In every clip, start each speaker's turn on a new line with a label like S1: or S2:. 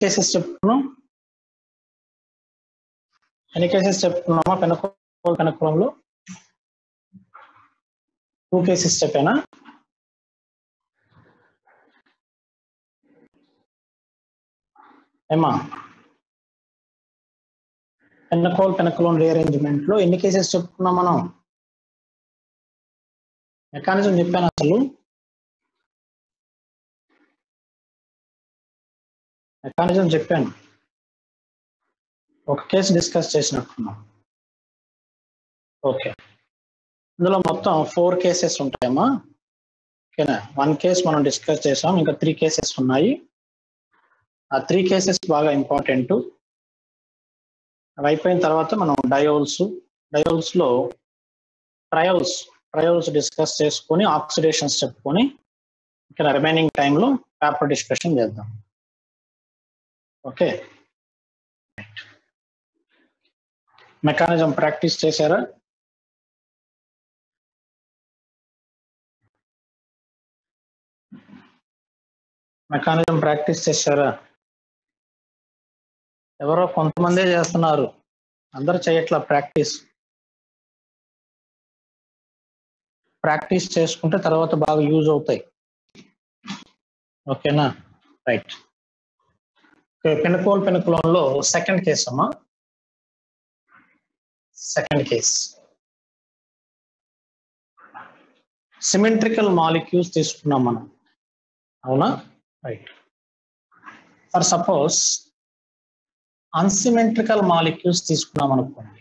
S1: Cases చెప్పుకున్నాం ఎన్ని cases చెప్పుకున్నామా పెనకోల్ పెనకులంలో టూ కేసెస్ చెప్పానా ఏమా పెనకోల్ పెనకులం రీఅరేంజ్మెంట్ లో ఎన్ని కేసెస్ చెప్పుకున్నాం మనం మెకానిజం చెప్పాను అసలు మెకానిజం చెప్పాను ఒక కేసు డిస్కస్ చేసినట్టున్నాం ఓకే ఇందులో మొత్తం ఫోర్ కేసెస్ ఉంటాయమ్మా ఓకేనా వన్ కేస్ మనం డిస్కస్ చేసాం ఇంకా త్రీ కేసెస్ ఉన్నాయి ఆ త్రీ కేసెస్ బాగా ఇంపార్టెంట్ అవి అయిపోయిన తర్వాత మనం డయోల్స్ డయోల్స్ లో ట్రయల్స్ ట్రయల్స్ డిస్కస్ చేసుకొని ఆక్సిడేషన్స్ చెప్పుకొని ఇక్కడ రిమైనింగ్ టైంలో పేపర్ డిస్కషన్ చేద్దాం ఓకే మెకానిజం ప్రాక్టీస్ చేశారా మెకానిజం ప్రాక్టీస్ చేశారా ఎవరో కొంతమందే చేస్తున్నారు అందరు చేయట్లా ప్రాక్టీస్ ప్రాక్టీస్ చేసుకుంటే తర్వాత బాగా యూజ్ అవుతాయి ఓకేనా రైట్ పెనుకోల్ పెనుకులంలో సెకండ్ కేస్ అమ్మా సెకండ్ కేస్ సిమెట్రికల్ మాలిక్యూల్స్ తీసుకున్నాం మనం అవునా right for suppose unsymmetrical molecules తీసుకున్నాం అనుకోండి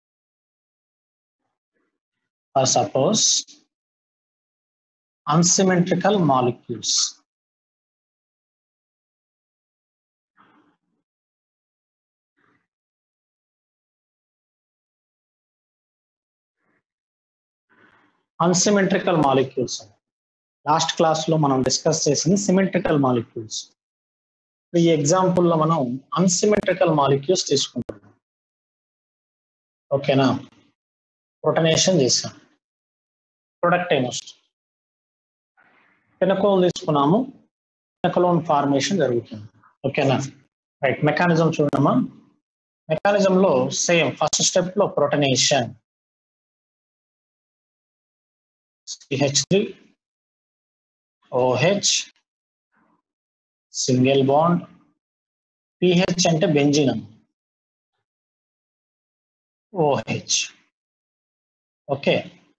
S1: for suppose unsymmetrical molecules unsymmetrical molecules last class లో మనం డిస్కస్ చేసింది సిమెట్రికల్ మాలిక్యూల్స్ ఈ ఎగ్జాంపుల్ లో మనం అన్సిమెట్రికల్ మాలిక్యూల్స్ తీసుకుంటున్నాం ఓకేనా ప్రొటనేషన్ చేసాం ప్రొడక్ట్ ఏమొస్తుంది పినకోల్ తీసుకున్నాము పినకలోన్ ఫార్మేషన్ జరుగుతుంది ఓకేనా రైట్ మెకానిజం చూడమ్మా మెకానిజంలో సేమ్ ఫస్ట్ స్టెప్ లో protonation CH3 OH single bond P H అంటే బెంజినం ఓహెచ్ ఓకే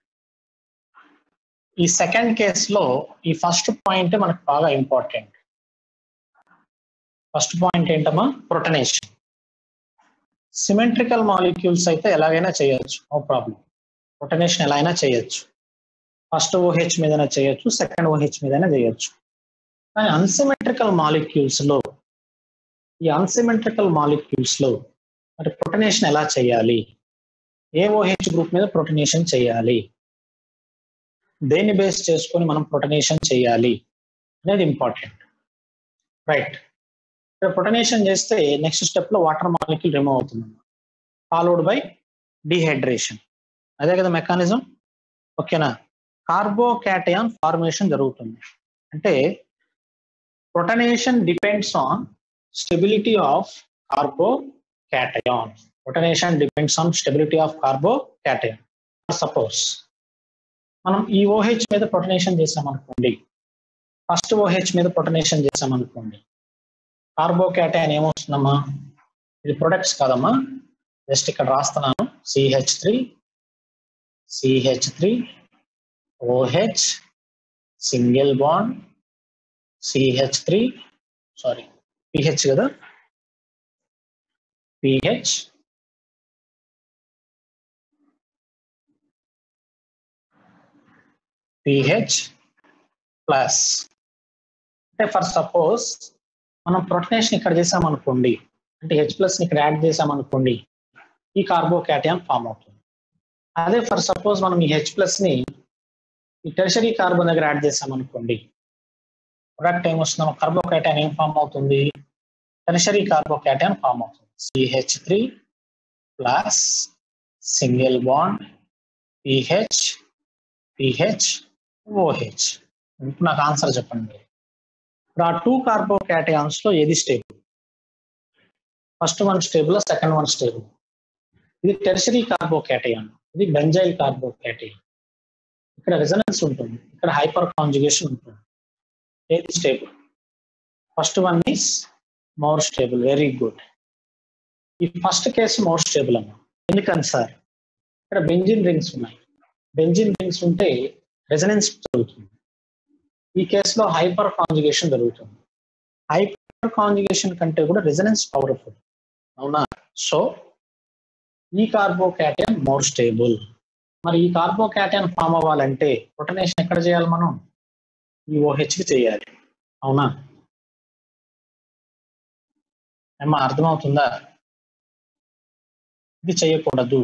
S1: ఈ సెకండ్ కేసులో ఈ ఫస్ట్ పాయింట్ మనకు బాగా ఇంపార్టెంట్ ఫస్ట్ పాయింట్ ఏంటమ్మా ప్రొటనేషన్ సిమెట్రికల్ మాలిక్యూల్స్ అయితే ఎలాగైనా చేయొచ్చు నో ప్రాబ్లం ప్రొటనేషన్ ఎలా అయినా చేయొచ్చు ఫస్ట్ ఓహెచ్ మీదైనా చేయొచ్చు సెకండ్ ఓహెచ్ మీదైనా చేయొచ్చు కానీ అన్సిమెట్రికల్ మాలిక్యూల్స్ లో ఈ అన్సిమెట్రికల్ మాలిక్యూల్స్ లో మరి ప్రొటనేషన్ ఎలా చేయాలి ఏ ఓహెచ్ గ్రూప్ మీద ప్రొటనేషన్ చేయాలి దేన్ని బేస్ చేసుకొని మనం ప్రొటనేషన్ చేయాలి అనేది ఇంపార్టెంట్ రైట్ ఇక్కడ ప్రొటనేషన్ చేస్తే నెక్స్ట్ స్టెప్ లో వాటర్ మాలిక్యూల్ రిమూవ్ అవుతుంది ఫాలోడ్ బై డిహైడ్రేషన్ అదే కదా మెకానిజం ఓకేనా కార్బోకాటయాన్ ఫార్మేషన్ జరుగుతుంది అంటే protonation depends on stability of carbocation protonation depends on stability of carbocation suppose మనం ఈ ఓహెచ్ మీద ప్రొటనేషన్ చేసామనుకోండి ఫస్ట్ ఓహెచ్ మీద ప్రొటనేషన్ చేసామనుకోండి కార్బోకాటయాన్ ఏమొస్తుందమ్మా ఇది ప్రొడక్ట్స్ కాదమ్మా జస్ట్ ఇక్కడ రాస్తున్నాను C H three CH three OH single bond CH three sorry P H కదా పిహెచ్ పిహెచ్ ప్లస్ అంటే ఫర్ సపోజ్ మనం ప్రొటనేషన్ ఇక్కడ చేసామనుకోండి అంటే హెచ్ ప్లస్ ఇక్కడ యాడ్ చేసామనుకోండి ఈ కార్బోకాటయాన్ ఫామ్ అవుతుంది అదే ఫర్ సపోజ్ మనం ఈ హెచ్ ప్లస్ ని ఈ టెరిషరీ కార్బన్ దగ్గర యాడ్ చేసామనుకోండి ప్రొడక్ట్ ఏమొస్తుందో కార్బోకాటయాన్ ఏం ఫామ్ అవుతుంది టెరిషరీ కార్బోకాటయాన్ ఫామ్ అవుతుంది C H three plus single bond P H P H O H ఇప్పుడు నాకు ఆన్సర్ చెప్పండి ఇప్పుడు ఆ టూ కార్బోకాటయాన్స్ లో ఏది stable first one stable second one stable ఇది టెర్షరీ కార్బోకేటయాన్ ఇది బెంజైల్ కార్బోకేటయాన్ ఇక్కడ రెజనెన్స్ ఉంటుంది ఇక్కడ హైపర్ కాంజుగేషన్ ఉంటుంది ఏది stable first one is more stable very good ఈ ఫస్ట్ కేసు మోర్ స్టేబుల్ అమ్మా ఎందుకని సార్ ఇక్కడ బెంజిన్ రింగ్స్ ఉన్నాయి బెంజిన్ రింగ్స్ ఉంటే రెజనెన్స్ జరుగుతుంది ఈ కేసులో హైపర్ కాంజుగేషన్ జరుగుతుంది హైపర్ కాంజుగేషన్ కంటే కూడా రెజనెన్స్ పవర్ఫుల్ అవునా సో ఈ కార్బోకాటైన్ మోర్ స్టేబుల్ మరి ఈ కార్బోకాటైన్ ఫామ్ అవ్వాలంటే ప్రొటనేషన్ ఎక్కడ చేయాలి మనం ఈ ఓహెచ్కి చేయాలి అవునా ఏమా అర్థమవుతుందా ఇది చేయకూడదు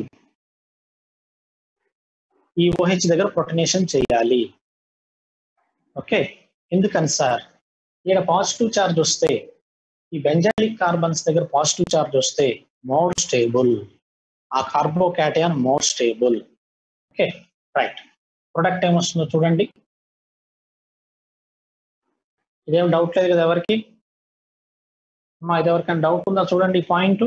S1: ఈ ఓహెచ్ దగ్గర ప్రొటనేషన్ చేయాలి ఓకే ఎందుకని సార్ ఇక్కడ పాజిటివ్ చార్జ్ వస్తే ఈ బెంజాలిక్ కార్బన్స్ దగ్గర పాజిటివ్ చార్జ్ వస్తే మోర్ స్టేబుల్ ఆ carbocation more stable okay right product ఏమొస్తుందో చూడండి ఇదేం డౌట్ లేదు కదా ఎవరికి అమ్మా ఇది ఎవరికైనా డౌట్ ఉందా చూడండి ఈ పాయింట్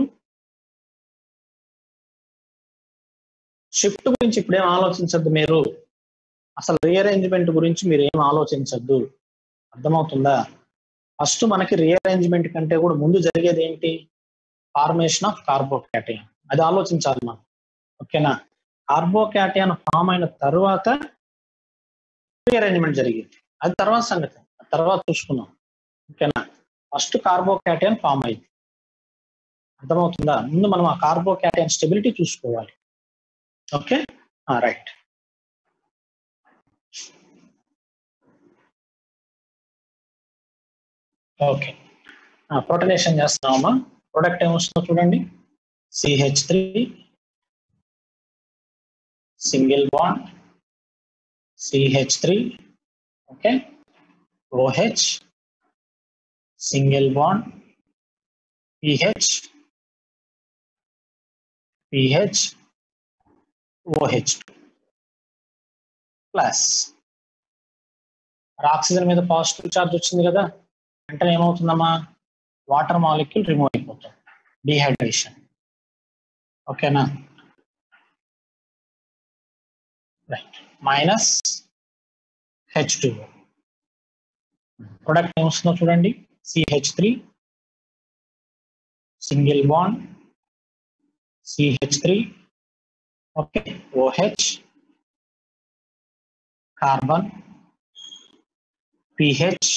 S1: షిఫ్ట్ గురించి ఇప్పుడేం ఆలోచించద్దు మీరు అసలు రీఅరేంజ్మెంట్ గురించి మీరు ఏం ఆలోచించద్దు అర్థమవుతుందా ఫస్ట్ మనకి రీఅరేంజ్మెంట్ కంటే కూడా ముందు జరిగేది ఏంటి ఫార్మేషన్ ఆఫ్ కార్బోకాటయాన్ అది ఆలోచించాలి మనం ఓకేనా కార్బోకాటయాన్ ఫామ్ అయిన తర్వాత రీఅరేంజ్మెంట్ జరిగింది అది తర్వాత సంగతి తర్వాత చూసుకున్నాం ఓకేనా ఫస్ట్ కార్బోకాటయాన్ ఫామ్ అయింది అర్థమవుతుందా ముందు మనం ఆ కార్బోకాటయాన్ స్టెబిలిటీ చూసుకోవాలి ఓకే రైట్ ఓకే ప్రొటనేషన్ చేస్తున్నామమ్మా ప్రొడక్ట్ ఏమొస్తుందో చూడండి CH three single bond CH three okay O H single bond P H P H O H plus oxygen మీద పాజిటివ్ చార్జ్ వచ్చింది కదా వెంటనే ఏమవుతుందమ్మా వాటర్ మాలిక్యూల్ రిమూవ్ అయిపోతుంది డిహైడ్రేషన్ ఓకేనా right minus H two product ఏమొస్తుందో చూడండి CH three single bond CH three okay O H carbon P H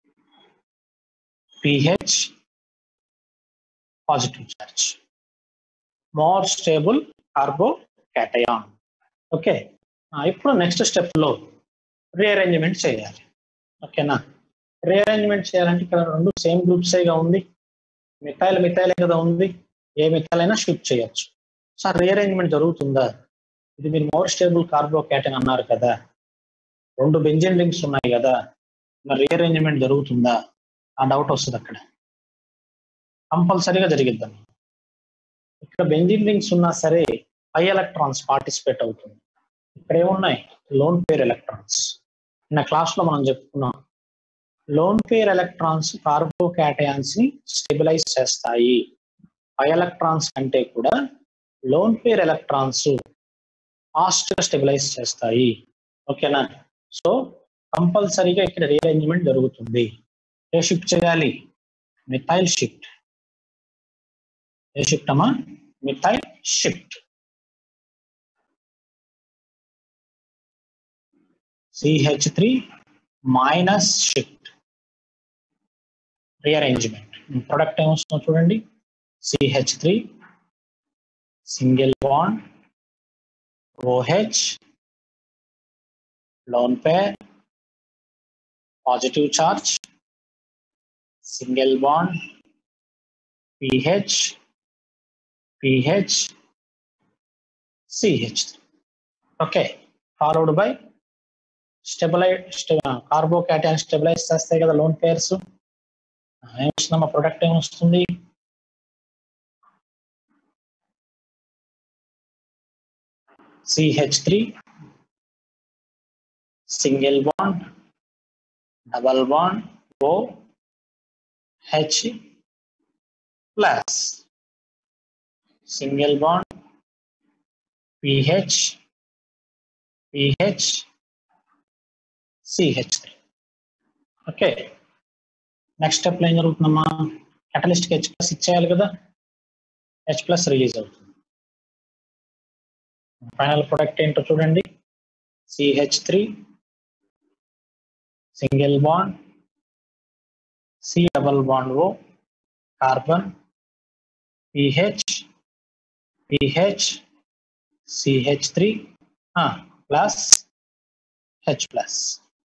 S1: P H positive charge more stable carbocation okay ఇప్పుడు నెక్స్ట్ స్టెప్లో రీఅరేంజ్మెంట్ చేయాలి ఓకేనా రీఅరేంజ్మెంట్ చేయాలంటే ఇక్కడ రెండు సేమ్ గ్రూప్సేగా ఉంది మిథైల్ మిథైలే కదా ఉంది ఏ మిథైల్ అయినా షిఫ్ట్ చేయొచ్చు సార్ రీఅరేంజ్మెంట్ జరుగుతుందా ఇది మీరు మోర్ స్టేబుల్ కార్బోకాటన్ అన్నారు కదా రెండు బెంజిన్ రింగ్స్ ఉన్నాయి కదా మరి రీఅరేంజ్మెంట్ జరుగుతుందా ఆ డౌట్ వస్తుంది అక్కడ కంపల్సరీగా జరిగిద్దాం ఇక్కడ బెంజిన్ రింగ్స్ ఉన్నా సరే పై ఎలక్ట్రాన్స్ పార్టిసిపేట్ అవుతుంది ఇక్కడ ఏమున్నాయి లోన్ పేర్ ఎలక్ట్రాన్స్ నిన్న క్లాస్ లో మనం చెప్పుకున్నాం లోన్ పేర్ ఎలక్ట్రాన్స్ కార్బోకాటయాన్స్ ని స్టెబిలైజ్ చేస్తాయి పై ఎలక్ట్రాన్స్ కంటే కూడా లోన్ పేర్ ఎలక్ట్రాన్స్ ఫాస్ట్ గా స్టెబిలైజ్ చేస్తాయి ఓకేనా సో కంపల్సరీగా ఇక్కడ రీఅరేంజ్మెంట్ జరుగుతుంది ఏ షిఫ్ట్ చేయాలి మిథైల్ షిఫ్ట్ ఏ షిఫ్ట్ అమ్మా methyl shift C H three minus shift rearrangement product ఏమొస్తుందో చూడండి CH three single bond O H lone pair positive charge single bond P H P H C H okay followed by స్టెబిలై కార్బోకాటయాన్ స్టెబిలైజ్ చేస్తాయి కదా lone pairs ఏమొస్తుందమ్మా product ఏమొస్తుంది CH three single bond double bond O H plus single bond P H P H C H three okay next స్టెప్లో ఏం జరుగుతుందమ్మా కెటలిస్ట్కి H plus ఇచ్చేయాలి కదా హెచ్ ప్లస్ రిలీజ్ అవుతుంది ఫైనల్ ప్రొడక్ట్ ఏంటో చూడండి CH three single bond C double bond O carbon P H P H C H three plus H plus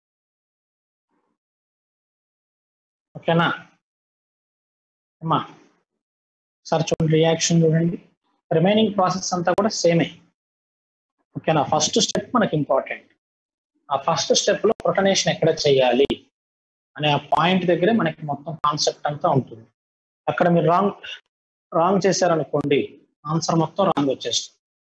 S1: ఓకేనా అమ్మా సార్ చూడండి రియాక్షన్ చూడండి రిమైనింగ్ ప్రాసెస్ అంతా కూడా సేమే ఓకేనా ఫస్ట్ స్టెప్ మనకి ఇంపార్టెంట్ ఆ ఫస్ట్ స్టెప్ లో ప్రొటనేషన్ ఎక్కడ చేయాలి అనే ఆ పాయింట్ దగ్గరే మనకి మొత్తం కాన్సెప్ట్ అంతా ఉంటుంది అక్కడ మీరు రాంగ్ రాంగ్ చేశారనుకోండి ఆన్సర్ మొత్తం రాంగ్ వచ్చేస్తుంది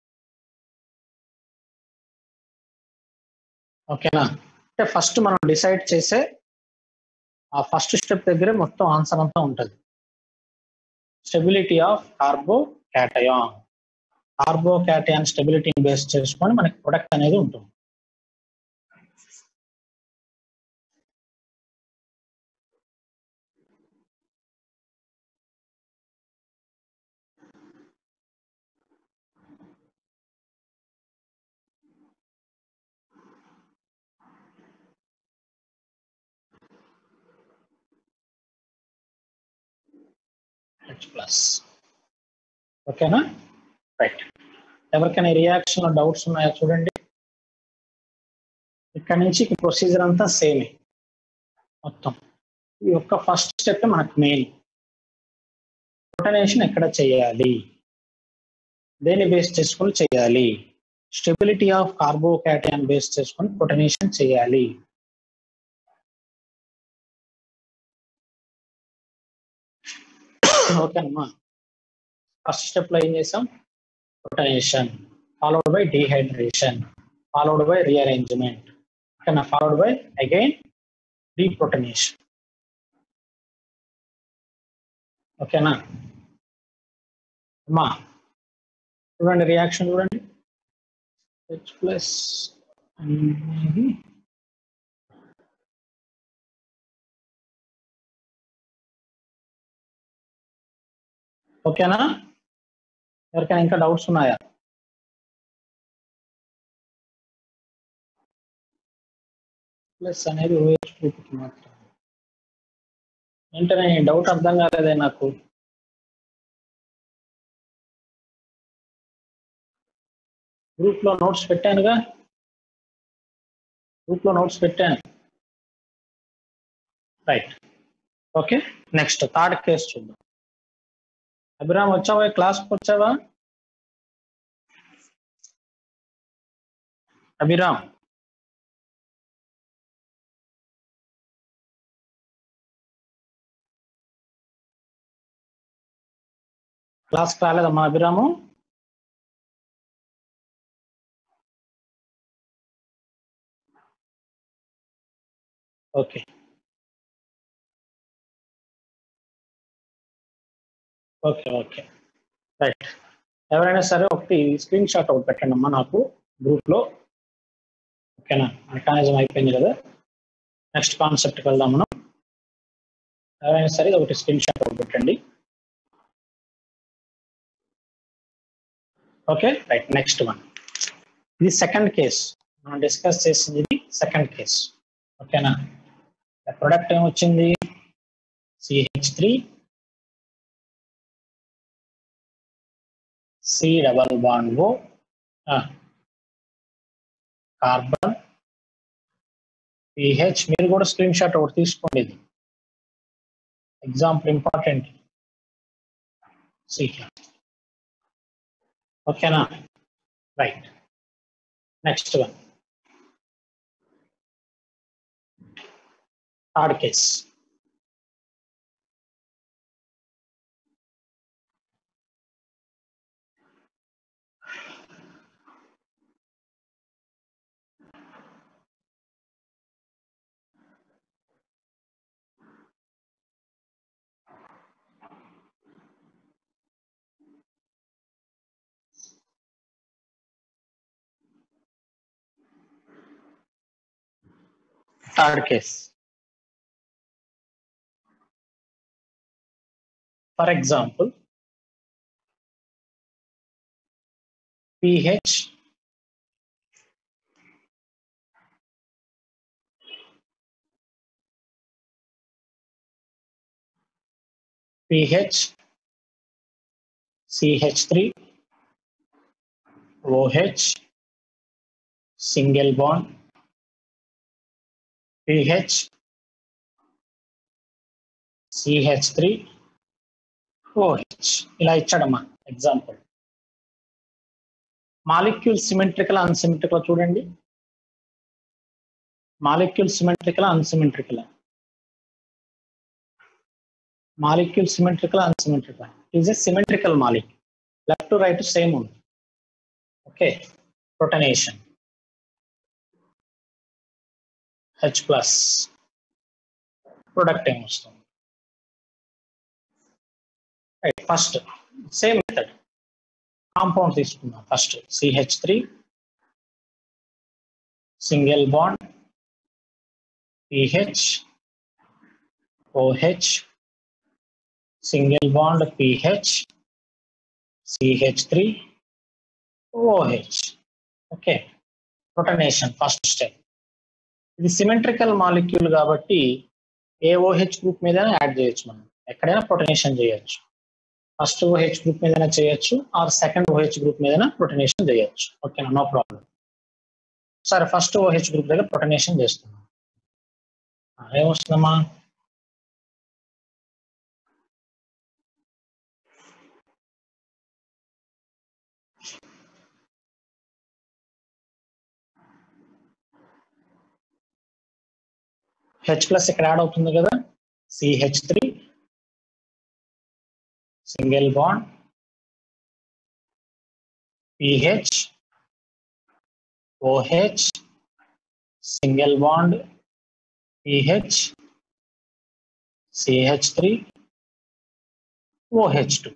S1: ఓకేనా అంటే ఫస్ట్ మనం డిసైడ్ చేసే ఆ ఫస్ట్ స్టెప్ దగ్గరే మొత్తం ఆన్సర్ అంతా ఉంటుంది stability of carbocation carbocation స్టెబిలిటీని బేస్ చేసుకొని మనకి ప్రొడక్ట్ అనేది ఉంటుంది హెచ్ ప్లస్ ఓకేనా రైట్ ఎవరికైనా రియాక్షన్ డౌట్స్ ఉన్నాయా చూడండి ఇక్కడ నుంచి ప్రొసీజర్ అంతా సేమే మొత్తం ఈ యొక్క ఫస్ట్ స్టెప్ మనకు మెయిన్ ప్రొటనేషన్ ఎక్కడ చేయాలి దేన్ని బేస్ చేసుకొని చేయాలి స్టెబిలిటీ ఆఫ్ కార్బోకాటియాన్ బేస్ చేసుకొని ప్రొటనేషన్ చేయాలి ఓకేనమ్మా ఫస్ట్ స్టెప్ లో ఏం చేసాం protonation followed by dehydration followed by rearrangement ఓకేనా ఫాలోడ్ బై అగైన్ డీప్రొటనేషన్ ఓకేనా అమ్మా చూడండి రియాక్షన్ చూడండి హెచ్ ప్లస్ అనేది ఓకేనా ఎవరికైనా ఇంకా డౌట్స్ ఉన్నాయా ప్లస్ అనేది ఓఎస్ గ్రూప్కి మాత్రం వెంటనే డౌట్ అర్థం కాలేదే నాకు గ్రూప్ లో నోట్స్ పెట్టానుగా గ్రూప్ లో నోట్స్ పెట్టాను right okay next third case చూద్దాం అభిరామ్ వచ్చావా క్లాస్కి వచ్చావా అభిరామ్ క్లాస్కి రాలేదమ్మా Abhiram okay okay okay right ఎవరైనా సరే ఒకటి స్క్రీన్ షాట్ ఒకటి పెట్టండి అమ్మా నాకు గ్రూప్లో ఓకేనా మెకానిజం అయిపోయింది కదా నెక్స్ట్ కాన్సెప్ట్కి వెళ్దాం మనం ఎవరైనా సరే ఒకటి స్క్రీన్ షాట్ ఒకటి పెట్టండి ఓకే రైట్ నెక్స్ట్ వన్ ఇది సెకండ్ కేస్ మనం డిస్కస్ చేసింది ఇది సెకండ్ కేస్ ఓకేనా ప్రొడక్ట్ ఏమొచ్చింది C H three C double bond O carbon P H మీరు కూడా స్క్రీన్ షాట్ ఒకటి తీసుకోండి ఇది ఎగ్జాంపుల్ ఇంపార్టెంట్ సి ఓకేనా right next one third case third case for example P H pH CH3 OH single bond pH CH3 OH ఇలా ఇచ్చాడమ్మా example molecule symmetrical unsymmetrical చూడండి molecule symmetrical unsymmetrical molecule symmetrical unsymmetrical is a symmetrical molecule left to right same ఉంది okay protonation H plus product ఏం వస్తుంది right first same method compound తీసుకుందాం first C H three single bond P H O H single bond pH CH3 OH okay protonation first step ఇది symmetrical molecule కాబట్టి ఏ O H group మీద add చేయొచ్చు మనం ఎక్కడైనా ప్రొటనేషన్ చేయొచ్చు ఫస్ట్ ఓహెచ్ గ్రూప్ మీదైనా చేయొచ్చు ఆర్ సెకండ్ ఓహెచ్ గ్రూప్ మీదైనా ప్రొటనేషన్ చేయొచ్చు ఓకేనా నో ప్రాబ్లం సరే ఫస్ట్ ఓహెచ్ గ్రూప్ దగ్గర ప్రొటనేషన్ చేస్తున్నాం ఏమొస్తుందమ్మా హెచ్ ప్లస్ ఇక్కడ యాడ్ అవుతుంది కదా C H three single bond P H O H single bond P H C H three O H two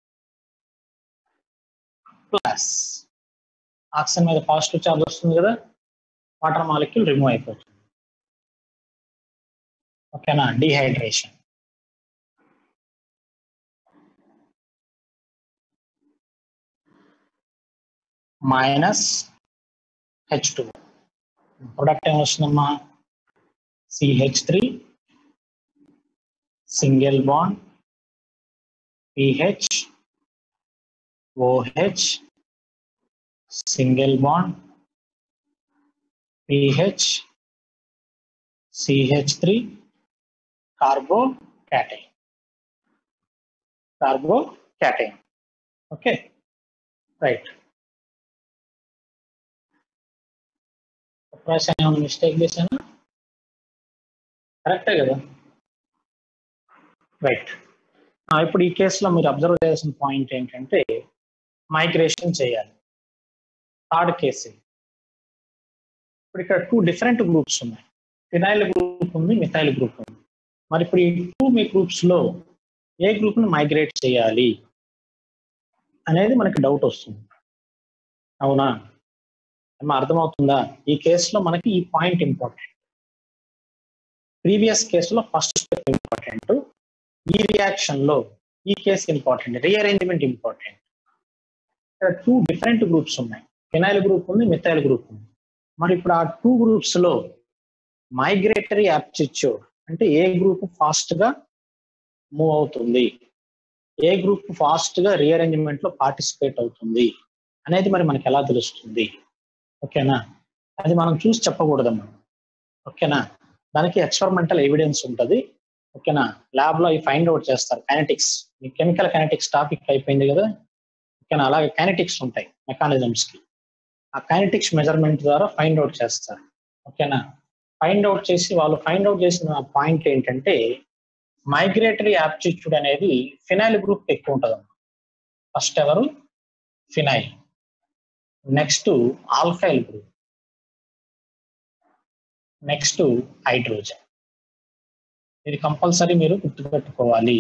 S1: plus oxygen మీద పాజిటివ్ చార్జ్ వస్తుంది కదా వాటర్ మాలిక్యూల్ రిమూవ్ అయిపోతుంది ఓకేనా dehydration minus H two product ఏం వస్తుందమ్మా C H three single bond P H O H single bond P H C H three carbocation carbocation okay right రాశాను ఏమైనా mistake చేశాను కరెక్టే కదా రైట్ ఇప్పుడు ఈ కేసులో మీరు అబ్జర్వ్ చేయాల్సిన పాయింట్ ఏంటంటే మైగ్రేషన్ చేయాలి థర్డ్ కేసు ఇప్పుడు ఇక్కడ టూ డిఫరెంట్ గ్రూప్స్ ఉన్నాయి ఫినాయిల్ గ్రూప్ ఉంది మిథైల్ గ్రూప్ ఉంది మరి ఇప్పుడు ఈ టూ మీ గ్రూప్స్ లో ఏ గ్రూప్ ను మైగ్రేట్ చేయాలి అనేది మనకి డౌట్ వస్తుంది అవునా ఏమో అర్థమవుతుందా ఈ కేసులో మనకి ఈ పాయింట్ ఇంపార్టెంట్ ప్రీవియస్ కేసులో ఫస్ట్ స్టెప్ ఇంపార్టెంట్ ఈ రియాక్షన్ లో ఈ కేసు ఇంపార్టెంట్ రీఅరేంజ్మెంట్ ఇంపార్టెంట్ ఇక్కడ టూ డిఫరెంట్ గ్రూప్స్ ఉన్నాయి ఫినాయిల్ గ్రూప్ ఉంది మిథైల్ గ్రూప్ ఉంది మరి ఇప్పుడు ఆ టూ గ్రూప్స్ లో మైగ్రేటరీ యాప్టిట్యూడ్ అంటే ఏ గ్రూప్ ఫాస్ట్ గా మూవ్ అవుతుంది ఏ గ్రూప్ ఫాస్ట్ గా రీఅరేంజ్మెంట్ లో పార్టిసిపేట్ అవుతుంది అనేది మరి మనకి ఎలా తెలుస్తుంది ఓకేనా అది మనం చూసి చెప్పకూడదమ్మా ఓకేనా దానికి ఎక్స్పెరిమెంటల్ ఎవిడెన్స్ ఉంటుంది ఓకేనా ల్యాబ్ లో అవి ఫైండ్ అవుట్ చేస్తారు కైనటిక్స్ మీ కెమికల్ కైనటిక్స్ టాపిక్ అయిపోయింది కదా ఓకేనా అలాగే కైనటిక్స్ ఉంటాయి మెకానిజమ్స్ కి ఆ కైనటిక్స్ మెజర్మెంట్ ద్వారా ఫైండ్ అవుట్ చేస్తారు ఓకేనా ఫైండ్ అవుట్ చేసి వాళ్ళు ఫైండ్ అవుట్ చేసిన పాయింట్ ఏంటంటే మైగ్రేటరీ యాప్టిట్యూడ్ అనేది ఫినైల్ గ్రూప్ ఎక్కువ ఉంటుంది ఫస్ట్ ఎవరు phenyl next alkyl group next hydrogen ఇది కంపల్సరీ మీరు గుర్తుపెట్టుకోవాలి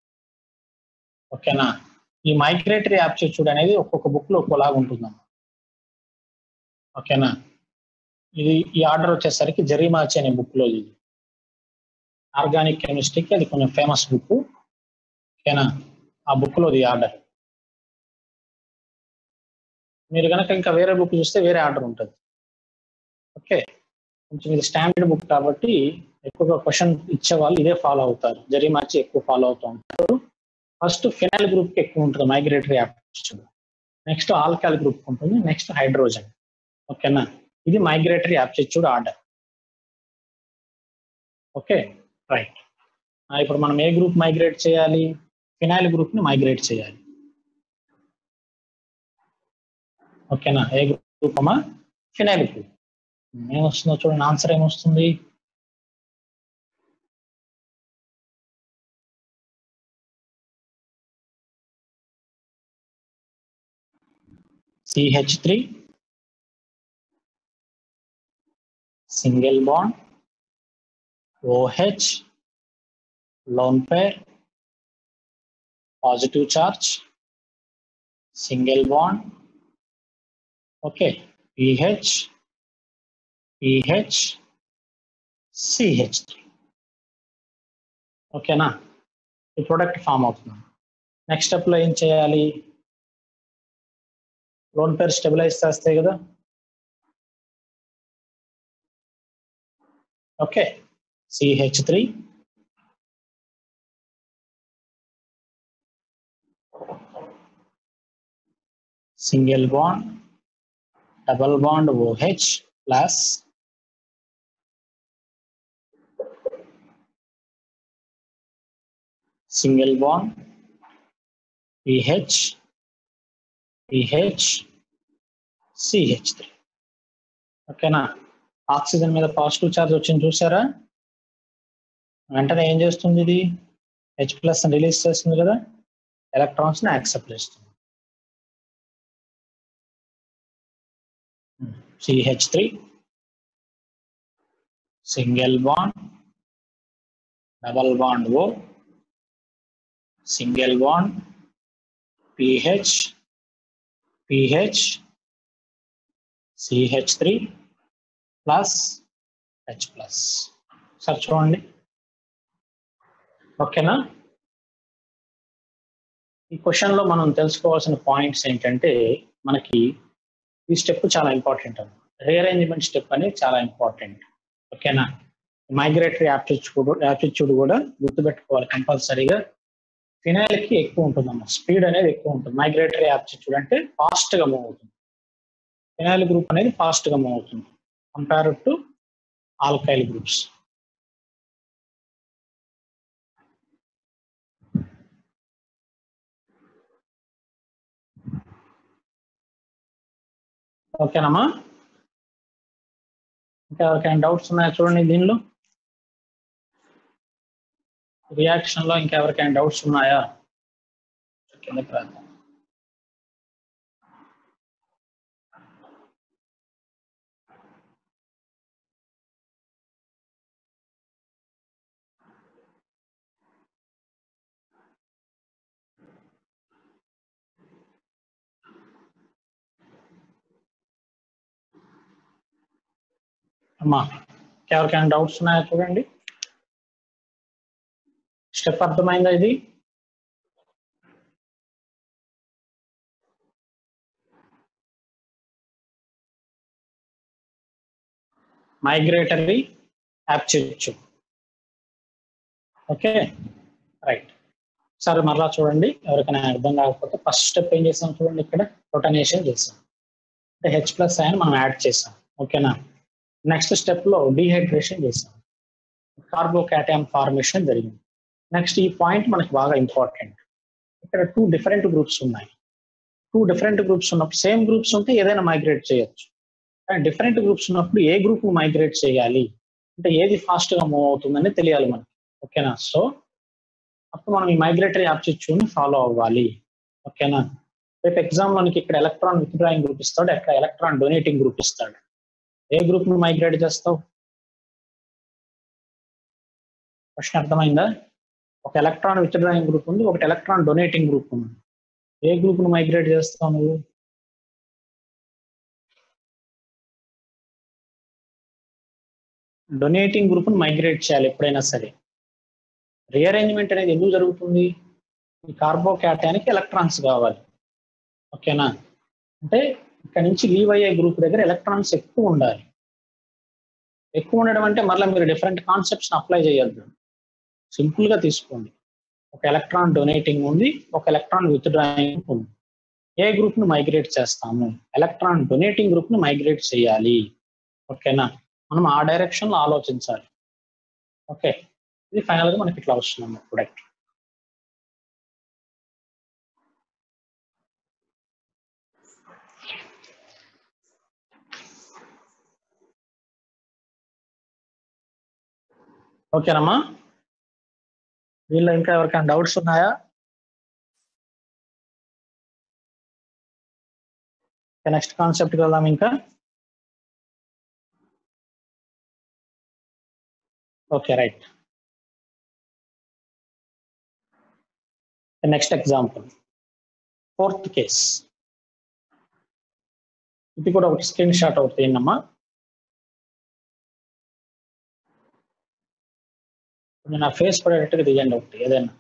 S1: ఓకేనా ఈ మైగ్రేటరీ యాప్టిట్యూడ్ అనేది ఒక్కొక్క బుక్ లో ఒక్కోలాగా ఉంటుందమ్మా ఓకేనా ఇది ఈ ఆర్డర్ వచ్చేసరికి జరీమాచి అనే బుక్ లో ఇది ఆర్గానిక్ కెమిస్ట్రీకి అది కొంచెం ఫేమస్ బుక్ ఓకేనా ఆ బుక్ లోది ఆర్డర్ మీరు కనుక ఇంకా వేరే బుక్ చూస్తే వేరే ఆర్డర్ ఉంటుంది ఓకే కొంచెం ఇది స్టాండర్డ్ బుక్ కాబట్టి ఎక్కువగా క్వశ్చన్ ఇచ్చే వాళ్ళు ఇదే ఫాలో అవుతారు జరీమాచి ఎక్కువ ఫాలో అవుతూ ఉంటారు ఫస్ట్ ఫినైల్ గ్రూప్ కి ఎక్కువ ఉంటుంది migratory aptitude next alkyl group ఉంటుంది నెక్స్ట్ హైడ్రోజన్ ఓకేనా ఇది migratory aptitude order okay right ఇప్పుడు మనం ఏ గ్రూప్ మైగ్రేట్ చేయాలి ఫినైల్ గ్రూప్ ని మైగ్రేట్ చేయాలి ఓకేనా ఏ గ్రూప్ అమ్మా ఫినైల్ గ్రూప్ ఏమొస్తుందో చూడండి ఆన్సర్ ఏమొస్తుంది CH3 single bond OH lone pair positive charge single bond okay pH pH CH3 ఓకేనా ఈ ప్రొడక్ట్ ఫామ్ అవుతుంది నెక్స్ట్ స్టెప్లో ఏం చేయాలి లోన్ పేరు స్టెబిలైజ్ చేస్తాయి కదా okay C H three single bond double bond O H plus single bond P H P H C H three ఓకేనా ఆక్సిజన్ మీద పాజిటివ్ ఛార్జ్ వచ్చింది చూసారా వెంటనే ఏం చేస్తుంది ఇది హెచ్ ప్లస్ రిలీజ్ చేస్తుంది కదా ఎలక్ట్రాన్స్ ని యాక్సెప్ట్ చేస్తుంది C H three single bond double bond O single bond P H P H C H three plus H plus sir చూడండి ఓకేనా ఈ క్వశ్చన్లో మనం తెలుసుకోవాల్సిన పాయింట్స్ ఏంటంటే మనకి ఈ స్టెప్ చాలా ఇంపార్టెంట్ అన్నమాట రీఅరేంజ్మెంట్ స్టెప్ అనేది చాలా ఇంపార్టెంట్ ఓకేనా మైగ్రేటరీ యాప్టిట్యూడ్ యాప్టిట్యూడ్ కూడా గుర్తుపెట్టుకోవాలి కంపల్సరీగా ఫినాయిల్ కి ఎక్కువ ఉంటుందమ్మా స్పీడ్ అనేది ఎక్కువ ఉంటుంది మైగ్రేటరీ యాప్టిట్యూడ్ అంటే ఫాస్ట్ గా మూవ్ అవుతుంది ఫినాయిల్ గ్రూప్ అనేది ఫాస్ట్ గా మూవ్ అవుతుంది కంపేర్ టు ఆల్కైల్ గ్రూప్స్ ఓకేనమ్మా ఇంకా ఎవరికైనా డౌట్స్ ఉన్నాయా చూడండి దీనిలో రియాక్షన్ లో ఇంకా ఎవరికైనా డౌట్స్ ఉన్నాయా కిందకి రాద్దాం అమ్మా ఎవరికైనా డౌట్స్ ఉన్నాయా చూడండి స్టెప్ అర్థమైందా ఇది మైగ్రేటరీ యాప్టిట్యూడ్ ఓకే రైట్ సరే మరలా చూడండి ఎవరికైనా అర్థం కాకపోతే ఫస్ట్ స్టెప్ ఏం చేసాం చూడండి ఇక్కడ రొటనేషన్ చేసాం అంటే హెచ్ ప్లస్ అయన్ మనం యాడ్ చేసాం ఓకేనా నెక్స్ట్ స్టెప్ లో డీహైడ్రేషన్ చేసాం కార్బోకాటయాన్ ఫార్మేషన్ జరిగింది నెక్స్ట్ ఈ పాయింట్ మనకి బాగా ఇంపార్టెంట్ ఇక్కడ టూ డిఫరెంట్ గ్రూప్స్ ఉన్నాయి టూ డిఫరెంట్ గ్రూప్స్ ఉన్నప్పుడు సేమ్ గ్రూప్స్ ఉంటే ఏదైనా మైగ్రేట్ చేయొచ్చు కానీ డిఫరెంట్ గ్రూప్స్ ఉన్నప్పుడు ఏ గ్రూప్ మైగ్రేట్ చేయాలి అంటే ఏది ఫాస్ట్ గా మూవ్ అవుతుందని తెలియాలి మనకి ఓకేనా సో అప్పుడు మనం ఈ మైగ్రేటరీ యాప్టిట్యూడ్ ని ఫాలో అవ్వాలి ఓకేనా రేపు ఎగ్జామ్ మనకి ఇక్కడ ఎలక్ట్రాన్ విత్డ్రాయింగ్ గ్రూప్ ఇస్తాడు అక్కడ ఎలక్ట్రాన్ డొనేటింగ్ గ్రూప్ ఇస్తాడు ఏ గ్రూప్ ను మైగ్రేట్ చేస్తావు క్వశ్చన్ అర్థమైందా ఒక ఎలక్ట్రాన్ విత్డ్రాయింగ్ గ్రూప్ ఉంది ఒకటి ఎలక్ట్రాన్ డొనేటింగ్ గ్రూప్ ఉంది ఏ గ్రూప్ ను మైగ్రేట్ చేస్తావు నువ్వు డొనేటింగ్ గ్రూప్ను మైగ్రేట్ చేయాలి ఎప్పుడైనా సరే రీఅరేంజ్మెంట్ అనేది ఎందుకు జరుగుతుంది ఈ కార్బోక్యాటానికి ఎలక్ట్రాన్స్ కావాలి ఓకేనా అంటే ఇక్కడ నుంచి లీవ్ అయ్యే గ్రూప్ దగ్గర ఎలక్ట్రాన్స్ ఎక్కువ ఉండాలి ఎక్కువ ఉండడం అంటే మళ్ళీ మీరు డిఫరెంట్ కాన్సెప్ట్స్ అప్లై చేయొద్దు సింపుల్ గా తీసుకోండి ఒక ఎలక్ట్రాన్ డొనేటింగ్ ఉంది ఒక ఎలక్ట్రాన్ విత్ డ్రాయింగ్ ఉంది ఏ గ్రూప్ ను మైగ్రేట్ చేస్తాము ఎలక్ట్రాన్ డొనేటింగ్ గ్రూప్ ను మైగ్రేట్ చేయాలి ఓకేనా మనం ఆ డైరెక్షన్ లో ఆలోచించాలి ఓకే ఇది ఫైనల్ గా మనకి ఇట్లా వస్తుంది ప్రొడక్ట్ ఓకేనమ్మా వీళ్ళు ఇంకా ఎవరికైనా డౌట్స్ ఉన్నాయా నెక్స్ట్ కాన్సెప్ట్కి వెళ్దాం ఇంకా okay right next example fourth case ఇది కూడా ఒకటి స్క్రీన్ షాట్ ఒకటి ఏంటమ్మా కొంచెం నా ఫేస్ పడేటట్టుగా దిగండి ఒకటి ఏదైనా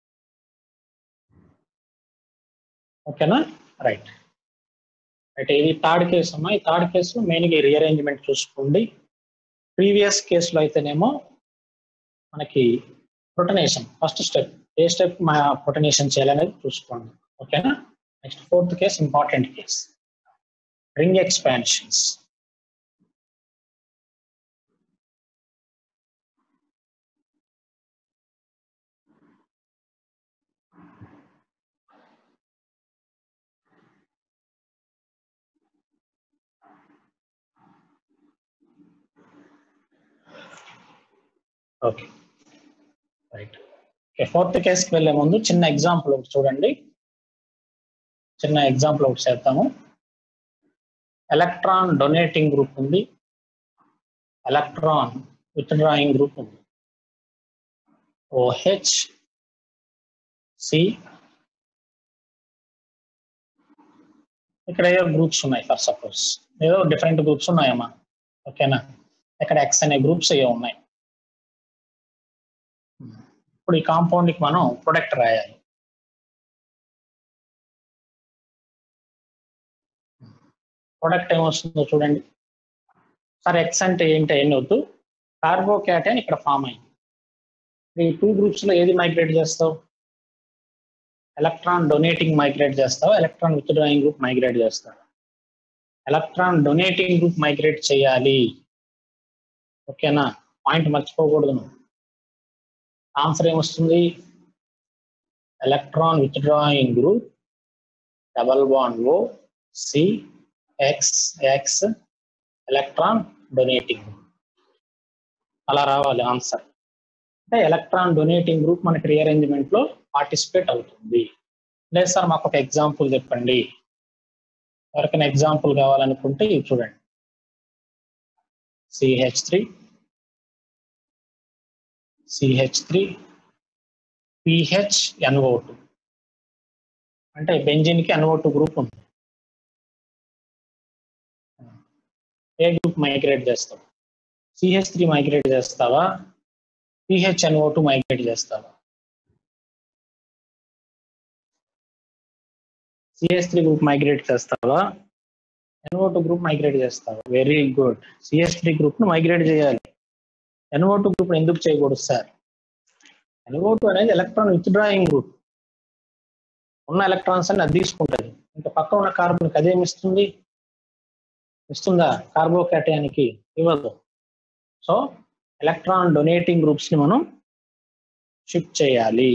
S1: ఓకేనా రైట్ రైట్ ఇది థర్డ్ కేసు అమ్మా ఈ థర్డ్ కేసులో మెయిన్గా రీఅరేంజ్మెంట్ చూసుకోండి ప్రీవియస్ కేసులో అయితేనేమో మనకి ప్రొటనేషన్ ఫస్ట్ స్టెప్ ఏ స్టెప్ మా ప్రొటనేషన్ చేయాలనేది చూసుకోండి ఓకేనా next fourth case important case ring expansions okay right okay fourth కేసుకి వెళ్ళే ముందు చిన్న ఎగ్జాంపుల్ ఒకటి చూడండి చిన్న ఎగ్జాంపుల్ ఒకటి చేద్దాము ఎలక్ట్రాన్ డొనేటింగ్ గ్రూప్ ఉంది ఎలక్ట్రాన్ విత్డ్రాయింగ్ గ్రూప్ ఉంది ఓహెచ్ సి ఇక్కడ ఏదో గ్రూప్స్ ఉన్నాయి ఫర్ సపోజ్ ఏదో డిఫరెంట్ గ్రూప్స్ ఉన్నాయమ్మా ఓకేనా ఇక్కడ ఎక్స్ అనే గ్రూప్స్ ఏవో ఉన్నాయి ఇప్పుడు ఈ కాంపౌండ్కి మనం ప్రొడక్ట్ రాయాలి ప్రొడక్ట్ ఏమొస్తుందో చూడండి సార్ ఎక్స్ అంటే ఏంటి ఎన్ని వద్దు కార్బోక్యాటైన్ ఇక్కడ ఫామ్ అయింది ఈ టూ గ్రూప్స్లో ఏది మైగ్రేట్ చేస్తావు ఎలక్ట్రాన్ డొనేటింగ్ మైగ్రేట్ చేస్తావు electron withdrawing group migrate చేస్తావు ఎలక్ట్రాన్ డొనేటింగ్ గ్రూప్ మైగ్రేట్ చేయాలి ఓకేనా పాయింట్ మర్చిపోకూడదు నువ్వు ఆన్సర్ ఏమొస్తుంది electron withdrawing group double bond O C X X electron donating అలా రావాలి ఆన్సర్ అంటే ఎలక్ట్రాన్ డొనేటింగ్ గ్రూప్ మనకి రీఅరేంజ్మెంట్ లో పార్టిసిపేట్ అవుతుంది లేదు సార్ మాకు ఒక ఎగ్జాంపుల్ చెప్పండి ఎవరికైనా ఎగ్జాంపుల్ కావాలనుకుంటే ఇది చూడండి CH three CH three PH NO two అంటే బెంజిన్కి ఎన్ఓ టూ గ్రూప్ ఉంది ఏ గ్రూప్ మైగ్రేట్ చేస్తావు సిహెచ్ త్రీ మైగ్రేట్ చేస్తావా పిహెచ్ ఎన్ఓ టూ మైగ్రేట్ చేస్తావా సిఎస్ త్రీ గ్రూప్ మైగ్రేట్ చేస్తావా ఎన్ఓ టూ గ్రూప్ మైగ్రేట్ చేస్తావా very good CS three group ను మైగ్రేట్ చేయాలి ఎన్ఓ టూ గ్రూప్ ఎందుకు చేయకూడదు సార్ ఎన్ఓ టూ అనేది ఎలక్ట్రాన్ విత్డ్రాయింగ్ గ్రూప్ ఉన్న ఎలక్ట్రాన్స్ అన్ని అది తీసుకుంటుంది ఇంకా పక్క ఉన్న కార్బన్కి అదేమి ఇస్తుంది ఇస్తుందా కార్బోకాటయానికి ఇవ్వదు సో ఎలక్ట్రాన్ డొనేటింగ్ గ్రూప్స్ ని మనం షిఫ్ట్ చేయాలి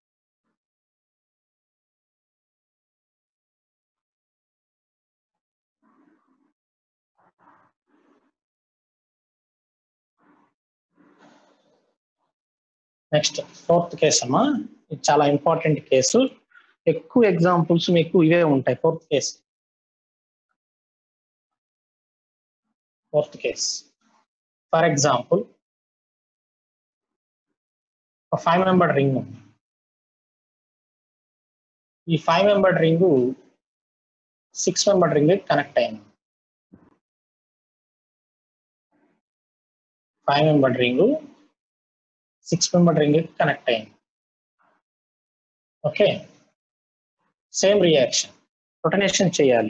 S1: నెక్స్ట్ ఫోర్త్ కేసు అమ్మా ఇది చాలా ఇంపార్టెంట్ కేసు ఎక్కువ ఎగ్జాంపుల్స్ మీకు ఇవే ఉంటాయి fourth case fourth case for example ఒక ఫైవ్ మెంబర్ రింగ్ ఉంది ఈ five member ring six member ring connect అయింది five member ring six member ring connect అయింది ఓకే సేమ్ రియాక్షన్ రొటనేషన్ చేయాలి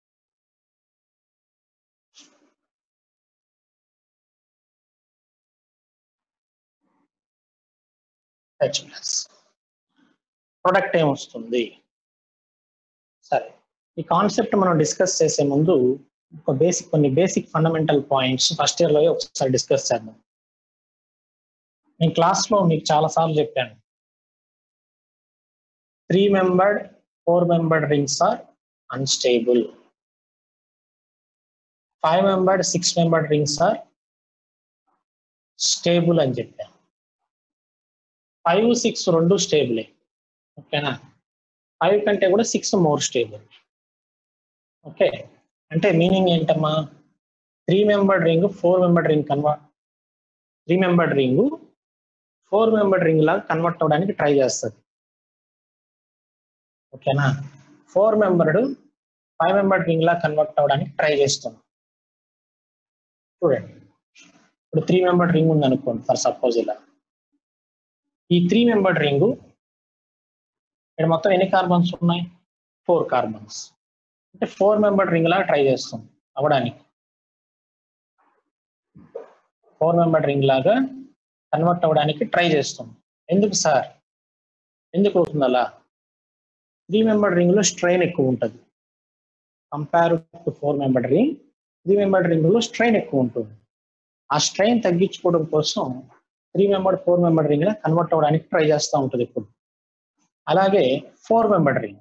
S1: హెచ్ ప్లస్ ప్రొడక్ట్ ఏమొస్తుంది సరే ఈ కాన్సెప్ట్ మనం డిస్కస్ చేసే ముందు ఒక బేసిక్ కొన్ని బేసిక్ ఫండమెంటల్ పాయింట్స్ ఫస్ట్ ఇయర్లో ఒకసారి డిస్కస్ చేద్దాం నేను క్లాస్లో మీకు చాలాసార్లు చెప్పాను three membered four membered rings are unstable five membered six membered rings are stable అని చెప్పాను ఫైవ్ సిక్స్ రెండు స్టేబులే ఓకేనా ఫైవ్ కంటే కూడా సిక్స్ మోర్ స్టేబుల్ ఓకే అంటే మీనింగ్ ఏంటమ్మా three membered ring four membered ring convert three membered ring four membered ring లాగా convert అవ్వడానికి ట్రై చేస్తుంది ఓకేనా four membered five membered ring లాగా కన్వర్ట్ అవ్వడానికి ట్రై చేస్తుంది చూడండి ఇప్పుడు త్రీ మెంబర్డ్ రింగ్ ఉంది అనుకోండి ఫర్ సపోజ్ ఇలా ఈ త్రీ మెంబర్డ్ రింగ్ ఇక్కడ మొత్తం ఎన్ని కార్బన్స్ ఉన్నాయి ఫోర్ కార్బన్స్ అంటే ఫోర్ మెంబర్డ్ రింగ్ లాగా ట్రై చేస్తుంది అవ్వడానికి ఫోర్ మెంబర్డ్ రింగ్ లాగా కన్వర్ట్ అవ్వడానికి ట్రై చేస్తుంది ఎందుకు సార్ ఎందుకు అవుతుంది అలా త్రీ మెంబర్డ్ రింగ్ లో స్ట్రెయిన్ ఎక్కువ ఉంటుంది compare to four membered ring three membered ring లో స్ట్రెయిన్ ఎక్కువ ఉంటుంది ఆ స్ట్రెయిన్ తగ్గించుకోవడం కోసం three membered four membered ring లా కన్వర్ట్ అవ్వడానికి ట్రై చేస్తూ ఉంటుంది ఇప్పుడు అలాగే four membered ring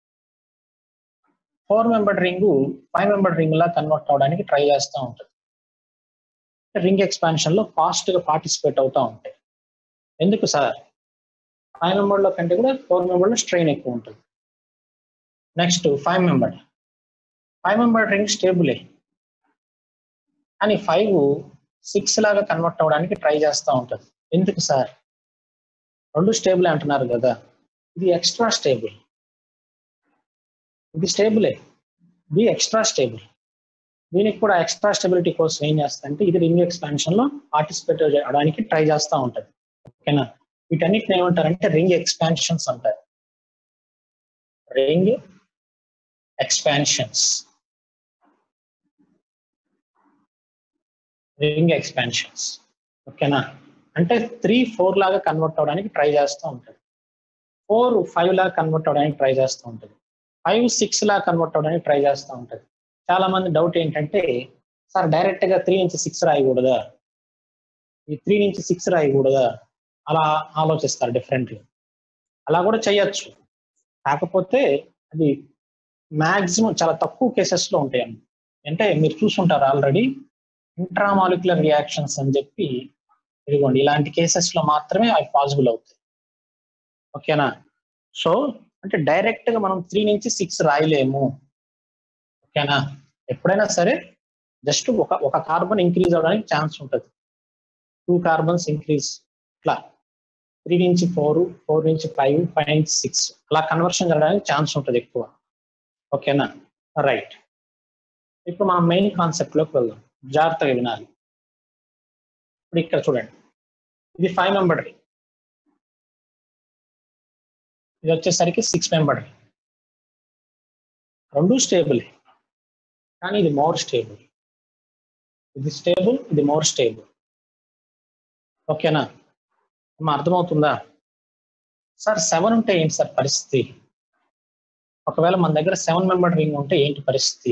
S1: four membered ring five membered ring లా కన్వర్ట్ అవడానికి ట్రై చేస్తూ ఉంటుంది రింగ్ ఎక్స్పాన్షన్ లో ఫాస్ట్ గా పార్టిసిపేట్ అవుతూ ఉంటాయి ఎందుకు సార్ ఫైవ్ మెంబర్ లో కంటే కూడా ఫోర్ మెంబర్ లో స్ట్రెయిన్ ఎక్కువ ఉంటుంది next five member five member ring స్టేబులే కానీ ఫైవ్ సిక్స్ లాగా కన్వర్ట్ అవ్వడానికి ట్రై చేస్తూ ఉంటుంది ఎందుకు సార్ రెండు స్టేబుల్ అంటున్నారు కదా ఇది ఎక్స్ట్రా స్టేబుల్ ఇది స్టేబులే ఇది ఎక్స్ట్రా స్టేబుల్ దీనికి కూడా ఎక్స్ట్రా స్టెబిలిటీ కోసం ఏం చేస్తుందంటే ఇది రింగ్ ఎక్స్పాన్షన్ లో పార్టిసిపేట్ చేయడానికి ట్రై చేస్తూ ఉంటుంది ఓకేనా వీటన్నిటిని ఏమంటారంటే రింగ్ ఎక్స్పాన్షన్స్ అంటారు రింగ్ ఎక్స్పాన్షన్స్ రింగ్ ఎక్స్పాన్షన్స్ ఓకేనా అంటే త్రీ ఫోర్ లాగా కన్వర్ట్ అవడానికి ట్రై చేస్తూ ఉంటుంది ఫోర్ ఫైవ్ లాగా కన్వర్ట్ అవడానికి ట్రై చేస్తూ ఉంటుంది ఫైవ్ సిక్స్ లాగా కన్వర్ట్ అవడానికి ట్రై చేస్తూ ఉంటుంది చాలా మంది డౌట్ ఏంటంటే సార్ డైరెక్ట్ గా త్రీ నుంచి సిక్స్ రాయకూడదా ఈ త్రీ నుంచి సిక్స్ రాయకూడదా అలా ఆలోచిస్తారు డిఫరెంట్గా అలా కూడా చేయొచ్చు కాకపోతే అది మ్యాక్సిమం చాలా తక్కువ కేసెస్లో ఉంటాయి అంటే మీరు చూసుంటారు ఆల్రెడీ ఇంట్రామాలిక్యులర్ రియాక్షన్స్ అని చెప్పి ఇదిగోండి ఇలాంటి కేసెస్లో మాత్రమే అవి పాసిబుల్ అవుతాయి ఓకేనా సో అంటే డైరెక్ట్ గా మనం త్రీ నుంచి సిక్స్ రాయలేము ఓకేనా ఎప్పుడైనా సరే జస్ట్ ఒక ఒక కార్బన్ ఇంక్రీజ్ అవడానికి ఛాన్స్ ఉంటుంది టూ కార్బన్స్ ఇంక్రీజ్ ఇట్లా త్రీ నుంచి ఫోర్ ఫోర్ నుంచి ఫైవ్ ఫైవ్ నుంచి సిక్స్ అలా కన్వర్షన్ జరగడానికి ఛాన్స్ ఉంటుంది ఎక్కువ ఓకేనా రైట్ ఇప్పుడు మనం మెయిన్ కాన్సెప్ట్లోకి వెళ్దాం జాగ్రత్తగా వినాలి ఇప్పుడు ఇక్కడ చూడండి ఇది ఫైవ్ మెంబర్ ఇది వచ్చేసరికి సిక్స్ మెంబర్ రెండు స్టేబుల్ కానీ ఇది మోర్ స్టేబుల్ ఇది స్టేబుల్ ఇది మోర్ స్టేబుల్ ఓకేనా అమ్మ అర్థమవుతుందా సార్ సెవెన్ ఉంటే ఏంటి సార్ పరిస్థితి ఒకవేళ మన దగ్గర సెవెన్ మెంబర్ రింగ్ ఉంటే ఏంటి పరిస్థితి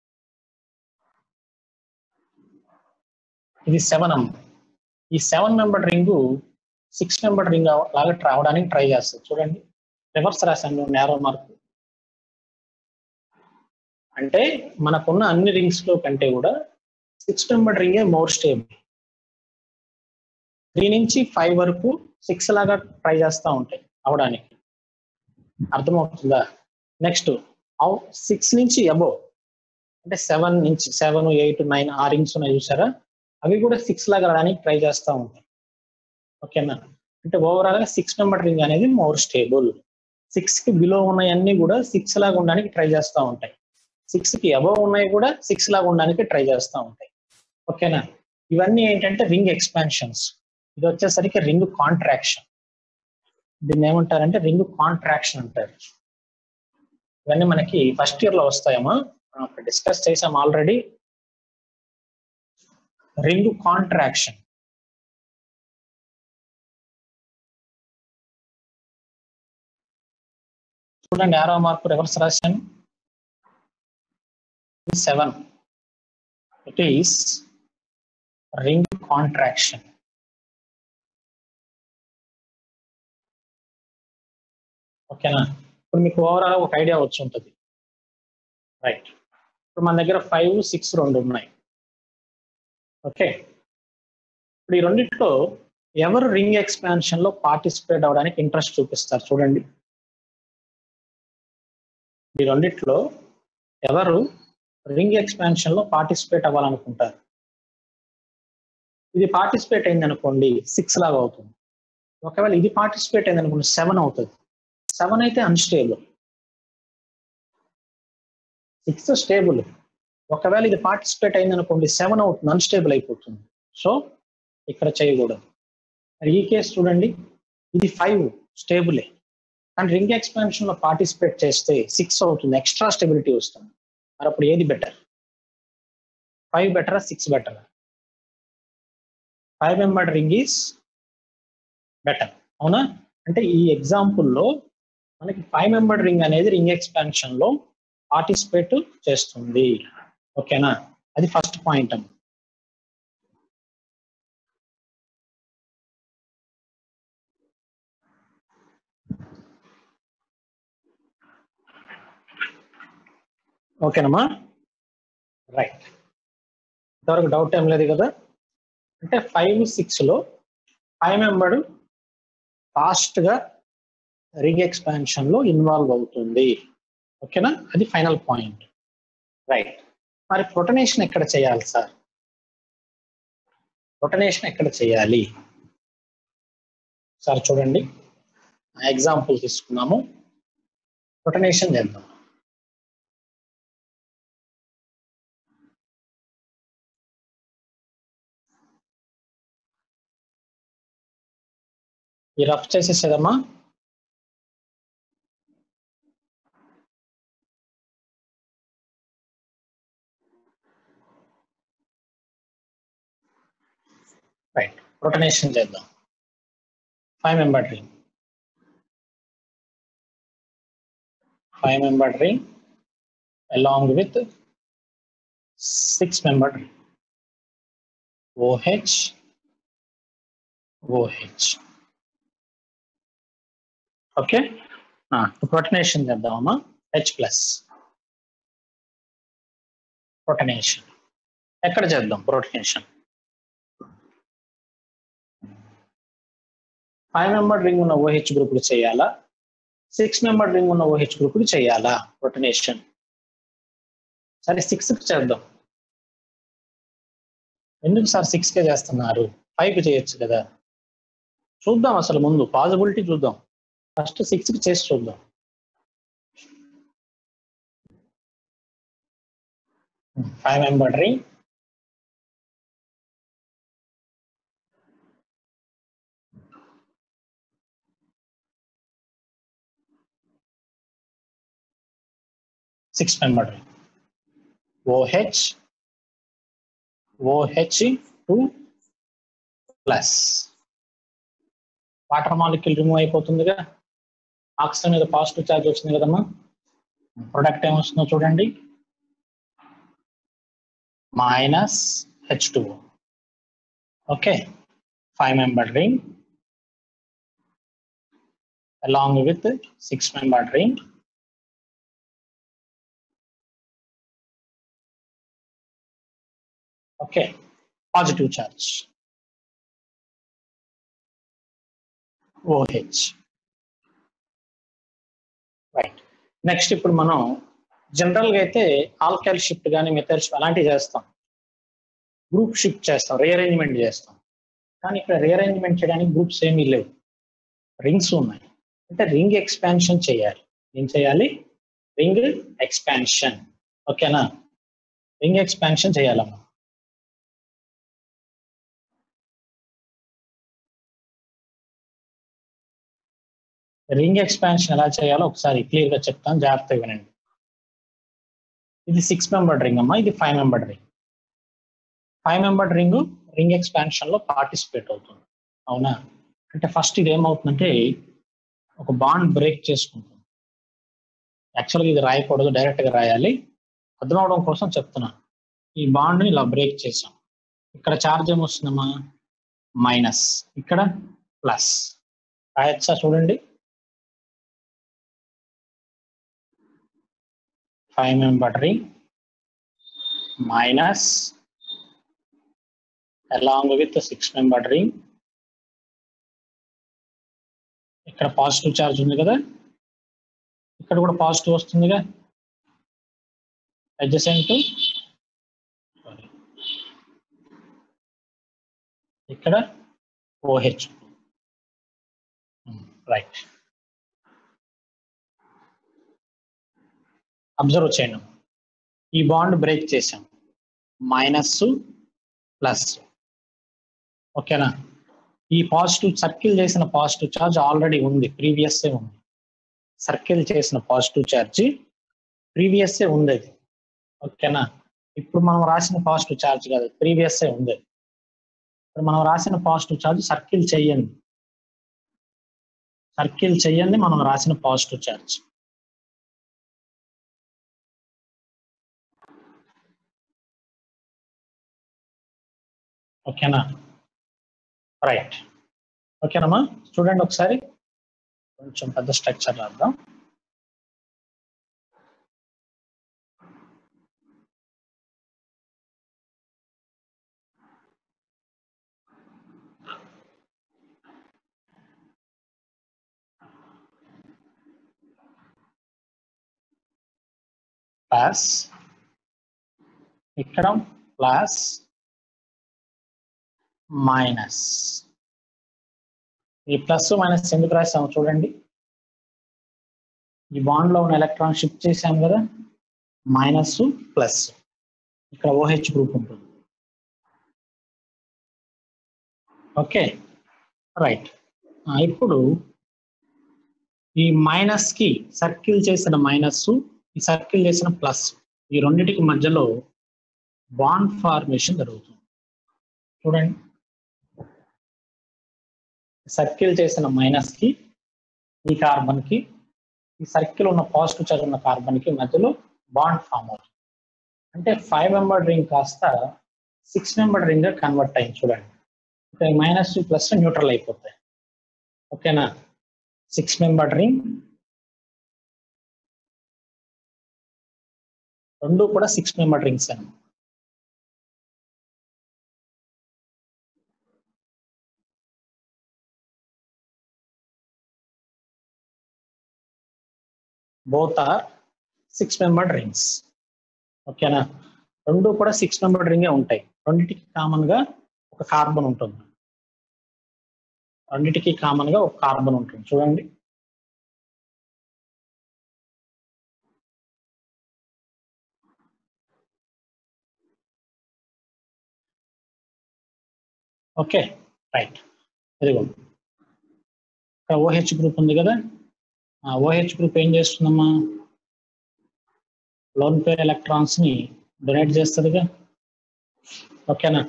S1: ఇది సెవెన్ అమ్మ ఈ seven member ring six member ring లాగా రావడానికి ట్రై చేస్తుంది చూడండి రివర్స్ రాశాను నేరో మార్క్ అంటే మనకున్న అన్ని రింగ్స్ లో కంటే కూడా సిక్స్ మెంబర్ రింగే మోర్ స్టేబుల్ త్రీ నుంచి ఫైవ్ వరకు సిక్స్ లాగా ట్రై చేస్తూ ఉంటాయి అవడానికి అర్థమవుతుందా నెక్స్ట్ సిక్స్ నుంచి అబోవ్ అంటే సెవెన్ నుంచి సెవెన్ ఎయిట్ నైన్ ఆ రింగ్స్ ఉన్నాయి చూసారా అవి కూడా సిక్స్ లాగా రావడానికి ట్రై చేస్తూ ఉంటాయి ఓకేనా అంటే ఓవరాల్ గా సిక్స్ మెంబర్ రింగ్ అనేది మోర్ స్టేబుల్ సిక్స్ కి బిలో ఉన్నాయన్నీ కూడా సిక్స్ లాగా ఉండడానికి ట్రై చేస్తూ ఉంటాయి సిక్స్ కి అబవ్ ఉన్నాయి కూడా సిక్స్ లాగా ఉండడానికి ట్రై చేస్తూ ఉంటాయి ఓకేనా ఇవన్నీ ఏంటంటే రింగ్ ఎక్స్పాన్షన్స్ ఇది వచ్చేసరికి రింగ్ కాంట్రాక్షన్ దీన్ని ఏమంటారంటే రింగ్ కాంట్రాక్షన్ అంటారు ఇవన్నీ మనకి ఫస్ట్ ఇయర్ లో వస్తాయమ్మా మనం అక్కడ డిస్కస్ చేసాం ఆల్రెడీ రింగ్ కాంట్రాక్షన్ చూడండి ఆరో మార్పు రివర్స్ రాశాను seven it is ring contraction ఓకేనా ఇప్పుడు మీకు ఓవరాల్ ఒక ఐడియా వచ్చి ఉంటుంది రైట్ ఇప్పుడు మన దగ్గర ఫైవ్ సిక్స్ రెండు ఉన్నాయి ఓకే ఇప్పుడు ఈ రెండిట్లో ఎవరు రింగ్ ఎక్స్పాన్షన్ లో పార్టిసిపేట్ అవడానికి ఇంట్రెస్ట్ చూపిస్తారు చూడండి ఈ రెండిట్లో ఎవరు రింగ్ ఎక్స్పాన్షన్ లో పార్టిసిపేట్ అవ్వాలనుకుంటారు ఇది పార్టిసిపేట్ అయింది అనుకోండి సిక్స్ లాగా అవుతుంది ఒకవేళ ఇది పార్టిసిపేట్ అయింది అనుకోండి సెవెన్ అవుతుంది సెవెన్ అయితే అన్స్టేబుల్ సిక్స్ స్టేబుల్ ఒకవేళ ఇది పార్టిసిపేట్ అయింది అనుకోండి సెవెన్ అవుతుంది అన్స్టేబుల్ అయిపోతుంది సో ఇక్కడ చేయకూడదు మరి ఈ కేసు చూడండి ఇది ఫైవ్ స్టేబులే కానీ రింగ్ ఎక్స్పాన్షన్ లో పార్టిసిపేట్ చేస్తే సిక్స్ అవుతుంది ఎక్స్ట్రా స్టెబిలిటీ వస్తుంది మరి అప్పుడు ఏది బెటర్ ఫైవ్ బెటరా సిక్స్ బెటరా five member ring is better అవునా అంటే ఈ ఎగ్జాంపుల్లో మనకి ఫైవ్ మెంబర్ రింగ్ అనేది రింగ్ ఎక్స్పాన్షన్ లో పార్టిసిపేట్ చేస్తుంది ఓకేనా అది ఫస్ట్ పాయింట్ అమ్మ ఓకేనమ్మా రైట్ ఇంతవరకు డౌట్ ఏం లేదు కదా అంటే ఫైవ్ సిక్స్ లో ఫైవ్ మెంబర్ ఫాస్ట్ గా రింగ్ ఎక్స్పాన్షన్ లో ఇన్వాల్వ్ అవుతుంది ఓకేనా అది ఫైనల్ పాయింట్ రైట్ మరి ప్రొటనేషన్ ఎక్కడ చేయాలి సార్ ప్రొటనేషన్ ఎక్కడ చేయాలి సార్ చూడండి ఎగ్జాంపుల్ తీసుకున్నాము ప్రొటనేషన్ చేద్దాం ఈ రఫ్ చేసేసేదమ్మా రైట్ ప్రొటనేషన్ చేద్దాం five member ring five member ring along with six member ring OH OH okay protonation చేద్దామమ్మా హెచ్ ప్లస్ ప్రొటనేషన్ ఎక్కడ చేద్దాం ప్రొటనేషన్ ఫైవ్ మెంబర్ రింగ్ ఉన్న ఓహెచ్ గ్రూపులు చేయాలా సిక్స్ మెంబర్ రింగ్ ఉన్న ఓహెచ్ గ్రూపులు చేయాలా ప్రొటనేషన్ సరే సిక్స్ చేద్దాం ఎందుకు సార్ సిక్స్ కే చేస్తున్నారు ఫైవ్ కి చేయొచ్చు కదా చూద్దాం అసలు ముందు పాసిబిలిటీ చూద్దాం ఫస్ట్ సిక్స్ కి చేసి చూద్దాం five member ring six member ring OH OH two plus water molecule remove అయిపోతుందిగా ఆక్సిజన్ మీద పాజిటివ్ ఛార్జ్ వచ్చింది కదమ్మా ప్రొడక్ట్ ఏమొస్తుందో చూడండి minus H two okay five member ring along with six member ring okay positive charge OH right next ఇప్పుడు మనం general గా అయితే ఆల్కల్ షిఫ్ట్ కానీ మెథడ్ అలాంటివి చేస్తాం గ్రూప్ షిఫ్ట్ చేస్తాం రీఅరేంజ్మెంట్ చేస్తాం కానీ ఇక్కడ రీఅరేంజ్మెంట్ చేయడానికి గ్రూప్స్ ఏమీ లేవు రింగ్స్ ఉన్నాయి అంటే రింగ్ ఎక్స్పాన్షన్ చేయాలి ఏం చేయాలి రింగ్ ఎక్స్పాన్షన్ ఓకేనా రింగ్ ఎక్స్పాన్షన్ చేయాలమ్మా రింగ్ ఎక్స్పాన్షన్ ఎలా చేయాలో ఒకసారి క్లియర్ గా చెప్తాను జాగ్రత్తగా వినండి ఇది సిక్స్ మెంబర్డ్ రింగ్ అమ్మా ఇది five membered ring five membered ring ring expansion లో పార్టిసిపేట్ అవుతుంది అవునా అంటే ఫస్ట్ ఇది ఏమవుతుందంటే ఒక బాండ్ బ్రేక్ చేసుకుంటుంది యాక్చువల్గా ఇది రాయకూడదు డైరెక్ట్ గా రాయాలి అర్థం అవడం కోసం చెప్తున్నాను ఈ బాండ్ ఇలా బ్రేక్ చేసాం ఇక్కడ ఛార్జ్ ఏమొస్తుందమ్మా మైనస్ ఇక్కడ ప్లస్ రాయచ్చా చూడండి five member ring minus along with six member ring ఇక్కడ పాజిటివ్ ఛార్జ్ ఉంది కదా ఇక్కడ కూడా పాజిటివ్ వస్తుందిగా అడ్జసెంట్ ఇక్కడ ఓహెచ్ రైట్ అబ్జర్వ్ చేయండి ఈ బాండ్ బ్రేక్ చేసాం మైనస్ ప్లస్ ఓకేనా ఈ పాజిటివ్ సర్కిల్ చేసిన పాజిటివ్ ఛార్జ్ ఆల్రెడీ ఉంది ప్రీవియస్ ఉంది సర్కిల్ చేసిన పాజిటివ్ ఛార్జ్ ప్రీవియస్ ఉంది అది ఓకేనా ఇప్పుడు మనం రాసిన పాజిటివ్ ఛార్జ్ కాదు ప్రీవియస్ ఉంది ఇప్పుడు మనం రాసిన పాజిటివ్ ఛార్జ్ సర్కిల్ చెయ్యండి సర్కిల్ చెయ్యండి మనం రాసిన పాజిటివ్ ఛార్జ్ ఓకేనా రైట్ ఓకేనమ్మా చూడండి ఒకసారి కొంచెం పెద్ద స్ట్రక్చర్ రాద్దాం ప్లస్ ఇక్కడ ప్లస్ మైనస్ ఈ ప్లస్ మైనస్ ఎందుకు రాసాము చూడండి ఈ బాండ్ లో ఉన్న ఎలక్ట్రాన్ షిఫ్ట్ చేసాం కదా మైనస్ ప్లస్ ఇక్కడ ఓహెచ్ గ్రూప్ ఉంటుంది ఓకే రైట్ ఇప్పుడు ఈ మైనస్ కి సర్కిల్ చేసిన మైనస్ ఈ సర్కిల్ చేసిన ప్లస్ ఈ రెండింటికి మధ్యలో బాండ్ ఫార్మేషన్ జరుగుతుంది చూడండి సర్కిల్ చేసిన మైనస్ కి ఈ కార్బన్ కి ఈ సర్కిల్ ఉన్న పాజిటివ్ చార్జ్ ఉన్న కార్బన్ కి మధ్యలో బాండ్ ఫామ్ అవుతుంది అంటే ఫైవ్ మెంబర్ రింగ్ కాస్త సిక్స్ మెంబర్ రింగ్ గా కన్వర్ట్ అయింది చూడండి ఇక్కడ మైనస్ ప్లస్ న్యూట్రల్ అయిపోతాయి ఓకేనా సిక్స్ మెంబర్ రింగ్ రెండు కూడా సిక్స్ మెంబర్ రింగ్స్ అన్నమాట both are six membered rings ఓకేనా రెండు కూడా సిక్స్ మెంబర్డ్ రింగే ఉంటాయి రెండింటికి కామన్ గా ఒక కార్బన్ ఉంటుంది రెండింటికి కామన్ గా ఒక కార్బన్ ఉంటుంది చూడండి ఓకే రైట్ ఇదిగోండి ఇక్కడ ఓహెచ్ గ్రూప్ ఉంది కదా ఆ ఓహెచ్ గ్రూప్ ఏం చేస్తుందమ్మా లోన్ పేర్ ఎలక్ట్రాన్స్ ని డొనేట్ చేస్తుందిగా ఓకేనా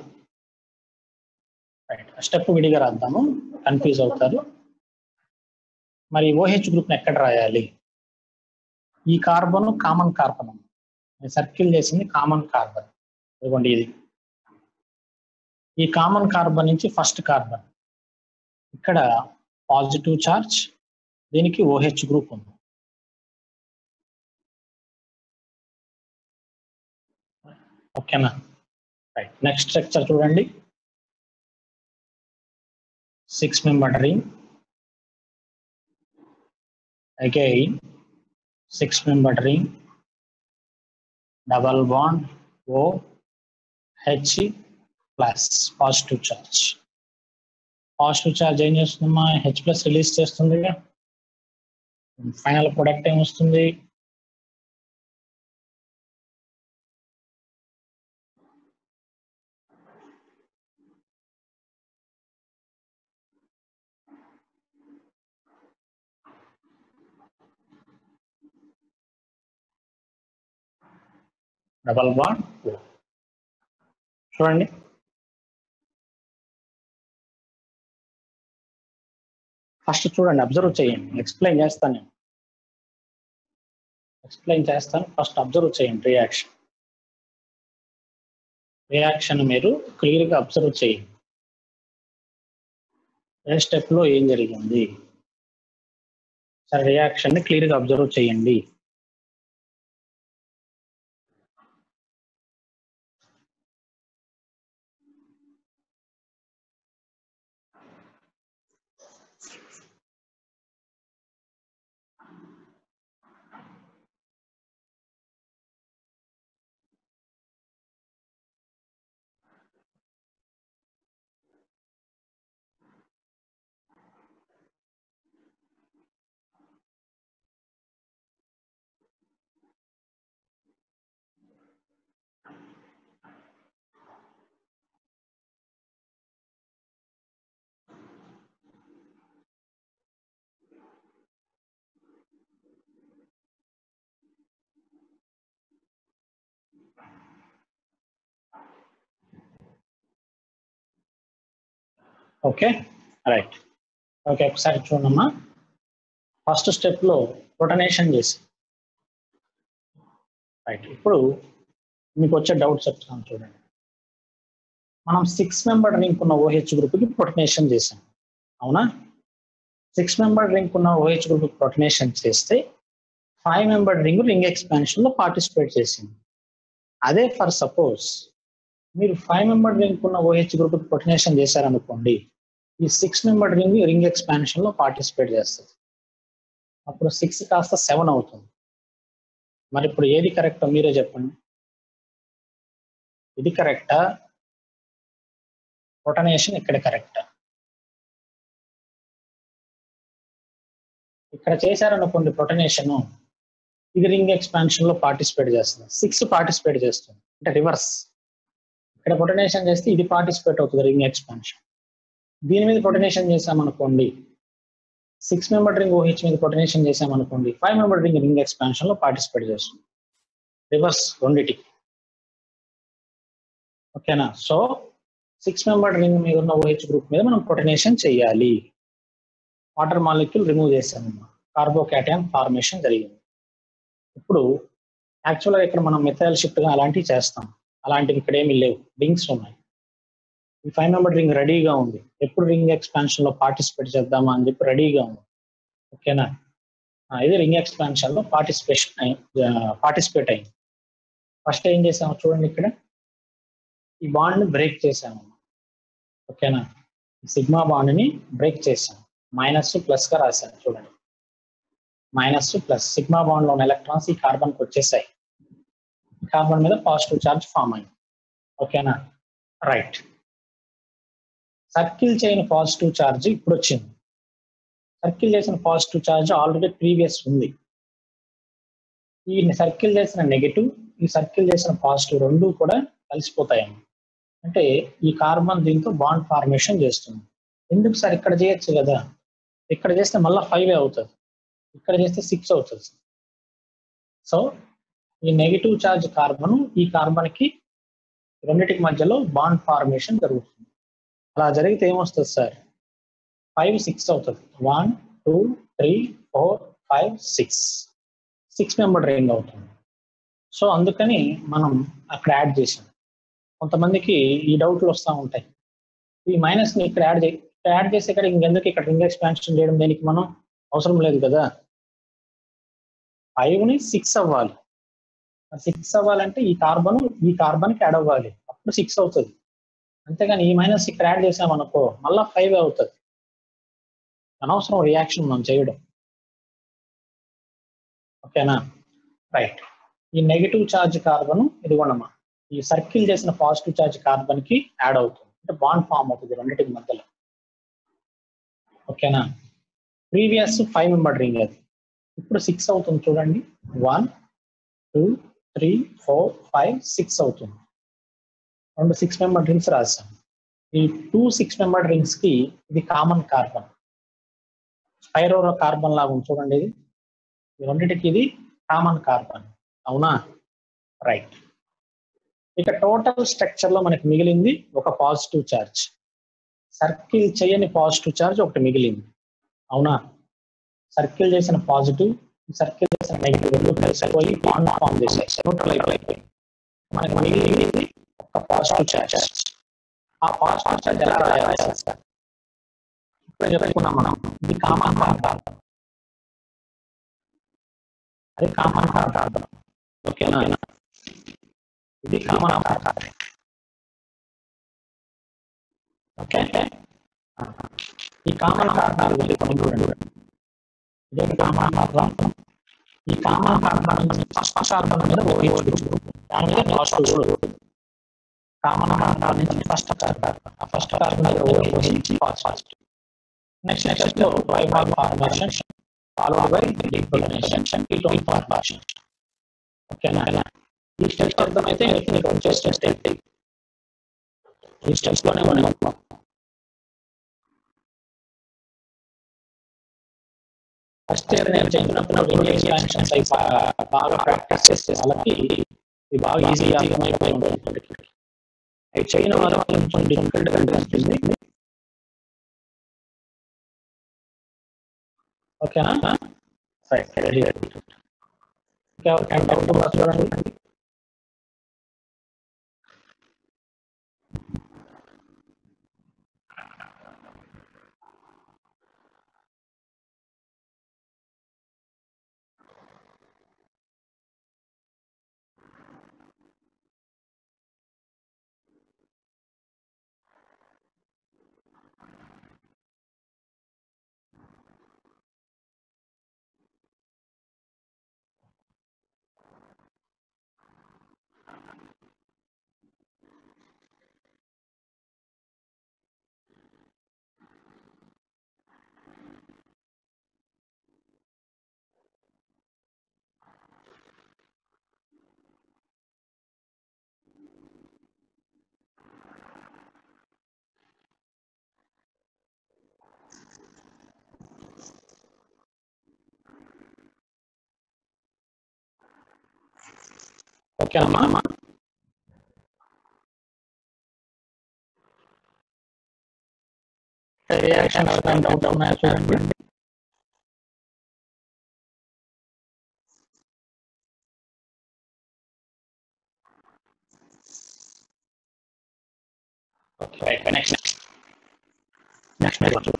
S1: రైట్ స్టెప్ విడిగా రాద్దాము కన్ఫ్యూజ్ అవుతారు మరి ఓహెచ్ గ్రూప్ని ఎక్కడ రాయాలి ఈ కార్బన్ కామన్ కార్బన్ సర్కిల్ చేసింది కామన్ కార్బన్ ఇదిగోండి ఇది ఈ కామన్ కార్బన్ నుంచి ఫస్ట్ కార్బన్ ఇక్కడ పాజిటివ్ చార్జ్ దీనికి ఓహెచ్ గ్రూప్ ఉంది ఓకేనా రైట్ నెక్స్ట్ స్ట్రక్చర్ చూడండి six member ring again six member ring double bond O H plus positive charge positive charge ఏం చేస్తుందమ్మా హెచ్ ప్లస్ రిలీజ్ చేస్తుంది ఫైనల్ ప్రొడక్ట్ ఏమొస్తుంది డబల్ బాండ్ ఓ చూడండి first చూడండి అబ్జర్వ్ చేయండి ఎక్స్ప్లెయిన్ చేస్తాను నేను ఎక్స్ప్లెయిన్ చేస్తాను ఫస్ట్ అబ్జర్వ్ చేయండి రియాక్షన్ రియాక్షన్ మీరు క్లియర్గా అబ్జర్వ్ చేయండి ఏ స్టెప్లో ఏం జరిగింది సరే రియాక్షన్ని క్లియర్గా అబ్జర్వ్ చేయండి ఓకే రైట్ ఓకే ఒకసారి చూడమ్మా ఫస్ట్ స్టెప్లో రొటనేషన్ చేసి రైట్ ఇప్పుడు మీకు వచ్చే డౌట్ చెప్తాను చూడండి మనం సిక్స్ మెంబర్ రింక్ ఉన్న ఓహెచ్ గ్రూప్కి ప్రొటనేషన్ చేసాం అవునా సిక్స్ మెంబర్ రింక్ ఉన్న ఓహెచ్ గ్రూప్ ప్రొటనేషన్ చేస్తే ఫైవ్ మెంబర్ రింగ్ రింగ్ ఎక్స్పాన్షన్లో పార్టిసిపేట్ చేసింది అదే ఫర్ సపోజ్ మీరు ఫైవ్ మెంబర్ రింగ్ ఉన్న ఓహెచ్ గ్రూప్ ప్రొటనేషన్ చేశారనుకోండి ఈ six member ring ring expansion లో పార్టిసిపేట్ చేస్తుంది అప్పుడు సిక్స్ కాస్త సెవెన్ అవుతుంది మరి ఇప్పుడు ఏది కరెక్ట్ మీరే చెప్పండి ఇది కరెక్టా రొటనేషన్ ఇక్కడ కరెక్టా ఇక్కడ చేశారనుకోండి ప్రొటనేషన్ ఇది రింగ్ ఎక్స్పాన్షన్ లో పార్టిసిపేట్ చేస్తుంది సిక్స్ పార్టిసిపేట్ చేస్తుంది అంటే రివర్స్ ఇక్కడ ప్రొటనేషన్ చేస్తే ఇది పార్టిసిపేట్ అవుతుంది రింగ్ ఎక్స్పాన్షన్ దీని మీద ప్రొటనేషన్ చేసామనుకోండి సిక్స్ మెంబర్ రింగ్ ఓహెచ్ మీద ప్రొటనేషన్ చేసామనుకోండి five member ring ring expansion లో పార్టిసిపేట్ చేస్తుంది రివర్స్ రెండిటికి ఓకేనా సో సిక్స్ మెంబర్ రింగ్ మీద ఉన్న ఓహెచ్ గ్రూప్ మీద మనం ప్రొటనేషన్ చేయాలి వాటర్ మాలిక్యూల్ రిమూవ్ చేసాము కార్బోకాటయాన్ ఫార్మేషన్ జరిగింది ఇప్పుడు యాక్చువల్గా ఇక్కడ మనం మెథైల్ షిఫ్ట్గా అలాంటివి చేస్తాం అలాంటివి ఇక్కడ ఏమీ లేవు రింగ్స్ ఉన్నాయి ఈ ఫైవ్ మెంబర్ రింగ్ రెడీగా ఉంది ఎప్పుడు రింగ్ ఎక్స్పాన్షన్ లో పార్టిసిపేట్ చేద్దామా అని చెప్పి రెడీగా ఉంది ఓకేనా ఇది రింగ్ ఎక్స్పాన్షన్ లో పార్టిసిపేషన్ పార్టిసిపేట్ అయింది ఫస్ట్ ఏం చేసాము చూడండి ఇక్కడ ఈ బాండ్ బ్రేక్ చేసాము ఓకేనా సిగ్మా బాండ్ ని బ్రేక్ చేసాం మైనస్ ప్లస్ గా రాశాను చూడండి మైనస్ ప్లస్ సిగ్మా బాండ్ లో ఉన్న ఎలక్ట్రాన్స్ ఈ కార్బన్ కి వచ్చేసాయి కార్బన్ మీద పాజిటివ్ ఛార్జ్ ఫామ్ అయింది ఓకేనా రైట్ సర్కిల్ చేయని పాజిటివ్ ఛార్జ్ ఇప్పుడు వచ్చింది సర్కిల్ చేసిన పాజిటివ్ ఛార్జ్ ఆల్రెడీ ప్రీవియస్ ఉంది ఈ సర్కిల్ చేసిన నెగటివ్ ఈ సర్కిల్ చేసిన పాజిటివ్ రెండు కూడా కలిసిపోతాయి అంటే ఈ కార్బన్ దీంతో బాండ్ ఫార్మేషన్ చేస్తుంది ఎందుకు సార్ ఇక్కడ చేయొచ్చు కదా ఇక్కడ చేస్తే మళ్ళీ ఫైవ్ అవుతుంది ఇక్కడ చేస్తే సిక్స్ అవుతుంది సో ఈ నెగిటివ్ ఛార్జ్ కార్బన్ ఈ కార్బన్ కి రెండింటికి మధ్యలో బాండ్ ఫార్మేషన్ జరుగుతుంది అలా జరిగితే ఏమొస్తుంది సార్ ఫైవ్ సిక్స్ అవుతుంది one two three four five six six member ring అవుతుంది సో అందుకని మనం అక్కడ యాడ్ చేసాం కొంతమందికి ఈ డౌట్లు వస్తూ ఉంటాయి ఈ మైనస్ని ఇక్కడ యాడ్ చేయి ఇక్కడ యాడ్ చేసే ఇక్కడ ఇంకెందుకు ఇక్కడ రింగ్ ఎక్స్పాన్షన్ చేయడం దేనికి మనం అవసరం లేదు కదా ఫైవ్ని సిక్స్ అవ్వాలి సిక్స్ అవ్వాలంటే ఈ కార్బన్ ఈ కార్బన్కి యాడ్ అవ్వాలి అప్పుడు సిక్స్ అవుతుంది అంతేగాని ఈ మైనస్ ఇక్కడ యాడ్ చేసామనుకో మళ్ళీ ఫైవ్ అవుతుంది అనవసరం రియాక్షన్ మనం చేయడం ఓకేనా రైట్ ఈ నెగిటివ్ ఛార్జ్ కార్బన్ ఇదిగోండమ్మా ఈ సర్కిల్ చేసిన పాజిటివ్ ఛార్జ్ కార్బన్ కి యాడ్ అవుతుంది అంటే బాండ్ ఫామ్ అవుతుంది రెండింటికి మధ్యలో ఓకేనా ప్రీవియస్ ఫైవ్ మెంబర్ రింగ్ అది ఇప్పుడు సిక్స్ అవుతుంది చూడండి one two three four five six అవుతుంది రెండు సిక్స్ మెంబర్ రింగ్స్ రాసాం ఈ టూ సిక్స్ మెంబర్ రింగ్స్ కి ఇది కామన్ కార్బన్ స్పైరోరో కార్బన్ లాగా ఉంది చూడండి ఇది ఈ రెండింటికి ఇది కామన్ కార్బన్ అవునా రైట్ ఇక టోటల్ స్ట్రక్చర్ లో మనకి మిగిలింది ఒక పాజిటివ్ ఛార్జ్ సర్కిల్ చేయని పాజిటివ్ ఛార్జ్ ఒకటి మిగిలింది అవునా సర్కిల్ చేసిన పాజిటివ్ సర్కిల్ చేసిన నెగిటివ్ రెండు కలిసిపోయి బాండ్ ఫామ్ చేశాయి న్యూట్రల్ అయిపోయి మనకి మిగిలింది ఒక పాజిటివ్ ఛార్జ్ ఆ పాజిటివ్ ఛార్జ్ ఎలా రాయాలి సార్ ఇప్పుడే చెప్పుకున్నాం మనం ఇది కామన్ కార్డ్ అది కామన్ కార్డ్ ఓకేనా ఇది కామన్ కార్డ్ ఓకే ఈ కామన్ కార్డ్ గురించి కొన్ని చూడండి ఇదే కామన్ కార్డ్ ఈ కామన్ కార్డ్ నుంచి ఫస్ట్ కార్బన్ మీద ఓహెచ్ దాని మీద పాజిటివ్ కూడా కామన్ కార్బన్ నుంచి ఫస్ట్ కార్బన్ ఆ ఫస్ట్ కార్బన్ మీద OH positive next next tribal formation followed by depolarization ketone formation ఓకేనా ఈ స్టెప్స్ అర్థమైతే మీకు వచ్చే స్టెప్ ఈ స్టెప్స్ లోనే మనం ఫస్ట్ ఇయర్ నేను చెప్పినప్పుడు ఇంగ్లీష్ కాన్షన్స్ అయి బాగా ప్రాక్టీస్ చేస్తే వాళ్ళకి ఇది బాగా ఈజీగా అర్థమైపోయి ఉంటుంది అవి చేయని వాళ్ళకి కొంచెం డిఫికల్ట్ అనిపిస్తుంది ఓకేనా రైట్ రెడీ ఇంకా డౌట్ చూడండి ఓకే అమ్మా రియాక్షన్ ఎవరికైనా డౌట్ ఉన్నాయో చూడండి okay right next next next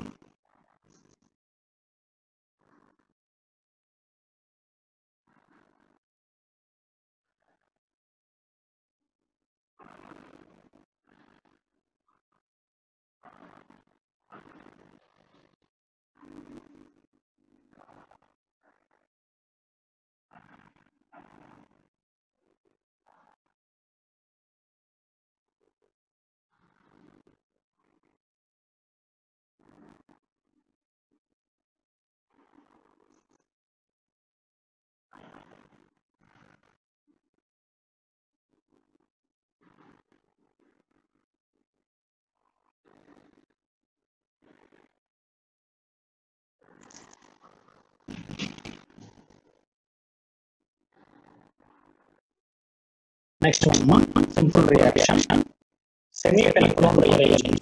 S1: next one simple reaction semi electron reaction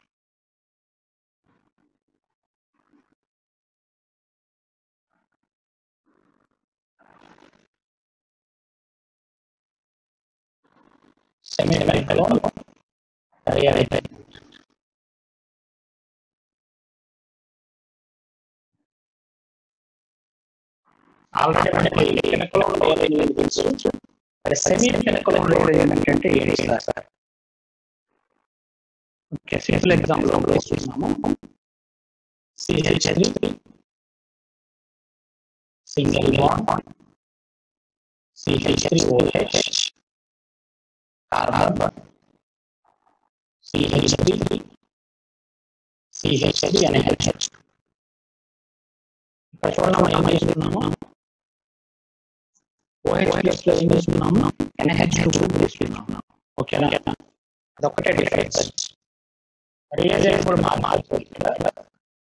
S1: semi electron reaction already మనకి కెమికల్ రియాక్షన్ తెలుసు సెమీ కెమికల్ రియాక్షన్ అంటే ఏంటి సార్ ఓకే సింపుల్ ఎగ్జాంపుల్ చూస్తున్నాము CH three single bond CH three OH carbon CH three CH three NH ఇక్కడ చూడండి మనం ఏం చేస్తున్నాము ఓహెచ్ ప్లస్ లో ఏం చేస్తున్నాము ఎన్హెచ్ టూ గ్రూప్ తీసుకున్నాము ఓకేనా అదొక్కటే డిఫరెన్స్ రియలైజ్ కూడా మా మార్పు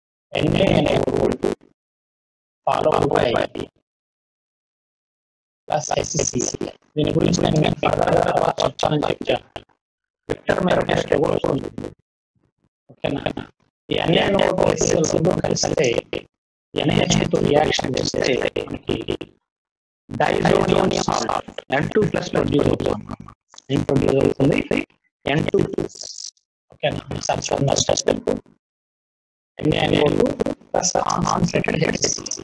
S1: ఎన్ఏ అనే word follow by plus SCC దీని గురించి నేను మీకు ఫర్దర్ గా తర్వాత చెప్తానని చెప్పాను విక్టర్ మెరటెస్ట్ కూడా ఉంటుంది ఓకేనా ఈ అన్యాయం రెండు కలిస్తే ఎన్హెచ్ తో రియాక్షన్ చేస్తే మనకి diazonium salt N two plus produce అవుతుంది ఏం ప్రొడ్యూస్ అవుతుంది ఎన్ టూ ప్లస్ ఓకేనా substance step NAN plus concentrated HCC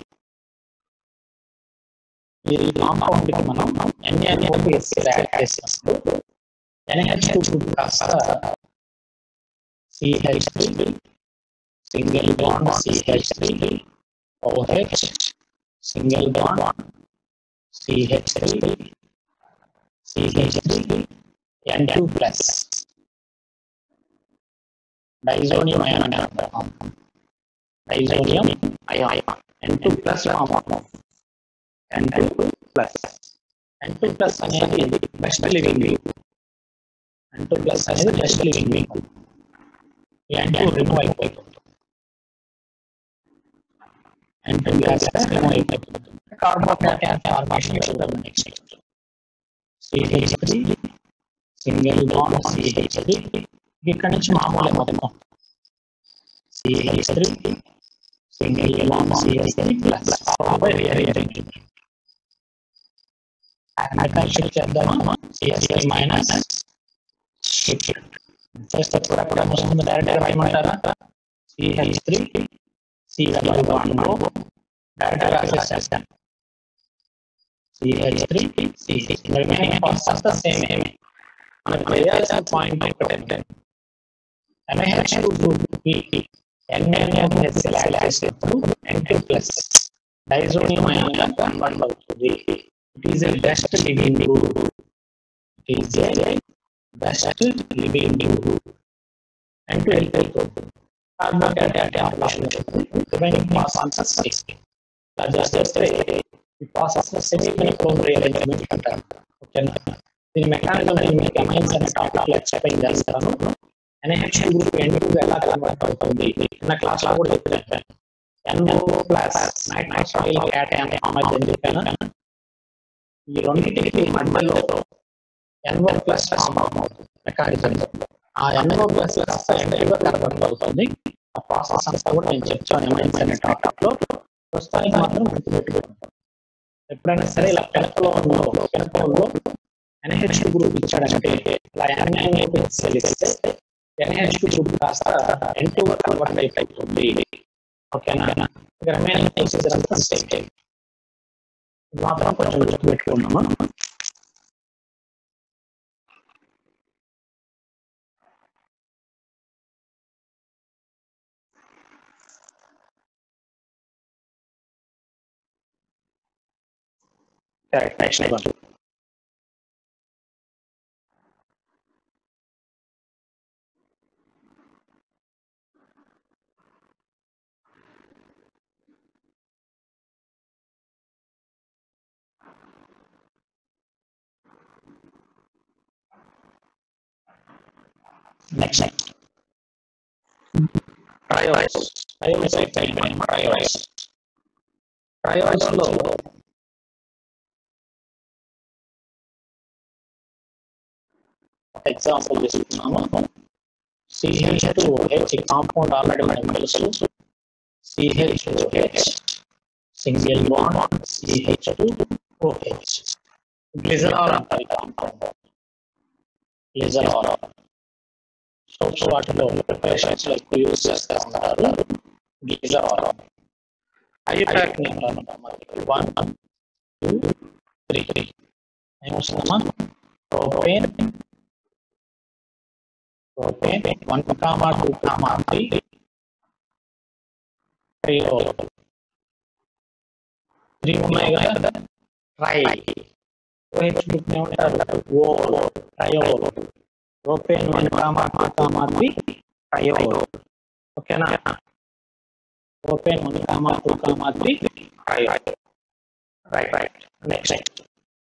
S1: ఈ కాంపౌండ్ కి మనం ఎన్ఏఎన్ ఎస్సీ యాడ్ చేసినప్పుడు ఎన్హెచ్ టూ కాస్త CH three single bond CH three OH single bond CH three CH three N two plus diazonium ion అని అంటాం diazonium ion N two plus N two plus N two plus అనేది best leaving N two plus అనేది best leaving N two remove అయిపోతుంది N two gas remove అయిపోతుంది carbocation formation చూద్దాం next CH three single bond CH three ఇక్కడ నుంచి మామూలే మొత్తం CH three single bond CH three plus by rearrangement shift చేద్దామా CH three minus shift చేసేటప్పుడు అక్కడ వస్తుంది డైరెక్ట్ గా రాయమంటారా CH three C double bond direct గా రాసేస్తాను CH three CH remaining process the same ఏమే మనకు వేయాల్సిన పాయింట్ ఒకటంటే MH group P NMSL చేసినప్పుడు N2 ప్లస్ డైజోనియం అయాన్ గా కన్వర్ట్ అవుతుంది it is a best leaving group it is a best leaving group N2 వెళ్ళిపోతుంది కార్బన్ డైఆక్సైడ్ రిమైనింగ్ ప్రాసెస్ ఇలా చేస్తే ఈ ప్రాసెస్ సెమీ క్రోమ్ రీఅరేంజ్మెంట్ అంటారు ఓకేనా దీని మెకానిజం నేను మీకు అమైన్స్ అనే టాపిక్ లో ఎక్స్ప్లెయిన్ చేస్తాను ఎన్హెచ్ గ్రూప్ ఎన్ టూ ఎలా కన్వర్ట్ అవుతుంది చిన్న క్లాస్ లో కూడా చెప్పాను ఎన్ఓ ప్లస్ నైట్రోసైల్ క్యాటయాన్ అమైజ్ అని చెప్పాను ఈ రెండింటికి మధ్యలో ఎన్ఓ ప్లస్ ఫామ్ అవుతుంది మెకానిజం ఆ ఎన్ఓ ప్లస్ ఎన్ఐగా కన్వర్ట్ అవుతుంది ఆ ప్రాసెస్ అంతా కూడా నేను చెప్తాను ఎమైన్స్ అనే టాపిక్ లో ప్రస్తుతానికి మాత్రం గుర్తుపెట్టుకుంటాం ఎప్పుడైనా సరే ఇలా పెనకలో ఉన్న పెనకలో ఎన్హెచ్ గ్రూప్ ఇచ్చాడంటే ఇలా ఎన్ఐఎస్ తెలిస్తే ఎన్హెచ్ గ్రూప్ కాస్త ఎన్ టూ కన్వర్ట్ అయిపోతుంది ఓకేనా ఇక రిమైనింగ్ ప్రొసీజర్ అంతా సేమ్ మాత్రం కొంచెం గుర్తుపెట్టుకున్నాము నెక్స్ట్ నెక్స్ట్ ట్రయోస్ ట్రయోస్ అయిపోయింది ట్రయోస్ ట్రయోస్ లో ఎగ్జాంపుల్ తీసుకున్నాము CH two H compound already మనకు తెలుసు CH two H single bond CH two OH glycerol అంటారు కాంపౌండ్ గ్లిజరాల్ సోప్స్ వాటిలో ప్రిపరేషన్స్ లో ఎక్కువ యూజ్ చేస్తూ ఉంటారు glycerol IUPAC one two three three ఏమొస్తుందమ్మా propane propane one comma two comma three triol three ఉన్నాయి కదా ట్రై ఓహెచ్ గ్రూప్ ఏమంటారు oh triol propane one comma two comma three triol ఓకేనా propane one comma two comma three triol right right next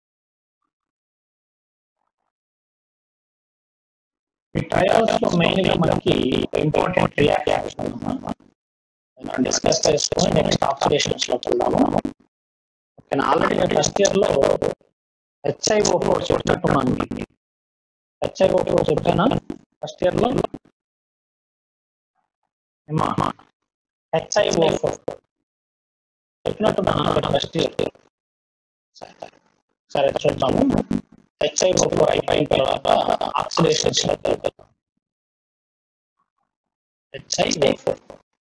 S1: ఈ triols లో main గా మనకి important reaction మనం discuss చేసుకొని నెక్స్ట్ ఆబ్జర్వేషన్స్ లోకి వెళ్దాము ఓకే ఆల్రెడీ ఫస్ట్ ఇయర్ లో హెచ్ఐఓ ఫోర్ చెప్పినట్టున్నాను హెచ్ఐఓ ఫోర్ చెప్పానా ఫస్ట్ ఇయర్ లో హెచ్ఐఓ ఫోర్ చెప్పినట్టున్నాను ఫస్ట్ ఇయర్ సరే చూద్దాము హెచ్ఐఓ ఫోర్ అయిపోయిన తర్వాత oxidation HIO four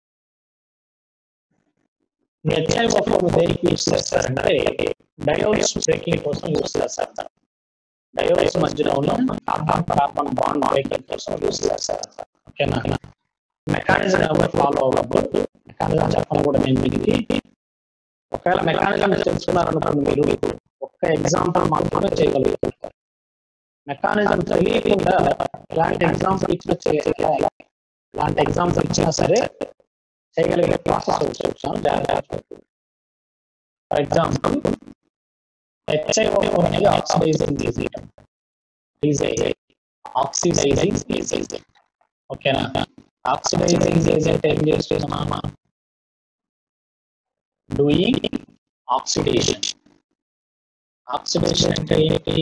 S1: HIO four దేనికి యూస్ చేస్తారంటే డయోడ్స్ బ్రేకింగ్ కోసం యూస్ చేస్తారు డయోడ్స్ మధ్యలో ఉన్న కార్బన్ కార్బన్ బాండ్ బ్రేకింగ్ కోసం యూస్ చేస్తారు ఓకేనా మెకానిజం ఎవరు ఫాలో అవ్వద్దు మెకానిజం చెప్పడం కూడా నేను దీనికి ఒకవేళ మెకానిజం తెలుసుకున్నారనుకోండి మీరు ఒక్క ఎగ్జాంపుల్ మాత్రమే చేయగలుగుతారు మెకానిజం తెలియకుండా ఇలాంటి ఎగ్జాంపుల్ ఇచ్చినా చేయాలి ఇలాంటి ఎగ్జాంపుల్ ఇచ్చినా సరే చేయగలిగే ప్రాసెస్ చూసాను జాగ్రత్త ఫర్ ఎగ్జాంపుల్ హెచ్ఐఓ అనేది oxidising agent is oxidising agent ఓకేనా ఆక్సిడైజింగ్ ఏజెంట్ ఏం చేస్తున్నామా డూయింగ్ ఆక్సిడేషన్ ఆక్సిడేషన్ అంటే ఏంటి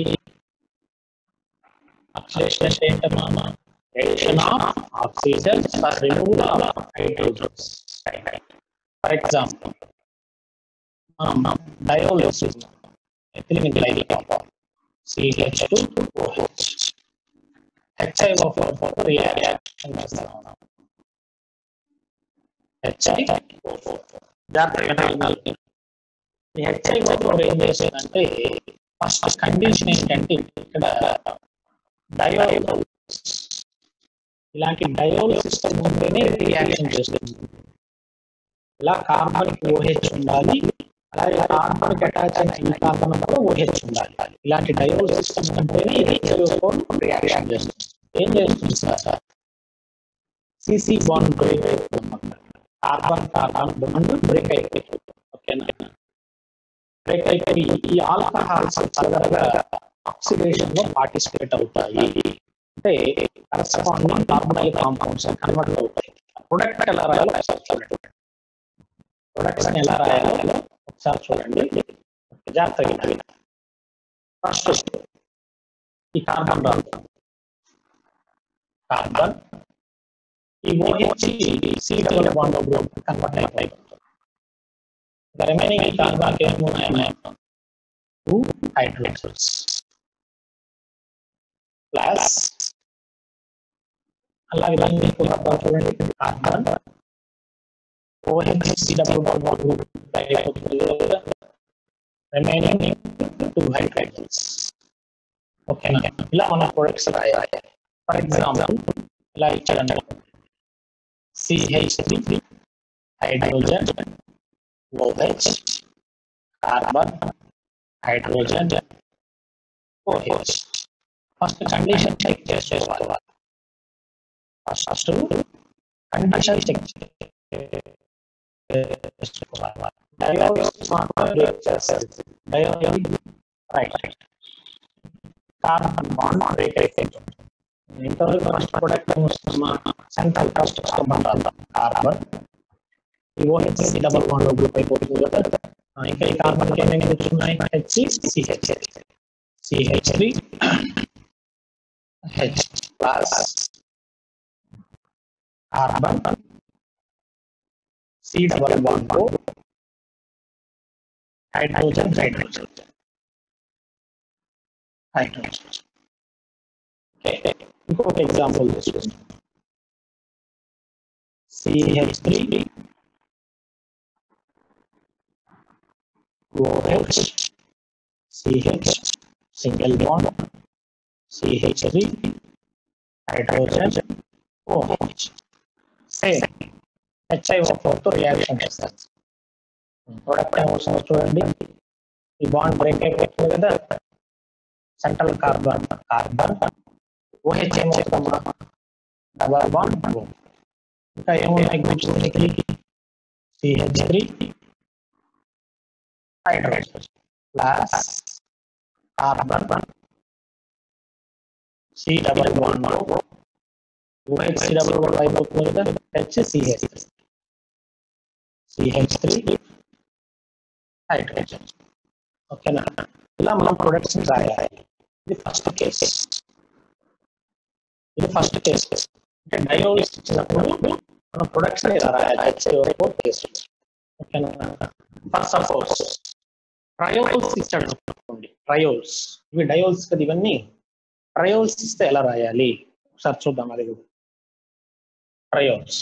S1: ఆక్సిడేషన్ అంటే ఏంటమ్మా creation of oxygen for removal of hydrogens. For example, మనం diol ethylene glycol CH2OH HiO4 reaction చేస్తాం HiO4 జాగ్రత్తగా వినాలి ఈ HiO4 ఏం చేసేదంటే ఫస్ట్ కండిషన్ ఏంటంటే ఇక్కడ డయోల్ ఇలాంటి డయోల్ సిస్టమ్ ఉంటేనే రియాక్షన్ చేస్తుంది ఇలా కార్బన్ ఓహెచ్ ఉండాలి అలాగే కార్బన్ అటాచ్ అయిన ఈ కార్బన్ కూడా ఓహెచ్ ఉండాలి ఇలాంటి డయోల్ సిస్టమ్ ఉంటేనే ఇది రియాక్షన్ చేస్తుంది ఏం చేస్తుంది సార్ సిసి బాండ్ బ్రేక్ అయిపోతుంది కార్బన్ కార్బన్ బాండ్ బ్రేక్ అయిపోతుంది ఓకేనా బ్రేక్ అయిపోయి ఈ ఆల్కహాల్స్ ఫర్దర్గా ఆక్సిడేషన్ లో పార్టిసిపేట్ అవుతాయి అంటే కరస్పాండింగ్ కార్బనైల్ కాంపౌండ్స్ కన్వర్ట్ అవుతాయి ప్రొడక్ట్ ఎలా రాయాలో ఒకసారి చూడండి ప్రొడక్ట్స్ ఎలా రాయాలో ఒకసారి చూడండి జాగ్రత్తగా ఫస్ట్ ఈ కార్బన్ రాదు కార్బన్ ఈ OH C double bond group convert అయిపోయి The remaining carbon ఏమున్నాయి టూ హైడ్రోజన్స్ ప్లస్ అలాగే దాన్ని కూడా చూడండి carbon OH double bond group అయిపోతుంది కదా రిమైనింగ్ టూ హైడ్రోజన్స్ ఓకేనా ఇలా మన ప్రొడక్ట్స్ రాయాలి ఫర్ ఎగ్జాంపుల్ ఇలా ఇచ్చాడండి CH three hydrogen OH, carbon, hydrogen, OH. First condition check చేసుకోవాలి ఫస్ట్ కండిషన్ చెక్ చేసుకోవాలి రైట్ కార్బన్ బాండ్ బ్రేక్ అయిపోతుంది ఇంతవరకు ఫస్ట్ ప్రొడక్ట్ వస్తున్నా సెంట్రల్ ఫస్ట్ కార్బన్ ఈ ఓహెచ్ డబల్ బాండ్ గ్రూప్ అయిపోతుంది కదా ఇంకా ఈ కార్బన్ కి ఏమేమి కూర్చున్నాయి H CH CH three H plus carbon C double bond hydrogen hydrogen hydrogen ఇంకొక ఎగ్జాంపుల్ తీసుకుందాం CH three OH, CH, single bond, CH3, hydrogen, OH. Same. HiO4 తో రియాక్షన్ చేస్తారు ప్రొడక్ట్ ఏమవుతుందో చూడండి ఈ బాండ్ బ్రేక్ అయిపోతుంది కదా సెంట్రల్ కార్బన్ కార్బన్ ఓహెచ్ ఏమవుతుందమ్మా డబల్ బాండ్ ఇంకా ఏమున్నాయి గుర్తుంది CH three hydrogen plus carbon C double bond OH C double bond అయిపోతుంది కదా HCH CH3 hydrogen ఓకేనా ఇలా మనం ప్రొడక్ట్స్ రాయాలి ఇది ఫస్ట్ కేస్ ఇది ఫస్ట్ కేస్ అంటే డయోల్స్ ఇచ్చినప్పుడు మనం ప్రొడక్ట్స్ ఇలా రాయాలి హెచ్ఓ కేసు ఓకేనా ఫర్ సపోజ్ ట్రయోల్స్ ఇచ్చాడు అనుకోండి ట్రయోల్స్ ఇవి డయోల్స్ కదా ఇవన్నీ ట్రయోల్స్ ఇస్తే ఎలా రాయాలి ఒకసారి చూద్దాం అది కూడా ట్రయోల్స్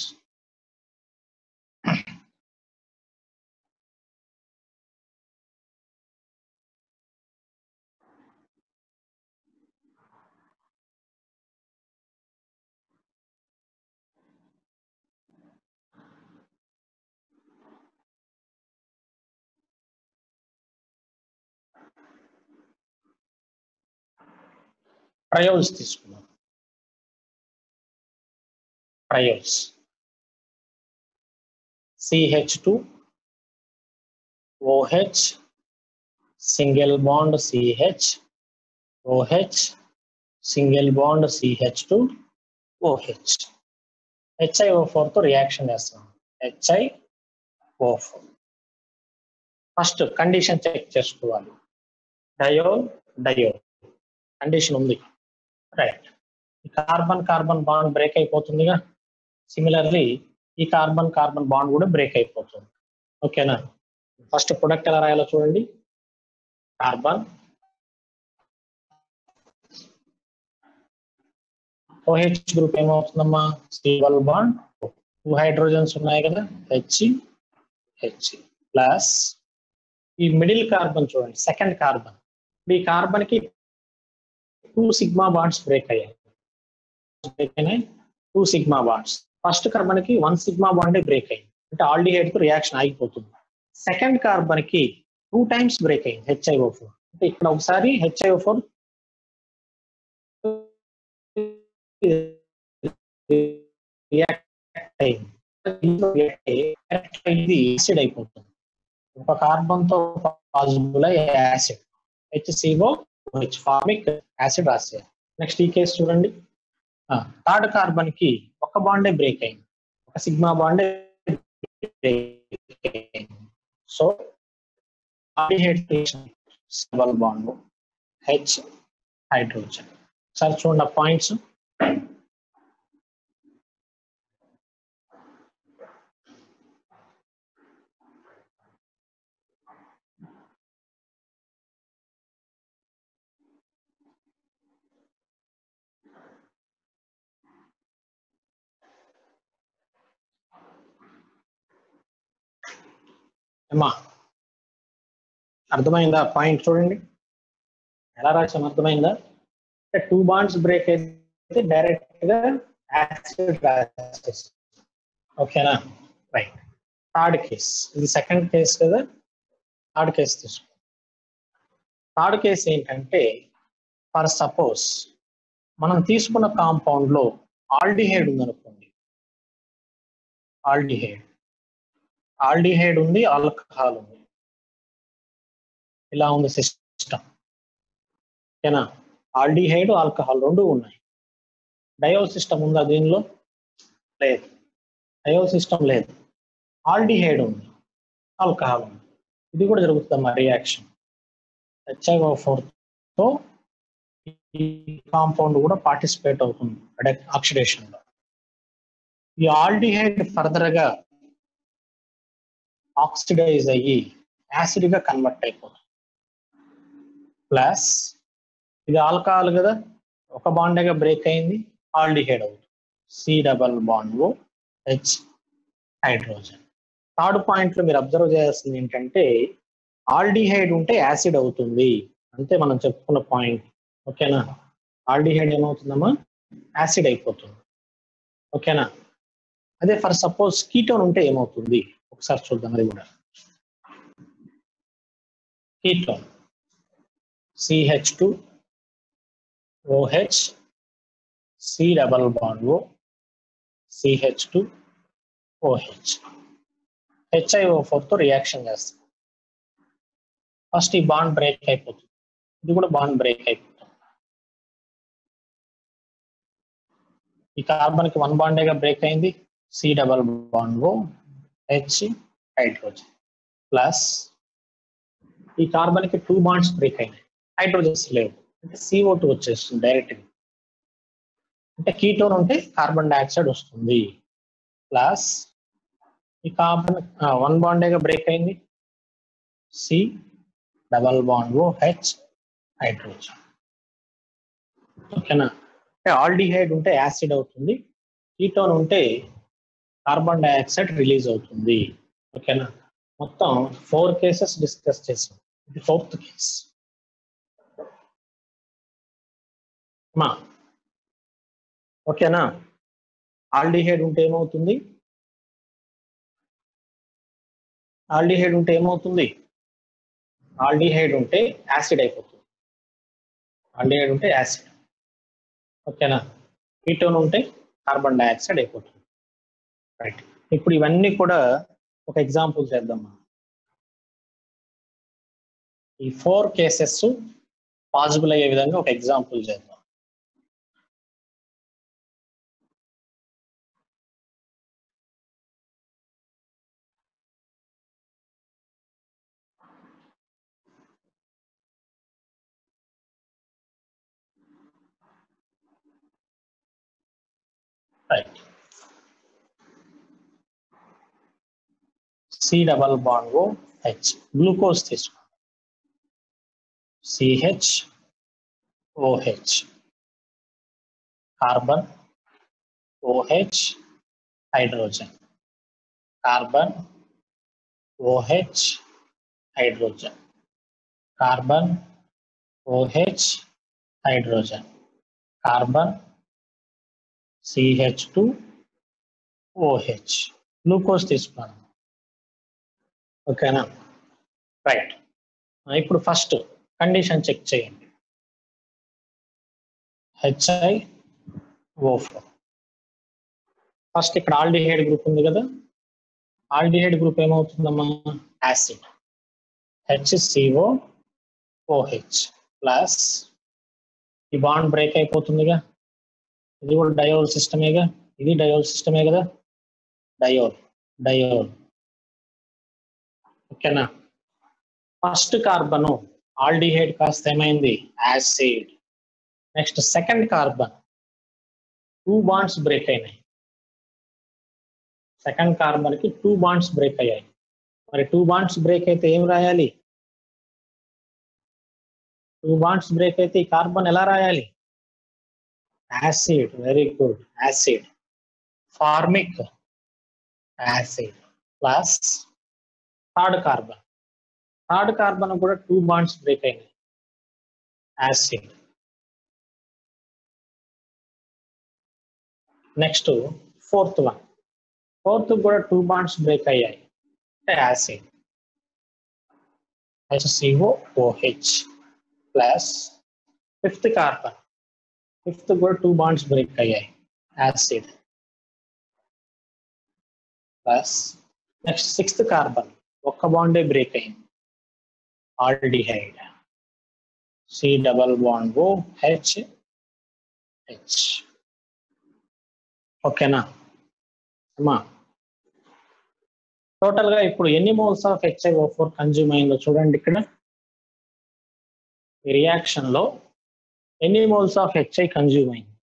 S1: ట్రయోల్స్ తీసుకున్నాం triols CH two OH single bond CH OH single bond CH two OH HIO ఫోర్తో రియాక్షన్ చేస్తాం HI O four first condition check చేసుకోవాలి డయోల్ డయోల్ కండిషన్ ఉంది right carbon carbon bond break అయిపోతుందిగా similarly ఈ carbon carbon bond కూడా break అయిపోతుంది ఓకేనా first product ఎలా రాయాలో చూడండి కార్బన్ ఓహెచ్ గ్రూప్ ఏమవుతుందమ్మా సివల్ బాండ్ టూ హైడ్రోజన్స్ ఉన్నాయి కదా హెచ్ హెచ్ ప్లస్ ఈ మిడిల్ కార్బన్ చూడండి సెకండ్ కార్బన్ ఈ కార్బన్ కి టూ సిగ్మా బాండ్స్ బ్రేక్ అయ్యాయి బ్రేక్ అయినాయి two sigma bonds first carbon కి వన్ సిగ్మా బాండ్ బ్రేక్ అయింది అంటే ఆల్డిహైడ్ తో రియాక్షన్ ఆగిపోతుంది సెకండ్ కార్బన్ కి టూ టైమ్స్ బ్రేక్ అయింది హెచ్ఐఓ ఫోర్ అంటే ఇక్కడ ఒకసారి హెచ్ఐఓ ఫోర్ రియాక్ట్ అయింది ఇది యాసిడ్ అయిపోతుంది ఒక కార్బన్ తో possible acid HCO H formic acid రాసేయాలి నెక్స్ట్ ఈ కేసు చూడండి థర్డ్ కార్బన్ కి ఒక బాండే బ్రేక్ అయింది ఒక సిగ్మా బాండే so double bond H hydrogen sir చూడండి పాయింట్స్ అమ్మా అర్థమైందా పాయింట్ చూడండి ఎలా రాసాం అర్థమైందా టూ బాండ్స్ బ్రేక్ అయితే డైరెక్ట్ గా యాసిడ్ రాసేసి ఓకేనా రైట్ థర్డ్ కేస్ ఇది సెకండ్ కేస్ కదా థర్డ్ కేస్ తీసుకో థర్డ్ కేస్ ఏంటంటే ఫర్ సపోజ్ మనం తీసుకున్న కాంపౌండ్ లో ఆల్డిహైడ్ ఉందనుకోండి ఆల్డిహైడ్ ఆల్డిహైడ్ ఉంది ఆల్కహాల్ ఉంది ఇలా ఉంది సిస్టమ్ ఓకేనా ఆల్డిహైడ్ ఆల్కహాల్ రెండు ఉన్నాయి డయోల్ సిస్టమ్ ఉందా దీనిలో లేదు డయోల్ సిస్టమ్ లేదు ఆల్డిహైడ్ ఉంది ఆల్కహాల్ ఉంది ఇది కూడా జరుగుతుంది మా రియాక్షన్ హెచ్ఐఓ ఫోర్తో ఈ కాంపౌండ్ కూడా పార్టిసిపేట్ అవుతుంది ఆక్సిడేషన్ లో ఈ ఆల్డిహైడ్ ఫర్దర్ గా ఆక్సిడైజ్ అయ్యి యాసిడ్ గా కన్వర్ట్ అయిపోతుంది ప్లస్ ఇది ఆల్కహాల్ కదా ఒక బాండేగా బ్రేక్ అయింది ఆల్డిహైడ్ అవుతుంది C double bond O H hydrogen third point లో మీరు అబ్జర్వ్ చేయాల్సింది ఏంటంటే ఆల్డిహైడ్ ఉంటే యాసిడ్ అవుతుంది అంతే మనం చెప్పుకున్న పాయింట్ ఓకేనా ఆల్డిహైడ్ ఏమవుతుందమ్మా యాసిడ్ అయిపోతుంది ఓకేనా అదే ఫర్ సపోజ్ కీటోన్ ఉంటే ఏమవుతుంది ఒకసారి చూద్దాం అది కూడా ketone CH two OH C double bond O CH two OH HIO ఫోర్తో రియాక్షన్ చేస్తాం ఫస్ట్ ఈ బాండ్ బ్రేక్ అయిపోతుంది ఇది కూడా బాండ్ బ్రేక్ అయిపోతుంది ఈ కార్బన్ కి వన్ బాండేగా బ్రేక్ అయింది C double bond O H hydrogen plus ఈ కార్బన్ కి టూ బాండ్స్ బ్రేక్ అయినాయి హైడ్రోజన్స్ లేవు అంటే సిఓ టూ వచ్చేస్తుంది డైరెక్ట్గా అంటే కీటోన్ ఉంటే కార్బన్ డైఆక్సైడ్ వస్తుంది ప్లస్ ఈ కార్బన్ వన్ బాండేగా బ్రేక్ అయింది C double bond O H hydrogen ఓకేనా అంటే ఆల్డిహైడ్ ఉంటే యాసిడ్ అవుతుంది కీటోన్ ఉంటే కార్బన్ డైఆక్సైడ్ రిలీజ్ అవుతుంది ఓకేనా మొత్తం ఫోర్ కేసెస్ డిస్కస్ చేసాం ఇది ఫోర్త్ కేస్ మా ఓకేనా ఆల్డిహైడ్ ఉంటే ఏమవుతుంది ఆల్డిహైడ్ ఉంటే ఏమవుతుంది ఆల్డిహైడ్ ఉంటే యాసిడ్ అయిపోతుంది ఆల్డిహైడ్ ఉంటే యాసిడ్ ఓకేనా కీటోన్ ఉంటే కార్బన్ డైఆక్సైడ్ అయిపోతుంది రైట్ ఇప్పుడు ఇవన్నీ కూడా ఒక ఎగ్జాంపుల్ చేద్దాం మనం ఈ ఫోర్ కేసెస్ పాసిబుల్ అయ్యే విధంగా ఒక ఎగ్జాంపుల్ చేద్దాం right C double bond O H glucose తీసుకోండి CH OH carbon OH hydrogen carbon OH hydrogen carbon OH hydrogen carbon CH two OH glucose తీసుకున్నాను ఓకేనా రైట్ ఇప్పుడు ఫస్ట్ కండిషన్ చెక్ చేయండి HI O four first ఇక్కడ aldehyde group ఉంది కదా aldehyde group ఏమవుతుందమ్మా acid HCO OH plus ఈ bond break అయిపోతుందిగా ఇది కూడా డయోల్ సిస్టమేగా ఇది డయోల్ సిస్టమే కదా డయోల్ డయోల్ ఓకేనా ఫస్ట్ కార్బన్ ఆల్డిహైడ్ కాస్త ఏమైంది acid next second carbon two bonds break అయినాయి సెకండ్ కార్బన్ కి టూ బాండ్స్ బ్రేక్ అయ్యాయి మరి టూ బాండ్స్ బ్రేక్ అయితే ఏం రాయాలి టూ బాండ్స్ బ్రేక్ అయితే ఈ కార్బన్ ఎలా రాయాలి acid very good acid formic acid plus third carbon third carbon కూడా టూ బాండ్స్ బ్రేక్ అయినాయి acid next fourth one fourth కూడా టూ బాండ్స్ బ్రేక్ అయ్యాయి అంటే acid HCO OH plus fifth carbon fifth కూడా టూ బాండ్స్ బ్రేక్ అయ్యాయి acid plus next sixth carbon ఒక్క బాండే break అయింది aldehyde C double bond O H H ఓకేనా అమ్మా టోటల్ గా ఇప్పుడు ఎన్ని moles of HIO four consume అయిందో చూడండి ఇక్కడ ఈ రియాక్షన్ లో ఎన్ని మోల్స్ ఆఫ్ హెచ్ఐ కన్జ్యూమ్ అయింది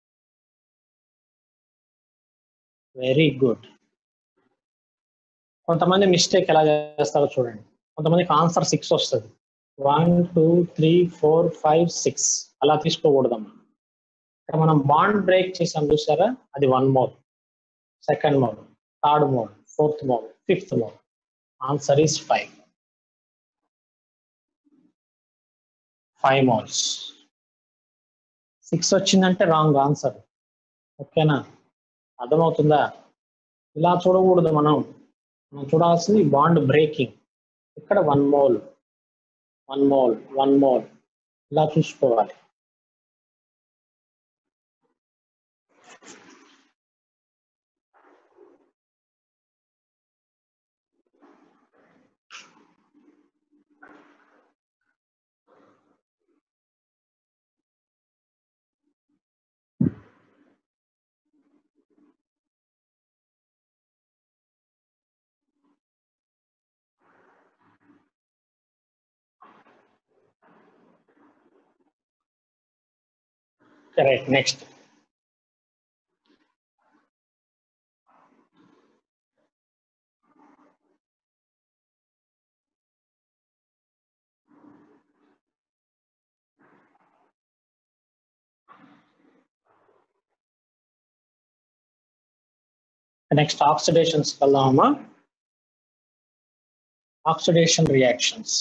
S1: వెరీ గుడ్ కొంతమంది మిస్టేక్ ఎలా చేస్తారో చూడండి కొంతమందికి ఆన్సర్ సిక్స్ వస్తుంది one two three four five six అలా తీసుకోకూడదమ్మా ఇక్కడ మనం బాండ్ బ్రేక్ చేసాం చూసారా అది one mole second mole third mole fourth mole fifth mole answer is five five moles six వచ్చిందంటే రాంగ్ ఆన్సర్ ఓకేనా అర్థమవుతుందా ఇలా చూడకూడదు మనం మనం చూడాల్సింది బాండ్ బ్రేకింగ్ ఇక్కడ one mole one mole one mole ఇలా చూసుకోవాలి రైట్ నెక్స్ట్ నెక్స్ట్ ఆక్సిడేషన్స్ వెళ్దామా ఆక్సిడేషన్ రియాక్షన్స్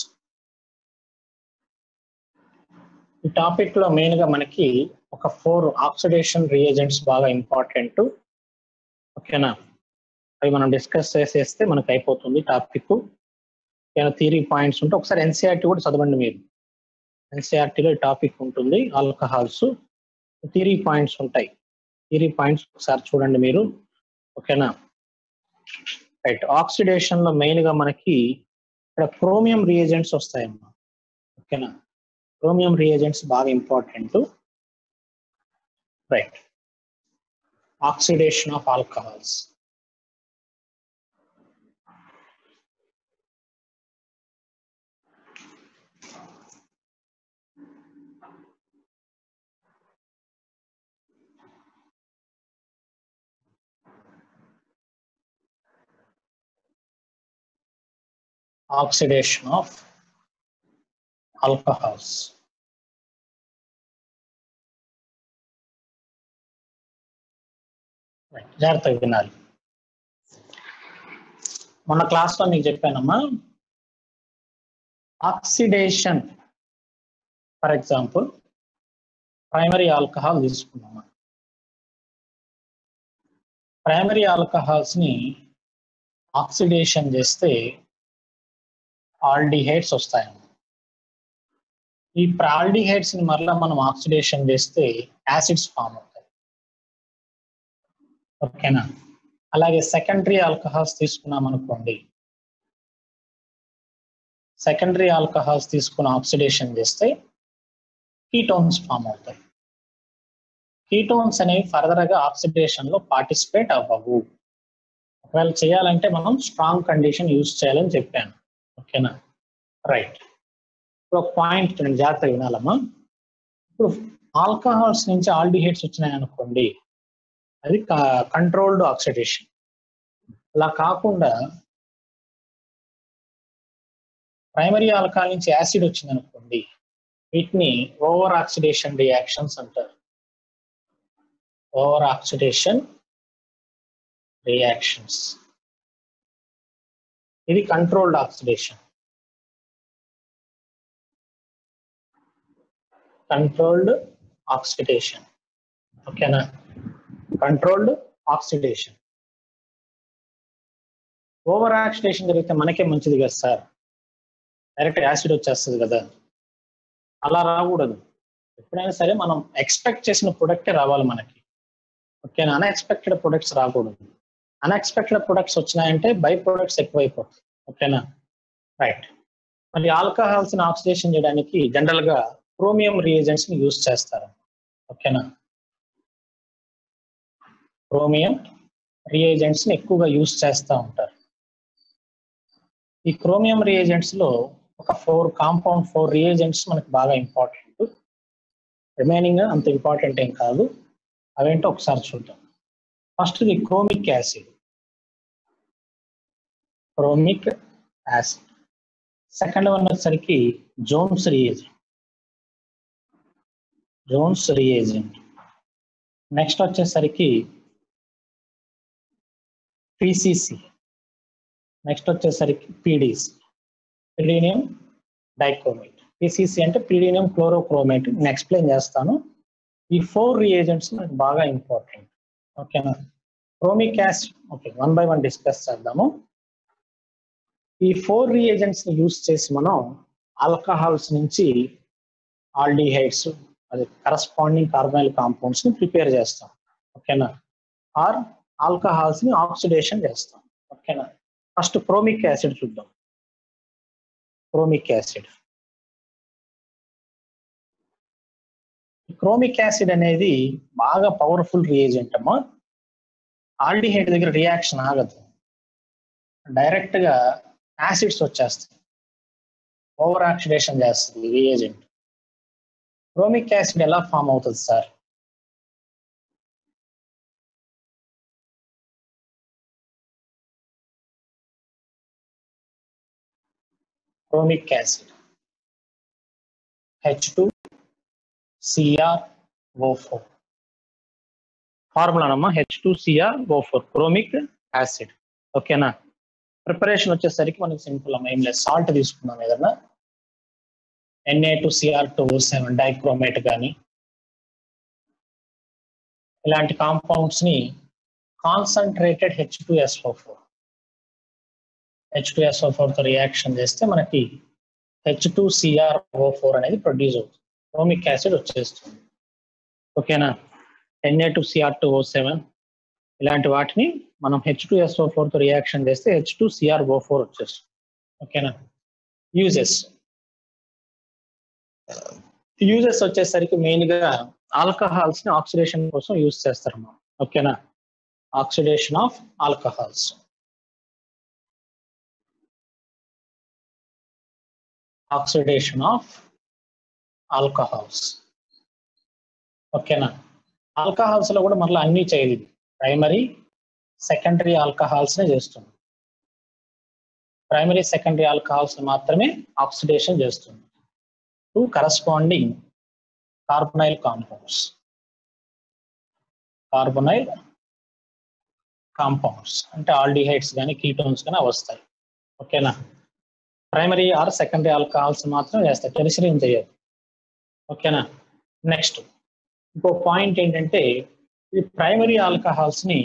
S1: ఈ టాపిక్ లో మెయిన్ గా మనకి ఒక ఫోర్ ఆక్సిడేషన్ రియేజెంట్స్ బాగా ఇంపార్టెంట్ ఓకేనా అవి మనం డిస్కస్ చేసేస్తే మనకు అయిపోతుంది టాపిక్ ఏమైనా థీరీ పాయింట్స్ ఉంటే ఒకసారి ఎన్సీఆర్టీ కూడా చదవండి మీరు ఎన్సీఆర్టీలో ఈ టాపిక్ ఉంటుంది ఆల్కహాల్స్ థీరీ పాయింట్స్ ఉంటాయి థీరీ పాయింట్స్ ఒకసారి చూడండి మీరు ఓకేనా రైట్ ఆక్సిడేషన్ లో మెయిన్ గా మనకి ఇక్కడ క్రోమియం రియేజెంట్స్ వస్తాయమ్మా ఓకేనా క్రోమియం రియేజెంట్స్ బాగా important right oxidation of alcohols oxidation of alcohols. Right, జాగ్రత్తగా వినాలి మొన్న క్లాస్లో మీకు చెప్పానమ్మా oxidation for example primary alcohol తీసుకున్నామా ప్రైమరీ ఆల్కహాల్స్ ని ఆక్సిడేషన్ చేస్తే ఆల్డిహైడ్స్ వస్తాయి ఈ ఆల్డిహైడ్స్ ని మరలా మనం ఆక్సిడేషన్ చేస్తే యాసిడ్స్ ఫామ్ అవుతాయి ఓకేనా అలాగే సెకండరీ ఆల్కహాల్స్ తీసుకున్నాం అనుకోండి సెకండరీ ఆల్కహాల్స్ తీసుకుని ఆక్సిడేషన్ చేస్తే కీటోన్స్ ఫామ్ అవుతాయి కీటోన్స్ అనేవి ఫర్దర్ గా ఆక్సిడేషన్ లో పార్టిసిపేట్ అవ్వవు ఒకవేళ చేయాలంటే మనం స్ట్రాంగ్ కండిషన్ యూజ్ చేయాలని చెప్పాను ఓకేనా రైట్ ఇప్పుడు ఒక పాయింట్ చూడండి జాగ్రత్తగా వినాలమ్మా ఇప్పుడు ఆల్కహాల్స్ నుంచి ఆల్డిహైడ్స్ వచ్చినాయి అనుకోండి అది కంట్రోల్డ్ ఆక్సిడేషన్ అలా కాకుండా ప్రైమరీ ఆల్కహాల్ నుంచి యాసిడ్ వచ్చింది అనుకోండి వీటిని ఓవర్ ఆక్సిడేషన్ రియాక్షన్స్ అంటారు ఓవర్ ఆక్సిడేషన్ రియాక్షన్స్ ఇది కంట్రోల్డ్ ఆక్సిడేషన్ కంట్రోల్డ్ ఆక్సిడేషన్ ఓకేనా కంట్రోల్డ్ ఆక్సిడేషన్ ఓవర్ ఆక్సిడేషన్ జరిగితే మనకే మంచిది కదా సార్ డైరెక్ట్ యాసిడ్ వచ్చేస్తుంది కదా అలా రాకూడదు ఎప్పుడైనా సరే మనం ఎక్స్పెక్ట్ చేసిన ప్రొడక్టే రావాలి మనకి ఓకేనా అన్ఎక్స్పెక్టెడ్ ప్రొడక్ట్స్ రాకూడదు అన్ఎక్స్పెక్టెడ్ ప్రొడక్ట్స్ వచ్చినాయంటే బై ప్రొడక్ట్స్ ఎక్కువైపోతాయి ఓకేనా రైట్ మరి ఆల్కహాల్స్ ని ఆక్సిడేషన్ చేయడానికి జనరల్ గా క్రోమియం రియేజెంట్స్ ని యూజ్ చేస్తారు ఓకేనా క్రోమియం రియేజెంట్స్ ని ఎక్కువగా యూజ్ చేస్తూ ఉంటారు ఈ క్రోమియం రియేజెంట్స్ లో ఒక ఫోర్ కాంపౌండ్ ఫోర్ రియేజెంట్స్ మనకి బాగా ఇంపార్టెంట్ రిమైనింగ్ అంత ఇంపార్టెంట్ ఏం కాదు అవేంటో ఒకసారి చూద్దాం first the chromic acid chromic acid second one వచ్చేసరికి Jones reagent Jones reagent next వచ్చేసరికి పిసిసి నెక్స్ట్ వచ్చేసరికి పీడీసీ పిడీనియం డైక్రోమేట్ పిసిసి అంటే పిడీనియం క్లోరోక్రోమేట్ నేను ఎక్స్ప్లెయిన్ చేస్తాను ఈ ఫోర్ రియేజెంట్స్ మనకు బాగా ఇంపార్టెంట్ ఓకేనా chromic acid okay one by one discuss చేద్దాము ఈ ఫోర్ రియేజెంట్స్ ని యూస్ చేసి మనం ఆల్కహాల్స్ నుంచి ఆల్డిహైడ్స్ అది కరస్పాండింగ్ కార్బైల్ కాంపౌండ్స్ ని ప్రిపేర్ చేస్తాం ఓకేనా ఆర్ ఆల్కహాల్స్ ని ఆక్సిడేషన్ చేస్తాం ఓకేనా ఫస్ట్ క్రోమిక్ యాసిడ్ చూద్దాం క్రోమిక్ యాసిడ్ క్రోమిక్ యాసిడ్ అనేది బాగా పవర్ఫుల్ రియేజెంట్ అమ్మా ఆల్డిహైడ్ దగ్గర రియాక్షన్ ఆగదు డైరెక్ట్ గా యాసిడ్స్ వచ్చేస్తాయి ఓవర్ ఆక్సిడేషన్ చేస్తుంది రియేజెంట్ క్రోమిక్ యాసిడ్ ఎలా ఫామ్ అవుతుంది sir chromic acid H two CR O four formula నమ్మా H two CR O four chromic acid ఓకేనా ప్రిపరేషన్ వచ్చేసరికి మనకి సింపుల్ అమ్మ ఏం లేదు సాల్ట్ తీసుకున్నాం ఏదన్నా NA two CR two O seven dichromate కానీ ఇలాంటి కాంపౌండ్స్ ని concentrated H two SO four H two SO four తో రియాక్షన్ చేస్తే మనకి H two CR O four అనేది ప్రొడ్యూస్ అవుతుంది క్రోమిక్ యాసిడ్ వచ్చేస్తుంది ఓకేనా NA two CR two O seven ఇలాంటి వాటిని మనం హెచ్ టూ ఎస్ఓ ఫోర్ తో రియాక్షన్ చేస్తే H two CR O four వచ్చేస్తుంది ఓకేనా యూజెస్ యూజెస్ వచ్చేసరికి మెయిన్ గా ఆల్కహాల్స్ ని ఆక్సిడేషన్ కోసం యూజ్ చేస్తారు మనం ఓకేనా oxidation of alcohols oxidation of alcohols ఓకేనా ఆల్కహాల్స్ లో కూడా మళ్ళీ అన్ని చేయదు ప్రైమరీ సెకండరీ ఆల్కహాల్స్ నే చేస్తుంది ప్రైమరీ సెకండరీ ఆల్కహాల్స్ మాత్రమే ఆక్సిడేషన్ చేస్తుంది to corresponding carbonyl compounds carbonyl compounds అంటే ఆల్డిహైడ్స్ కానీ కీటోన్స్ కానీ వస్తాయి ఓకేనా ప్రైమరీ ఆర్ సెకండరీ ఆల్కహాల్స్ మాత్రం చేస్తాయి టెరిసరీ చేయదు ఓకేనా నెక్స్ట్ ఇంకో పాయింట్ ఏంటంటే ఈ ప్రైమరీ ఆల్కహాల్స్ ని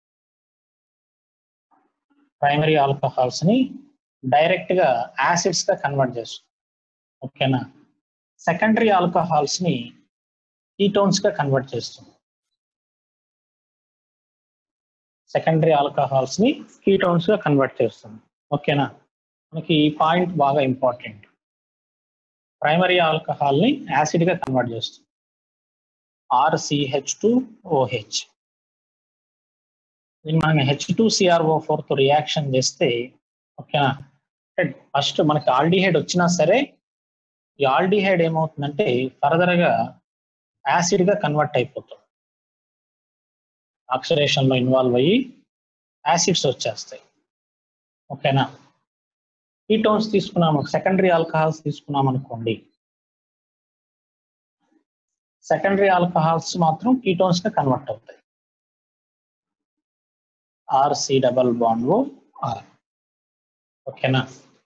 S1: ప్రైమరీ ఆల్కహాల్స్ ని డైరెక్ట్ గా యాసిడ్స్ గా కన్వర్ట్ చేస్తుంది ఓకేనా సెకండరీ ఆల్కహాల్స్ ని కీటోన్స్ గా కన్వర్ట్ చేస్తుంది సెకండరీ ఆల్కహాల్స్ ని కీటోన్స్ గా కన్వర్ట్ చేస్తుంది ఓకేనా మనకి ఈ పాయింట్ బాగా ఇంపార్టెంట్ ప్రైమరీ ఆల్కహాల్ ని యాసిడ్ గా కన్వర్ట్ చేస్తుంది ఆర్సిహెచ్ టు ఓహెచ్ దీన్ని మనం హెచ్ టూ సిఆర్ఓ ఫోర్ తో రియాక్షన్ చేస్తే ఓకేనా ఫస్ట్ మనకి ఆల్డిహైడ్ వచ్చినా సరే ఈ ఆల్డిహైడ్ ఏమవుతుందంటే ఫర్దర్ గా యాసిడ్ గా కన్వర్ట్ అయిపోతుంది ఆక్సిడేషన్ లో ఇన్వాల్వ్ అయ్యి యాసిడ్స్ వచ్చేస్తాయి ఓకేనా కీటోన్స్ తీసుకున్నాము సెకండరీ ఆల్కహాల్స్ తీసుకున్నాం అనుకోండి సెకండరీ ఆల్కహాల్స్ మాత్రం కీటోన్స్ గా కన్వర్ట్ అవుతాయి RC double bond O R ఓకేనా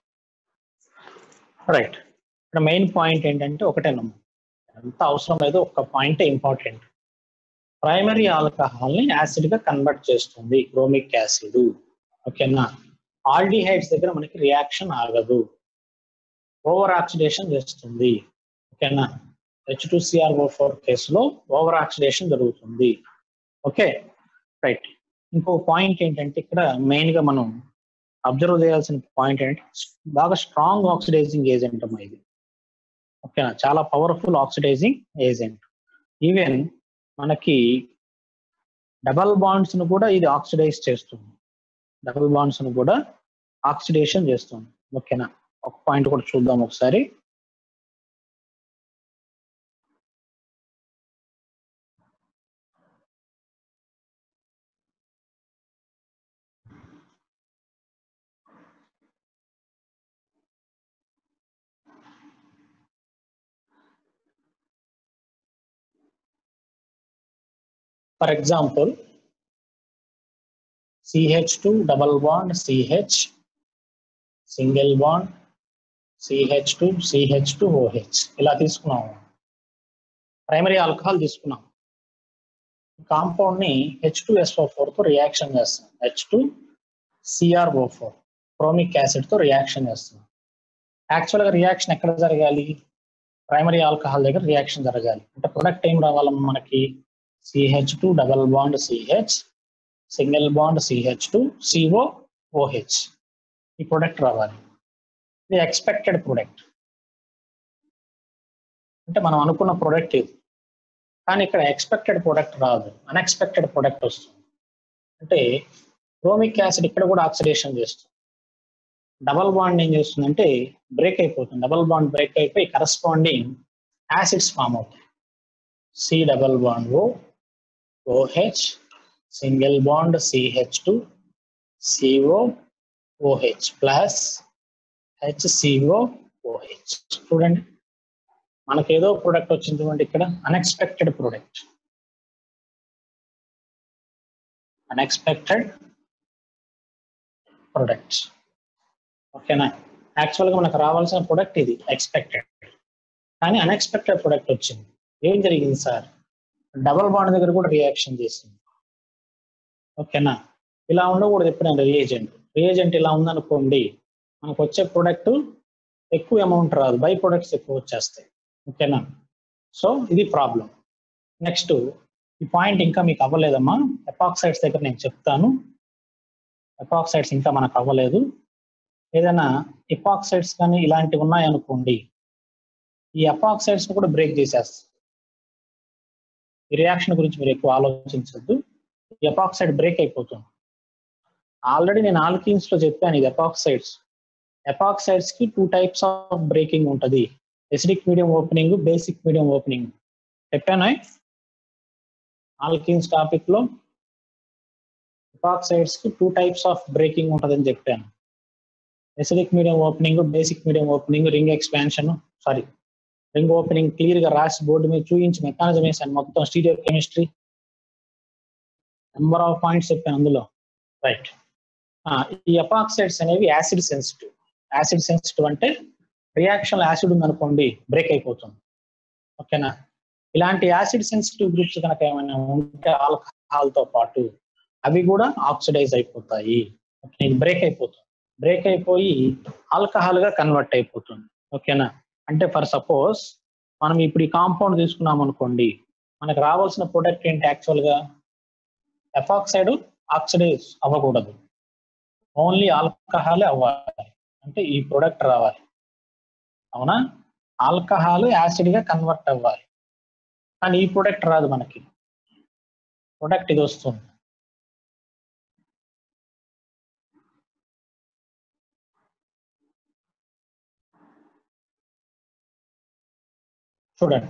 S1: రైట్ ఇక్కడ మెయిన్ పాయింట్ ఏంటంటే ఒకటేనమ్మా ఎంత అవసరం లేదు ఒక పాయింట్ ఇంపార్టెంట్ ప్రైమరీ ఆల్కహాల్ ని యాసిడ్ గా కన్వర్ట్ చేస్తుంది క్రోమిక్ యాసిడ్ ఓకేనా ఆల్డిహైడ్స్ దగ్గర మనకి రియాక్షన్ ఆగదు ఓవర్ ఆక్సిడేషన్ చేస్తుంది ఓకేనా హెచ్ టూ సిఆర్ఓ ఫోర్ కేసులో ఓవర్ ఆక్సిడేషన్ జరుగుతుంది ఓకే రైట్ ఇంకో పాయింట్ ఏంటంటే ఇక్కడ మెయిన్ గా మనం అబ్జర్వ్ చేయాల్సిన పాయింట్ ఏంటంటే బాగా స్ట్రాంగ్ ఆక్సిడైజింగ్ ఏజెంట్ అమ్మా ఇది ఓకేనా చాలా పవర్ఫుల్ ఆక్సిడైజింగ్ ఏజెంట్ ఈవెన్ మనకి డబల్ బాండ్స్ ను కూడా ఇది ఆక్సిడైజ్ చేస్తుంది డబుల్ బాండ్స్ ను కూడా ఆక్సిడేషన్ చేస్తుంది ఓకేనా ఒక పాయింట్ కూడా చూద్దాం ఒకసారి for example CH2 double bond CH single bond CH2 CH2 OH ఇలా తీసుకున్నాము ప్రైమరీ ఆల్కహాల్ తీసుకున్నాం కాంపౌండ్ ని హెచ్ టూ ఎస్ఓ ఫోర్ తో రియాక్షన్ చేస్తాం H two CRO four chromic acid తో రియాక్షన్ చేస్తున్నాం యాక్చువల్గా రియాక్షన్ ఎక్కడ జరగాలి ప్రైమరీ ఆల్కహాల్ దగ్గర రియాక్షన్ జరగాలి అంటే ప్రొడక్ట్ ఏం రావాలి మనకి CH two double bond CH single bond CH two CO OH ఈ ప్రొడక్ట్ రావాలి ఇది ఎక్స్పెక్టెడ్ ప్రొడక్ట్ అంటే మనం అనుకున్న ప్రొడక్ట్ ఇది కానీ ఇక్కడ ఎక్స్పెక్టెడ్ ప్రొడక్ట్ రాదు అన్ఎక్స్పెక్టెడ్ ప్రొడక్ట్ వస్తుంది అంటే క్రోమిక్ యాసిడ్ ఇక్కడ కూడా ఆక్సిడేషన్ చేస్తుంది డబల్ బాండ్ ఏం చేస్తుందంటే బ్రేక్ అయిపోతుంది డబల్ బాండ్ బ్రేక్ అయిపోయి కరస్పాండింగ్ యాసిడ్స్ ఫామ్ అవుతాయి C double bond O OH single bond CH two CO OH plus HCO OH చూడండి మనకి ఏదో ప్రోడక్ట్ వచ్చింది చూడండి ఇక్కడ అన్ఎక్స్పెక్టెడ్ ప్రోడక్ట్ అన్ఎక్స్పెక్టెడ్ ప్రొడక్ట్ ఓకేనా యాక్చువల్గా మనకు రావాల్సిన ప్రొడక్ట్ ఇది ఎక్స్పెక్టెడ్ కానీ అన్ఎక్స్పెక్టెడ్ ప్రొడక్ట్ వచ్చింది ఏం జరిగింది సార్ డబల్ బాండ్ దగ్గర కూడా రియాక్షన్ చేసింది ఓకేనా ఇలా ఉండకూడదు ఎప్పుడైనా రియేజెంట్ రియేజెంట్ ఇలా ఉందనుకోండి మనకు వచ్చే ప్రొడక్ట్ ఎక్కువ అమౌంట్ రాదు బై ప్రొడక్ట్స్ ఎక్కువ వచ్చేస్తాయి ఓకేనా సో ఇది ప్రాబ్లం నెక్స్ట్ ఈ పాయింట్ ఇంకా మీకు అవ్వలేదమ్మా ఎపాక్సైడ్స్ దగ్గర నేను చెప్తాను ఎపాక్సైడ్స్ ఇంకా మనకు అవ్వలేదు ఏదైనా ఎపాక్సైడ్స్ కానీ ఇలాంటివి ఉన్నాయనుకోండి ఈ ఎపాక్సైడ్స్ కూడా బ్రేక్ చేసేస్తాయి ఈ రియాక్షన్ గురించి మీరు ఎక్కువ ఆలోచించద్దు ఎపాక్సైడ్ బ్రేక్ అయిపోతుంది ఆల్రెడీ నేను ఆల్కీన్స్ లో చెప్పాను ఇది ఎపాక్సైడ్స్ ఎపాక్సైడ్స్ కి టూ టైప్స్ ఆఫ్ బ్రేకింగ్ ఉంటుంది acidic medium opening basic medium opening చెప్పాను ఆల్కీన్స్ టాపిక్ లో ఎపాక్సైడ్స్ కి టూ టైప్స్ ఆఫ్ బ్రేకింగ్ ఉంటుందని చెప్పాను acidic medium opening basic medium opening ring expansion sorry ring opening clear గా రాసి board మీద చూపించి మెకానిజం వేసాను మొత్తం stereochemistry number of points చెప్పాను అందులో రైట్ ఈ ఎపాక్సైడ్స్ అనేవి యాసిడ్ సెన్సిటివ్ యాసిడ్ సెన్సిటివ్ అంటే రియాక్షన్ యాసిడ్ ఉందనుకోండి బ్రేక్ అయిపోతుంది ఓకేనా ఇలాంటి యాసిడ్ సెన్సిటివ్ గ్రూప్స్ కనుక ఏమైనా ఉంటే ఆల్కహాల్ తో పాటు అవి కూడా ఆక్సిడైజ్ అయిపోతాయి ఓకే ఇది బ్రేక్ అయిపోతుంది బ్రేక్ అయిపోయి ఆల్కహాల్ గా కన్వర్ట్ అయిపోతుంది ఓకేనా అంటే ఫర్ సపోజ్ మనం ఇప్పుడు ఈ కాంపౌండ్ తీసుకున్నాం అనుకోండి మనకు రావాల్సిన ప్రొడక్ట్ ఏంటి యాక్చువల్ గా ఎఫాక్సైడ్ ఆక్సిడైజ్ అవ్వకూడదు ఓన్లీ ఆల్కహాలే అవ్వాలి అంటే ఈ ప్రొడక్ట్ రావాలి అవునా ఆల్కహాల్ యాసిడ్ గా కన్వర్ట్ అవ్వాలి కానీ ఈ ప్రొడక్ట్ రాదు మనకి ప్రొడక్ట్ ఇది వస్తుంది చూడండి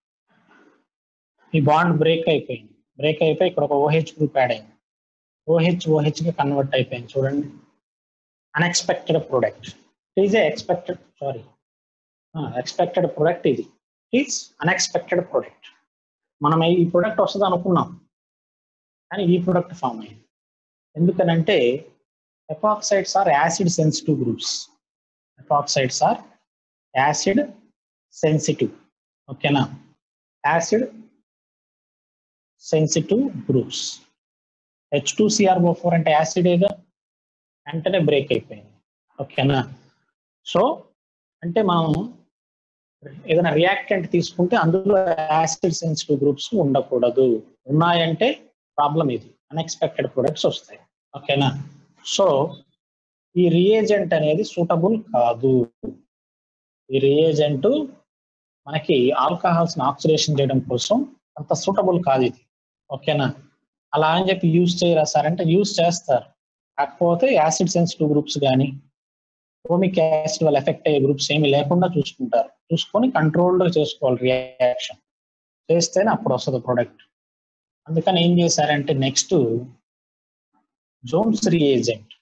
S1: ఈ బాండ్ బ్రేక్ అయిపోయింది బ్రేక్ అయిపోయి ఇక్కడ ఒక ఓహెచ్ గ్రూప్ యాడ్ అయింది ఓహెచ్ ఓహెచ్ గా కన్వర్ట్ అయిపోయింది చూడండి unexpected product is a expected sorry expected product ఇది ఈజ్ అన్ఎక్స్పెక్టెడ్ ప్రొడక్ట్ మనం ఈ ప్రొడక్ట్ వస్తుంది అనుకున్నాం కానీ ఈ ప్రొడక్ట్ ఫామ్ అయింది ఎందుకనంటే epoxides are acid sensitive groups epoxides are acid sensitive ఓకేనా acid sensitive groups H two CRO four అంటే యాసిడేగా వెంటనే బ్రేక్ అయిపోయింది ఓకేనా సో అంటే మనం ఏదైనా రియాక్టెంట్ తీసుకుంటే అందులో యాసిడ్ సెన్సిటివ్ గ్రూప్స్ ఉండకూడదు ఉన్నాయంటే ప్రాబ్లం ఇది అన్ఎక్స్పెక్టెడ్ ప్రొడక్ట్స్ వస్తాయి ఓకేనా సో ఈ రియేజెంట్ అనేది సూటబుల్ కాదు ఈ రియేజెంట్ మనకి ఆల్కహాల్స్ ఆక్సిడేషన్ చేయడం కోసం అంత సూటబుల్ కాదు ఇది ఓకేనా అలా అని చెప్పి యూజ్ చేయరా సార్ అంటే యూజ్ చేస్తారు కాకపోతే యాసిడ్ సెన్సిటివ్ గ్రూప్స్ కానీ ఓమిక్ యాసిడ్ వల్ల ఎఫెక్ట్ అయ్యే గ్రూప్స్ ఏమి లేకుండా చూసుకుంటారు చూసుకొని కంట్రోల్డ్ చేసుకోవాలి రియాక్షన్ చేస్తేనే అప్పుడు వస్తుంది ప్రోడక్ట్ అందుకని ఏం చేశారంటే next Jones reagent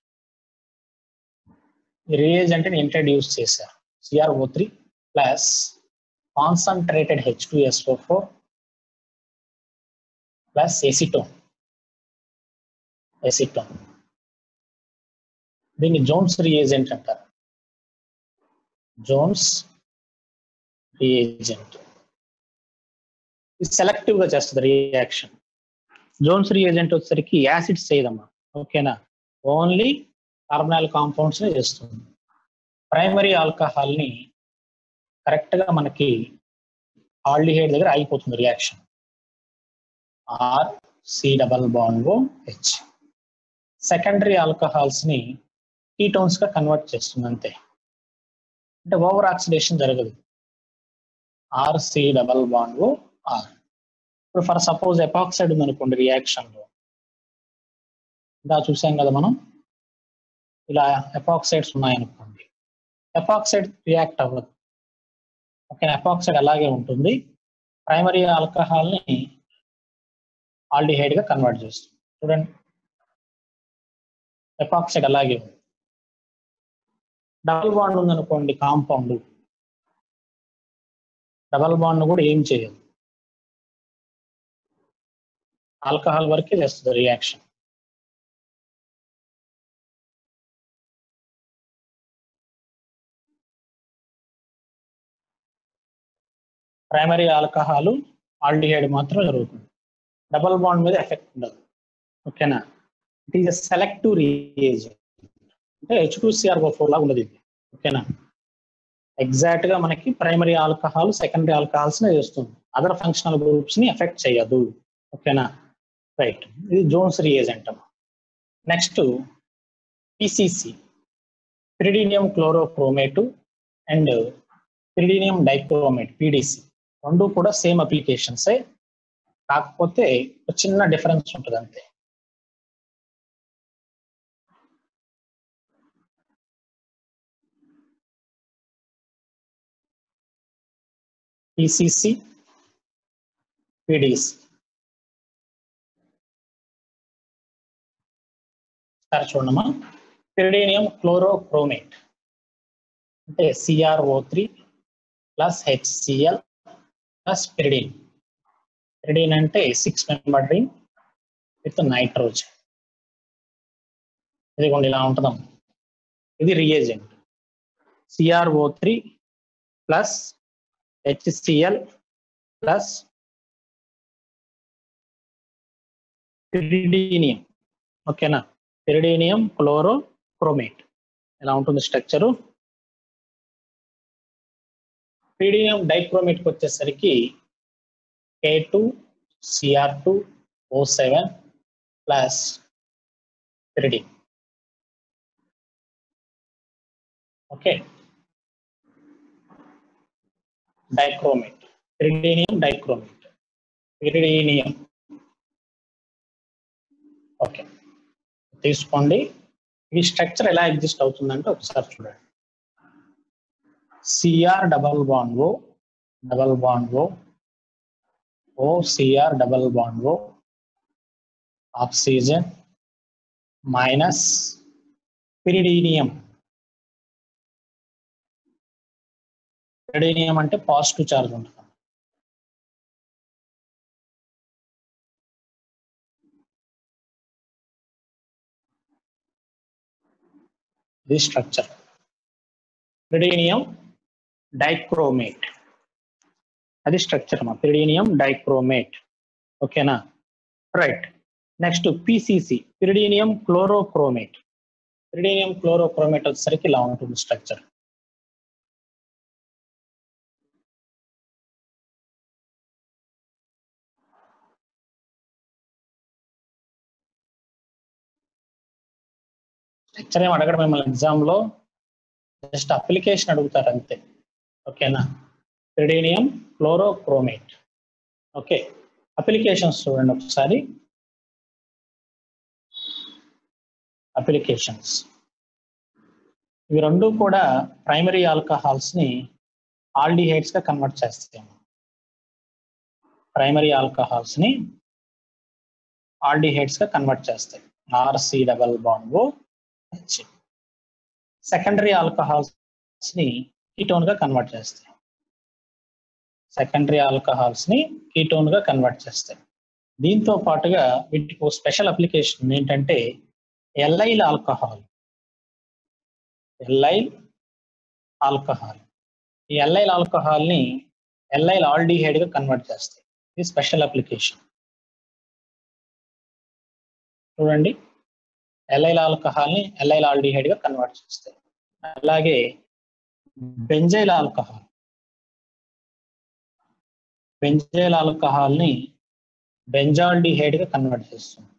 S1: reagent introduce చేశారు CRO three plus concentrated H two SO four plus acetone acetone దీన్ని జోన్స్ రియేజెంట్ అంటారు జోన్స్ రియేజెంట్ ఇది సెలెక్టివ్ గా చేస్తుంది రియాక్షన్ జోన్స్ రియేజెంట్ వచ్చేసరికి యాసిడ్స్ చేయదమ్మా ఓకేనా ఓన్లీ కార్బనాల్ కాంపౌండ్స్ చేస్తుంది ప్రైమరీ ఆల్కహాల్ ని కరెక్ట్ గా మనకి ఆల్డిహైడ్ దగ్గర ఆగిపోతుంది reaction R C double bond H secondary alcohols ని కీటోన్స్ గా కన్వర్ట్ చేస్తుంది అంతే అంటే ఓవర్ ఆక్సిడేషన్ జరగదు are C double bond R ఇప్పుడు ఫర్ సపోజ్ ఎపాక్సైడ్ ఉందనుకోండి రియాక్షన్ లో ఇలా చూసాం కదా మనం ఇలా ఎపాక్సైడ్స్ ఉన్నాయనుకోండి ఎపాక్సైడ్ రియాక్ట్ అవ్వదు ఓకే ఎపాక్సైడ్ అలాగే ఉంటుంది ప్రైమరీ ఆల్కహాల్ ని ఆల్డిహైడ్ గా కన్వర్ట్ చేస్తుంది చూడండి ఎపాక్సైడ్ అలాగే ఉంది డబల్ బాండ్ ఉందనుకోండి కాంపౌండ్ డబల్ బాండ్ కూడా ఏం చేయదు ఆల్కహాల్ వరకే చేస్తుంది రియాక్షన్ ప్రైమరీ ఆల్కహాల్ ఆల్డిహైడ్ మాత్రం జరుగుతుంది డబల్ బాండ్ మీద ఎఫెక్ట్ ఉండదు ఓకేనా ఇట్ ఈస్ సెలెక్టివ్ రియేజెంట్ అంటే హెచ్ టూ సిఆర్ఓ ఫోర్ లాగా ఉండదు ఇది ఓకేనా ఎగ్జాక్ట్ గా మనకి ప్రైమరీ ఆల్కహాల్ సెకండరీ ఆల్కహాల్స్ చేస్తుంది అదర్ ఫంక్షనల్ గ్రూప్స్ ని ఎఫెక్ట్ చేయదు ఓకేనా రైట్ ఇది Jones reagent next PCC pyridinium chlorochromate and pyridinium dichromate PDC రెండు కూడా సేమ్ అప్లికేషన్సే కాకపోతే ఒక చిన్న డిఫరెన్స్ ఉంటుంది అంతే పిసిసి పిడిసి సరే చూడమ్మా పిరిడీనియం క్లోరోక్రోమేట్ అంటే CRO three plus HCL plus pyridine pyridine అంటే six member ring with nitrogen ఇదిగోండి ఇలా ఉంటుందాం ఇది reagent CRO three plus HCL plus pyridinium ఓకేనా పిరిడీనియం క్లోరో క్రోమేట్ ఎలా ఉంటుంది స్ట్రక్చరు పిరిడీనియం డైక్రోమేట్కి వచ్చేసరికి K two CR two O seven plus pyridine okay dichromate pyridinium dichromate pyridinium okay తీసుకోండి ఈ స్ట్రక్చర్ ఎలా ఎగ్జిస్ట్ అవుతుందంటే ఒకసారి చూడండి CR double bond O double bond O O CR double bond O oxygen minus pyridinium pyridinium అంటే positive charge ఉంటుంది ఇది structure pyridinium dichromate అది స్ట్రక్చర్ అమ్మా పిరిడీనియం డైక్రోమేట్ ఓకేనా right next PCC pyridinium chlorochromate pyridinium chlorochromate వచ్చేసరికి ఇలా ఉంటుంది structure structure ఏం అడగడం మిమ్మల్ని ఎగ్జామ్లో జస్ట్ అప్లికేషన్ అడుగుతారు అంతే ఓకేనా పిరిడీనియం క్లోరోక్రోమేట్ ఓకే అప్లికేషన్స్ చూడండి ఒకసారి అప్లికేషన్స్ ఇవి రెండు కూడా ప్రైమరీ ఆల్కహాల్స్ ని ఆల్డిహైడ్స్ గా కన్వర్ట్ చేస్తాయి ప్రైమరీ ఆల్కహాల్స్ ని ఆల్డిహైడ్స్ గా కన్వర్ట్ చేస్తాయి RC double bond O H secondary alcohols ని కీటోన్ గా కన్వర్ట్ చేస్తాయి సెకండరీ ఆల్కహాల్స్ ని కీటోన్ గా కన్వర్ట్ చేస్తాయి దీంతో పాటుగా వీటికి ఒక స్పెషల్ అప్లికేషన్ ఏంటంటే ఎల్ఐల్ ఆల్కహాల్ ఎల్ఐల్ ఆల్కహాల్ ఈ ఎల్ఐల్ ఆల్కహాల్ ని ఎల్ఐల్ ఆల్డిహైడ్ గా కన్వర్ట్ చేస్తాయి ఇది స్పెషల్ అప్లికేషన్ చూడండి ఎల్ఐల్ ఆల్కహాల్ ని ఎల్ఐల్ ఆల్డిహైడ్ గా కన్వర్ట్ చేస్తాయి అలాగే బెంజైల్ ఆల్కహాల్ బెంజైల్ ఆల్కహాల్ ని బెంజాల్డిహైడ్ గా కన్వర్ట్ చేస్తుంది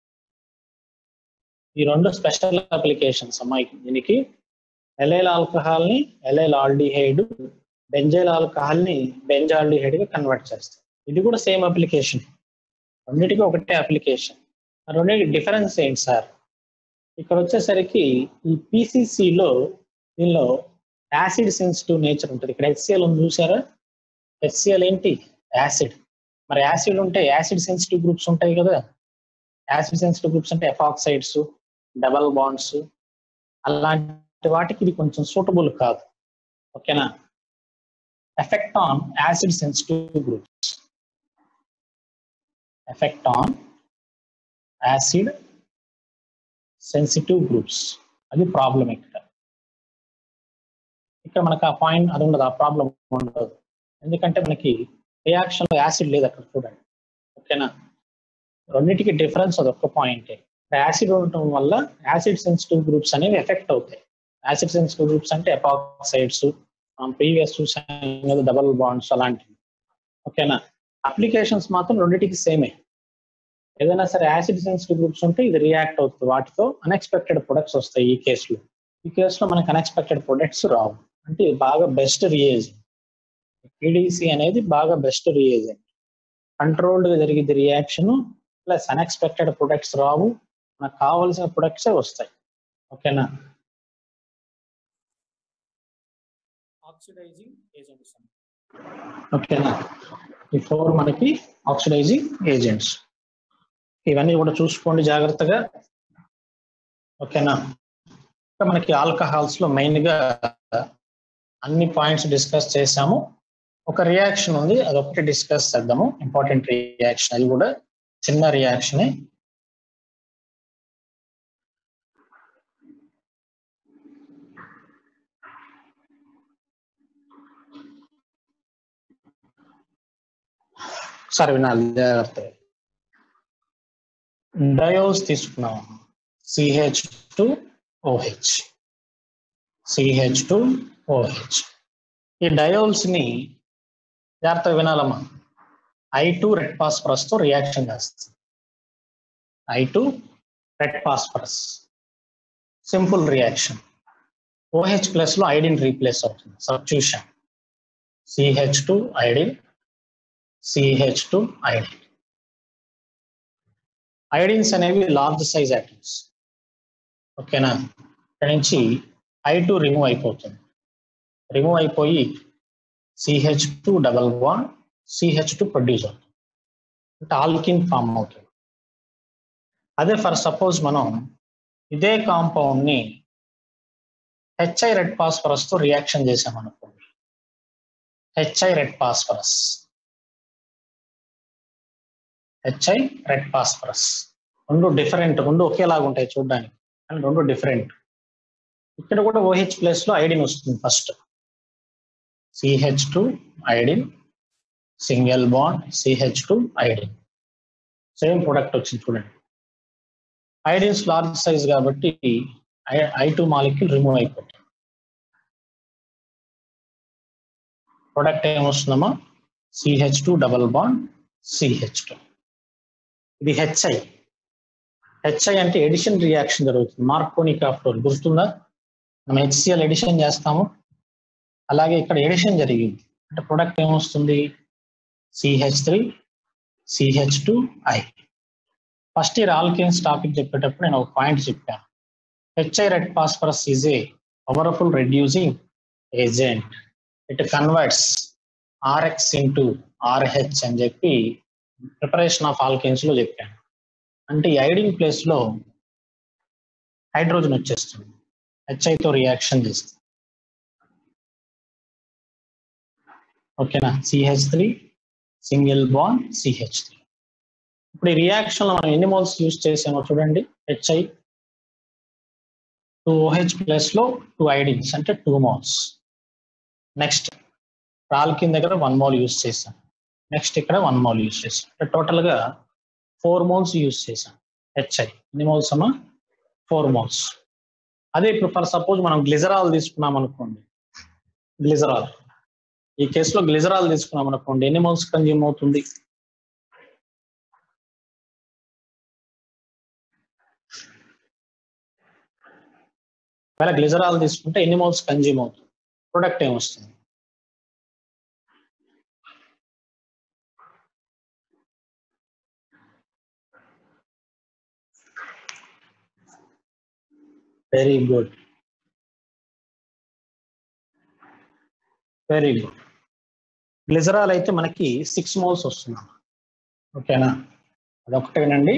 S1: ఈ రెండు స్పెషల్ అప్లికేషన్స్ అమ్మాయి దీనికి ఎల్ఐల్ ఆల్కహాల్ ని ఎల్ఐల్ ఆల్డిహైడ్ బెంజైల్ ఆల్కహాల్ ని బెంజాల్డిహైడ్ గా కన్వర్ట్ చేస్తాయి ఇది కూడా సేమ్ అప్లికేషన్ రెండింటికి ఒకటే అప్లికేషన్ రెండింటికి డిఫరెన్స్ ఏంటి సార్ ఇక్కడ వచ్చేసరికి ఈ పిసిసిలో దీనిలో యాసిడ్ సెన్సిటివ్ నేచర్ ఉంటుంది ఇక్కడ హెచ్సిఎల్ ఉంది చూసారా హెచ్సిఎల్ ఏంటి యాసిడ్ మరి యాసిడ్ ఉంటే యాసిడ్ సెన్సిటివ్ గ్రూప్స్ ఉంటాయి కదా యాసిడ్ సెన్సిటివ్ గ్రూప్స్ అంటే ఎఫాక్సైడ్స్ డబల్ బాండ్స్ అలాంటి అలాంటి వాటికి ఇది కొంచెం సూటబుల్ కాదు ఓకేనా effect on acid sensitive groups effect on acid sensitive groups అది ప్రాబ్లం ఇక్కడ ఇక్కడ మనకు ఆ పాయింట్ అది ఉండదు ఆ ప్రాబ్లం ఉండదు ఎందుకంటే మనకి రియాక్షన్ లో యాసిడ్ లేదు అక్కడ చూడండి ఓకేనా రెండింటికి డిఫరెన్స్ అది ఒక్క పాయింటే యాసిడ్ ఉండటం వల్ల యాసిడ్ సెన్సిటివ్ గ్రూప్స్ అనేవి ఎఫెక్ట్ అవుతాయి యాసిడ్ సెన్సిటివ్ గ్రూప్స్ అంటే ఎపాక్సైడ్స్ మనం ప్రీవియస్ చూసాం కదా డబల్ బాండ్స్ అలాంటివి ఓకేనా అప్లికేషన్స్ మాత్రం రెండింటికి సేమే ఏదైనా సరే యాసిడ్ సెన్సిటివ్ గ్రూప్స్ ఉంటే ఇది రియాక్ట్ అవుతుంది వాటితో అన్ఎక్స్పెక్టెడ్ ప్రొడక్ట్స్ వస్తాయి ఈ కేసులో ఈ కేసులో మనకు అన్ఎక్స్పెక్టెడ్ ప్రొడక్ట్స్ రావు అంటే ఇది బాగా బెస్ట్ రియేజెంట్ పీడీసీ అనేది బాగా బెస్ట్ రియేజెంట్ కంట్రోల్డ్ జరిగింది రియాక్షన్ ప్లస్ అన్ఎక్స్పెక్టెడ్ ప్రొడక్ట్స్ రావు మనకు కావాల్సిన ప్రొడక్ట్సే వస్తాయి ఓకేనా ఆక్సిడైజింగ్ ఏజెంట్స్ ఓకేనా ఈ ఫోర్ మనకి ఆక్సిడైజింగ్ ఏజెంట్స్ ఇవన్నీ కూడా చూసుకోండి జాగ్రత్తగా ఓకేనా ఇంకా మనకి ఆల్కహాల్స్ లో మెయిన్ గా అన్ని పాయింట్స్ డిస్కస్ చేసాము ఒక రియాక్షన్ ఉంది అది ఒకటి డిస్కస్ చేద్దాము ఇంపార్టెంట్ రియాక్షన్ అది కూడా చిన్న రియాక్షనే సరే వినాలి జాగ్రత్తగా డయోస్ తీసుకున్నాం CH two OH CH two OH ఈ డయోల్స్ ని జాగ్రత్తగా వినాలమ్మా ఐ టు రెడ్ పాస్పరస్ తో రియాక్షన్ చేస్తుంది I two red phosphorus simple reaction OH plus లో ఐడిన్ రీప్లేస్ అవుతుంది substitution CH two iodine CH two iodine iodines అనేవి లార్జ్ సైజ్ ఐటమ్స్ ఓకేనా ఇక్కడ నుంచి ఐ టూ రిమూవ్ అయిపోతుంది రిమూవ్ అయిపోయి CH two double one CH two produce అవుతుంది అంటే ఆల్కిన్ ఫామ్ అవుతుంది అదే ఫర్ సపోజ్ మనం ఇదే కాంపౌండ్ ని హెచ్ఐ రెడ్ పాస్ఫరస్ తో రియాక్షన్ చేసామనుకోండి HI red phosphorus HI red phosphorus రెండు డిఫరెంట్ రెండు ఒకేలాగా ఉంటాయి చూడడానికి కానీ రెండు డిఫరెంట్ ఇక్కడ కూడా ఓహెచ్ ప్లేస్ లో ఐడిన్ వస్తుంది first CH two iodine single bond CH two iodine same product వచ్చింది చూడండి ఐడిన్స్ లార్జ్ సైజ్ కాబట్టి ఐ టూ మాలిక్యూల్ రిమూవ్ అయిపోతుంది ప్రొడక్ట్ ఏమొస్తుందమ్మా CH two double bond CH two ఇది హెచ్ఐ హెచ్ఐ అంటే ఎడిషన్ రియాక్షన్ జరుగుతుంది మార్కోనిక్ ఆఫ్టర్ గుర్తుందా మనం హెచ్సిఎల్ ఎడిషన్ చేస్తాము అలాగే ఇక్కడ ఎడిషన్ జరిగింది అంటే ప్రొడక్ట్ ఏమొస్తుంది CH three CH two I first year alkanes topic చెప్పేటప్పుడు నేను ఒక పాయింట్ చెప్పాను HI red phosphorus is a powerful reducing agent it converts RX into RH అని చెప్పి ప్రిపరేషన్ ఆఫ్ ఆల్కేన్స్ లో చెప్పాను అంటే ఈ ఐడిన్ ప్లేస్ లో హైడ్రోజన్ వచ్చేస్తుంది హెచ్ఐతో రియాక్షన్ చేస్తుంది ఓకేనా CH three single bond CH three ఇప్పుడు ఈ రియాక్షన్ లో మనం ఎన్ని మోల్స్ యూజ్ చేసామో చూడండి హెచ్ఐ టూ ఓహెచ్ ప్లస్ లో టూ ఐడిన్స్ అంటే టూ మోల్స్ నెక్స్ట్ రాల్కిన్ దగ్గర వన్ మోల్ యూజ్ చేసాం నెక్స్ట్ ఇక్కడ వన్ మోల్ యూజ్ చేసాం అంటే టోటల్ గా ఫోర్ మోల్స్ యూజ్ చేసాం హెచ్ఐ ఎన్ని మోల్స్ అమ్మా ఫోర్ మోల్స్ అదే ఇప్పుడు ఫర్ సపోజ్ మనం గ్లిజరాల్ తీసుకున్నాం అనుకోండి గ్లిజరాల్ ఈ కేసులో గ్లిజరాల్ తీసుకున్నాం అనుకోండి ఎన్ని మోల్స్ కన్జ్యూమ్ అవుతుంది ఒకవేళ గ్లిజరాల్ తీసుకుంటే ఎన్ని మోల్స్ కన్జ్యూమ్ అవుతుంది ప్రొడక్ట్ ఏమొస్తుంది very good very good glycerol అయితే మనకి సిక్స్ మోల్స్ వస్తుంది ఓకేనా అదొకటేనండి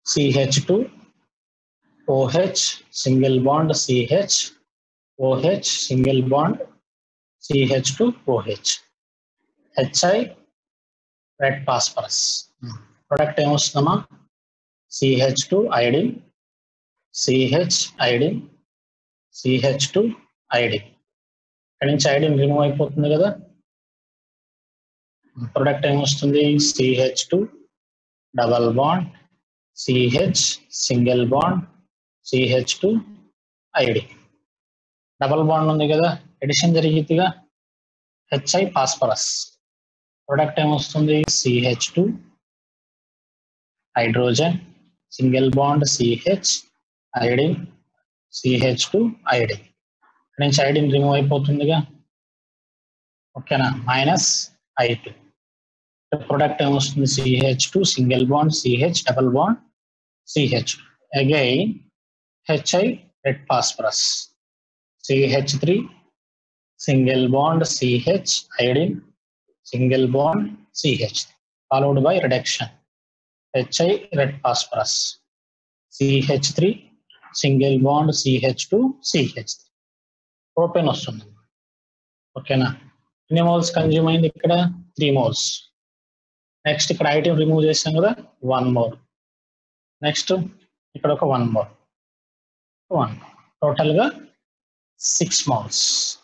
S1: CH two OH single bond CH OH single bond CH two OH HI red phosphorus product ఏమొస్తుందమ్మా CH two iodine CH iodine CH two iodine ఇక్కడి నుంచి iodine remove అయిపోతుంది కదా ప్రొడక్ట్ ఏమొస్తుంది CH two double bond CH single bond CH two ID double bond ఉంది కదా addition జరిగిద్దిగా HI phosphorus product ఏమొస్తుంది CH two hydrogen single bond CH iodine CH two iodine ఇక్కడ నుంచి ఐడిన్ రిమూవ్ అయిపోతుందిగా ఓకేనా మైనస్ ఐ టూ ప్రొడక్ట్ ఏమొస్తుంది CH two single bond CH double bond CH again HI red phosphorus CH three single bond CH iodine single bond CH followed by reduction HI red phosphorus CH three single bond CH two CH propene వస్తుంది ఓకేనా ఎన్ని moles consume అయింది ఇక్కడ three moles next ఇక్కడ item remove చేసాం కదా one more next ఇక్కడ ఒక వన్ మోర్ వన్ టోటల్గా సిక్స్ మోల్స్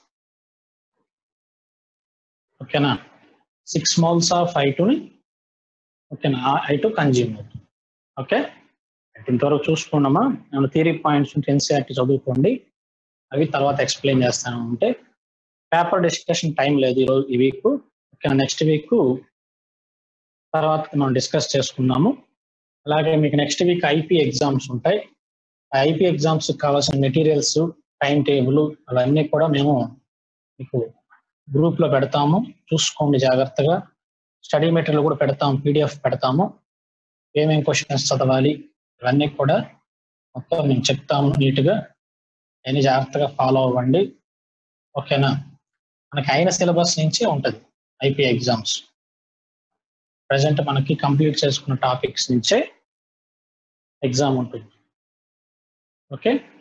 S1: ఓకేనా సిక్స్ మోల్స్ ఆఫ్ ఐ టూని ఓకేనా ఐ టూ కన్జ్యూమ్ అవుతుంది ఓకే ఇంతవరకు చూసుకున్నామా నేను థియరీ పాయింట్స్ ఎన్సీఆర్టీ చదువుకోండి అవి తర్వాత ఎక్స్ప్లెయిన్ చేస్తాను అంటే పేపర్ డిస్కషన్ టైం లేదు ఈరోజు ఈ వీక్ ఓకే నెక్స్ట్ వీక్ తర్వాత మనం డిస్కస్ చేసుకుందాము అలాగే మీకు నెక్స్ట్ వీక్ ఐపీ ఎగ్జామ్స్ ఉంటాయి ఐపీ ఎగ్జామ్స్ కావాల్సిన మెటీరియల్స్ టైం టేబుల్ అవన్నీ కూడా మేము మీకు గ్రూప్లో పెడతాము చూసుకోండి జాగ్రత్తగా స్టడీ మెటీరియల్ కూడా పెడతాము పీడిఎఫ్ పెడతాము ఏమేం క్వశ్చన్స్ చదవాలి ఇవన్నీ కూడా మొత్తం మేము చెప్తాము నీట్గా అన్ని జాగ్రత్తగా ఫాలో అవ్వండి ఓకేనా మనకి అయిన సిలబస్ నుంచి ఉంటుంది ఐపీ ఎగ్జామ్స్ ప్రజెంట్ మనకి కంప్లీట్ చేసుకున్న టాపిక్స్ నుంచే ఎగ్జామ్ ఉంటుంది ఓకే